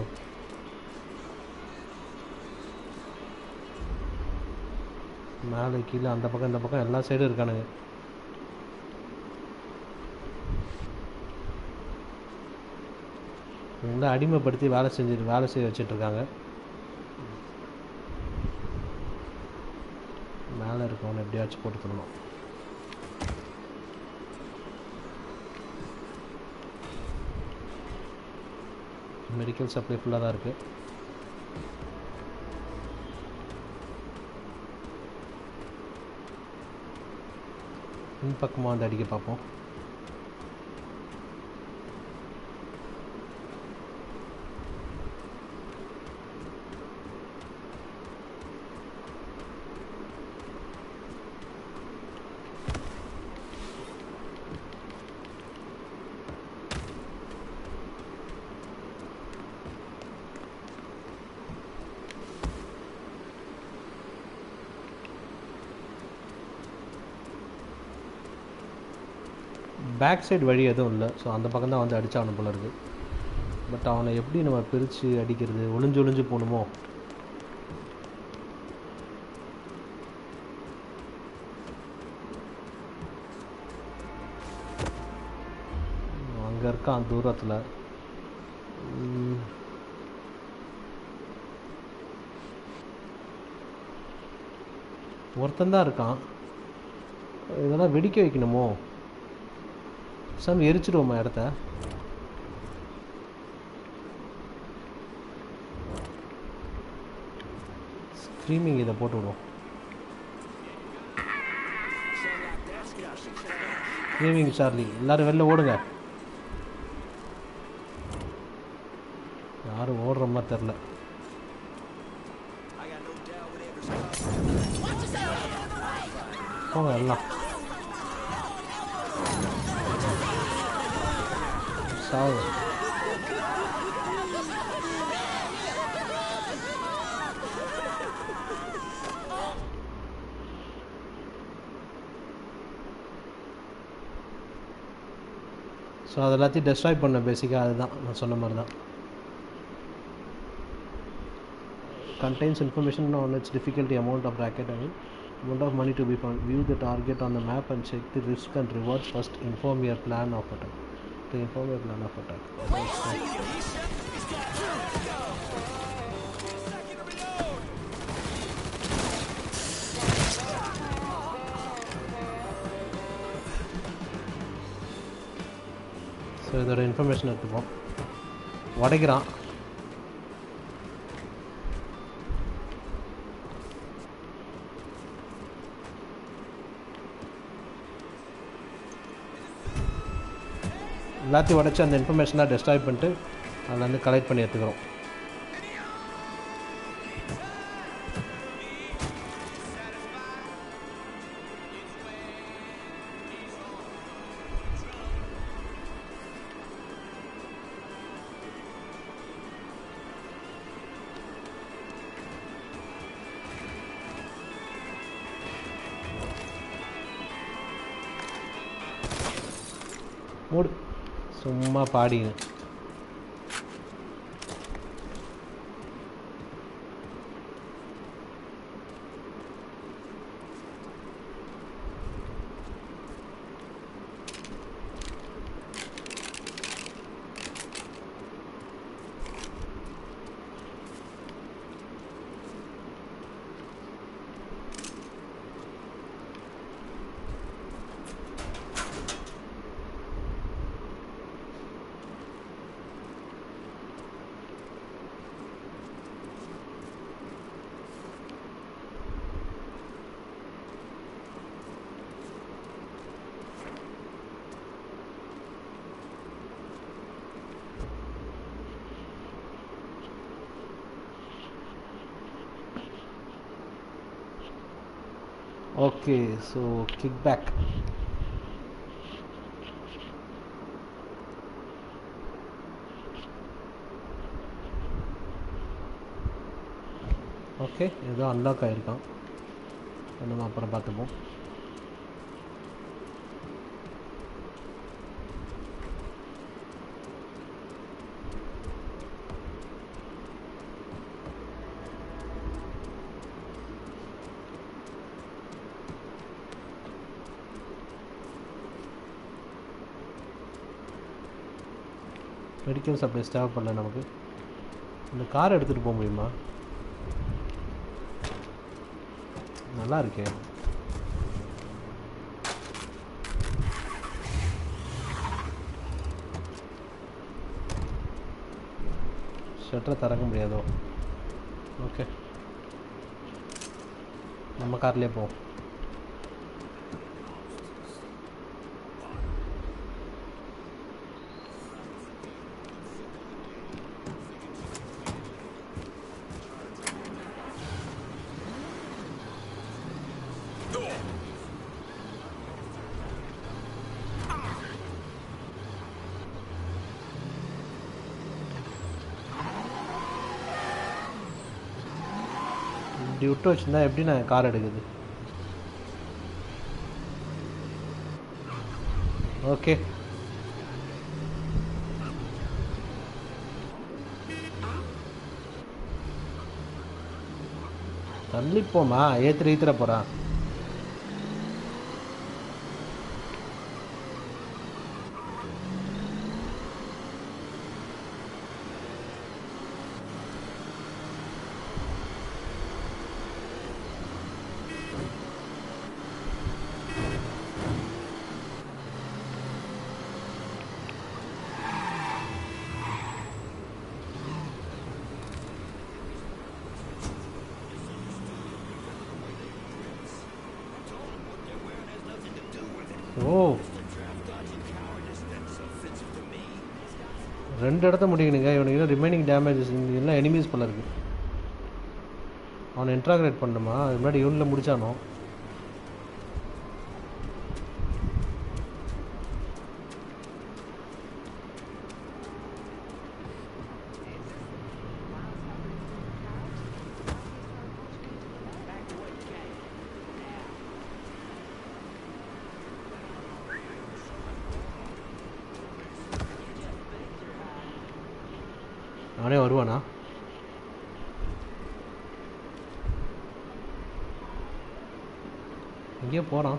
Speaker 1: மேலே கீழே அந்த பக்கம் இந்த பக்கம் எல்லா சைடும் இருக்கானுங்க இவங்க அடிமைப்படுத்தி வேலை செஞ்சுட்டு வேலை செய்ய வச்சுட்டு இருக்காங்க மேலே இருக்கவனை எப்படியாச்சும் போட்டு தரணும் மெடிக்கல் சப்ளை ஃபுல்லாக தான் இருக்குது பக்கமாக வந்து அடிக்க பார்ப்போம் பேக் சைடு வழி எதுவும் இல்லை ஸோ அந்த பக்கம் தான் வந்து அடிச்சாகணும் போல இருக்கு பட் அவனை எப்படி நம்ம பிரித்து அடிக்கிறது ஒளிஞ்சு ஒளிஞ்சு போகணுமோ அங்கே இருக்கான் தூரத்தில் ஒருத்தன் தான் இருக்கான் இதெல்லாம் வெடிக்க வைக்கணுமோ சாமி எரிச்சிடுவோமா இடத்த ஸ்க்ரீமிங் இதை போட்டு விடுவோம் ஸ்க்ரீமிங் சார்லி எல்லாரும் வெளில ஓடுங்க யாரும் ஓடுற மாதிரி தெரில போங்க எல்லாம் சாவு ஸோ அது எல்லாத்தையும் டெஸ்ட்ராய் பண்ண பேசிக்காக அதுதான் நான் சொன்ன மாதிரி தான் contains information on its difficulty amount of racket I mean amount of money to be found view the target on the map and check the risk and rewards first inform your plan of attack to inform your plan of attack so இதோட இன்ஃபர்மேஷன் எடுத்துப்போம் உடைக்கிறான் எல்லாத்தையும் உடச்சி அந்த இன்ஃபர்மேஷனாக டெஸ்ட்ராய் பண்ணிட்டு அதில் வந்து கலெக்ட் பண்ணி எடுத்துக்கிறோம் மூடு சும்மா பாடிங்க okay so kick back okay ஏதோ அன்லாக் ஆகிருக்கான் நம்ம அப்புறம் பார்த்துப்போம் மெடிக்கல் சப்ளைஸ் தேவைப்படல நமக்கு இந்த கார் எடுத்துகிட்டு போக முடியுமா நல்லா இருக்கே ஷட்டரை திறக்க முடியாதோ ஓகே நம்ம கார்லேயே போவோம் இப்படி விட்டு வச்சுருந்தா எப்படி நான் கார் எடுக்குது ஓகே தள்ளி போமா ஏத்துற ஈத்துற போகிறான் ஓ ரெண்டு இடத்த முடிக்கணுங்க இவனுக்கு இன்னும் ரிமைனிங் டேமேஜஸ் எல்லாம் எனிமீஸ் போல இருக்கு அவனை இன்ட்ராகிரேட் பண்ணணுமா அது முன்னாடி இவனில் முடிச்சானோ அவனே வருவானா எங்கேயோ போகிறான்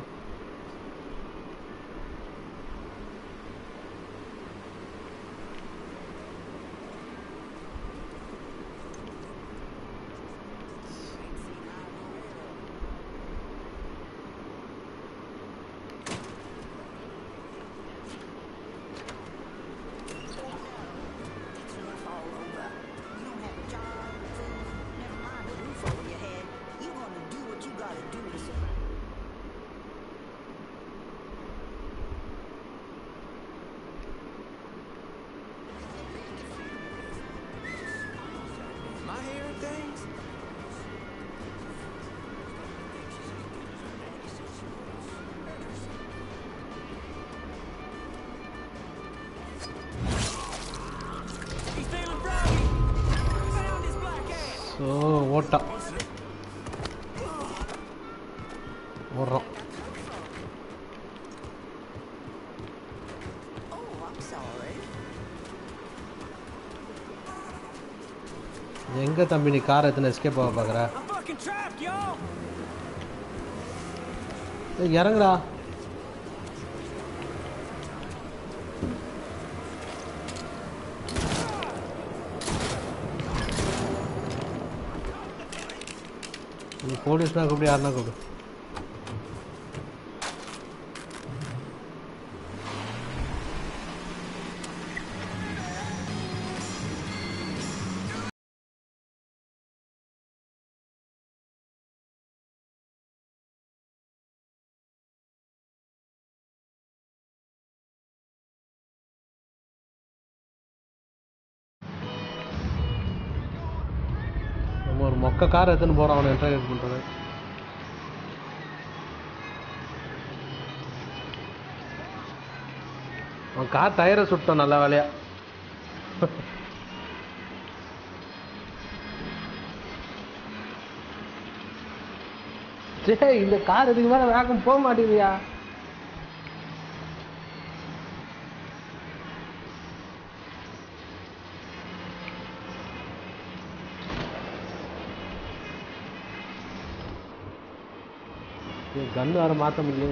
Speaker 3: Am I hearing things? He's feeling froggy. Found his black ass.
Speaker 1: So ஓட்டா ஓடுறோம்
Speaker 5: Oh, I'm sorry.
Speaker 1: எங்கே தம்பி நீ கார் எத்தனை எஸ்கேப் ஆக பார்க்குற
Speaker 3: I'm fucking trapped, y'all.
Speaker 1: ஏய், இறங்குடா நீ போலீஸ்னா கூப்பிடு யாருன்னா கூப்பிடு நம்ம ஒரு மொக்க கார் எடுத்துன்னு போகிறோம் அவனை இன்டர்வியூ பண்ணுறது அவன் கார் டயரை சுட்டோம் நல்ல வேலையா டேய் இந்த கார் இதுக்கு மேலே வேகம் போக மாட்டேங்குதுயா கன் வேற மாற்ற முடியல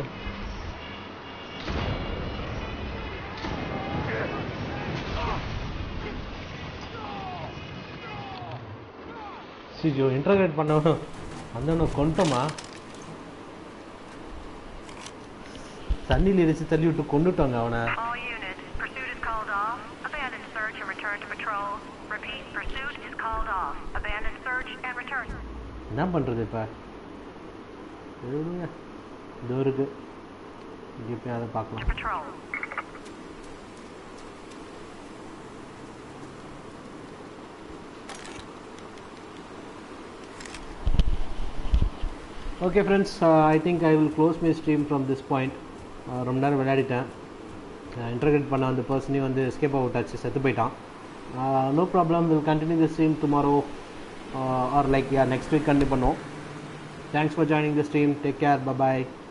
Speaker 1: சிஜோ இன்டர்கிரேட் பண்ணவனும் அந்த கொண்டோமா தண்ணியில் இடிச்சு தள்ளி விட்டு கொண்டுட்டோங்க அவனை
Speaker 10: All units, pursuit is called off. Abandon search and return to patrol. Repeat, pursuit is called off. Abandon search and return.
Speaker 1: என்ன பண்ணுறது இப்போ விடுங்க இதோ இருக்கு இங்கே போய் அதை பார்க்கலாம்
Speaker 10: Patrol.
Speaker 1: Okay friends I think I will close my stream from this point ரொம்ப நேரம் விளையாடிட்டேன் இன்டர்கிரேட் பண்ண அந்த பர்சனையும் வந்து எஸ்கேப் அவுட் ஆச்சு செத்து போயிட்டான் no problem will continue the stream tomorrow or like ya next week கண்டிப்பாக பண்ணுவோம் thanks for joining the stream take care bye bye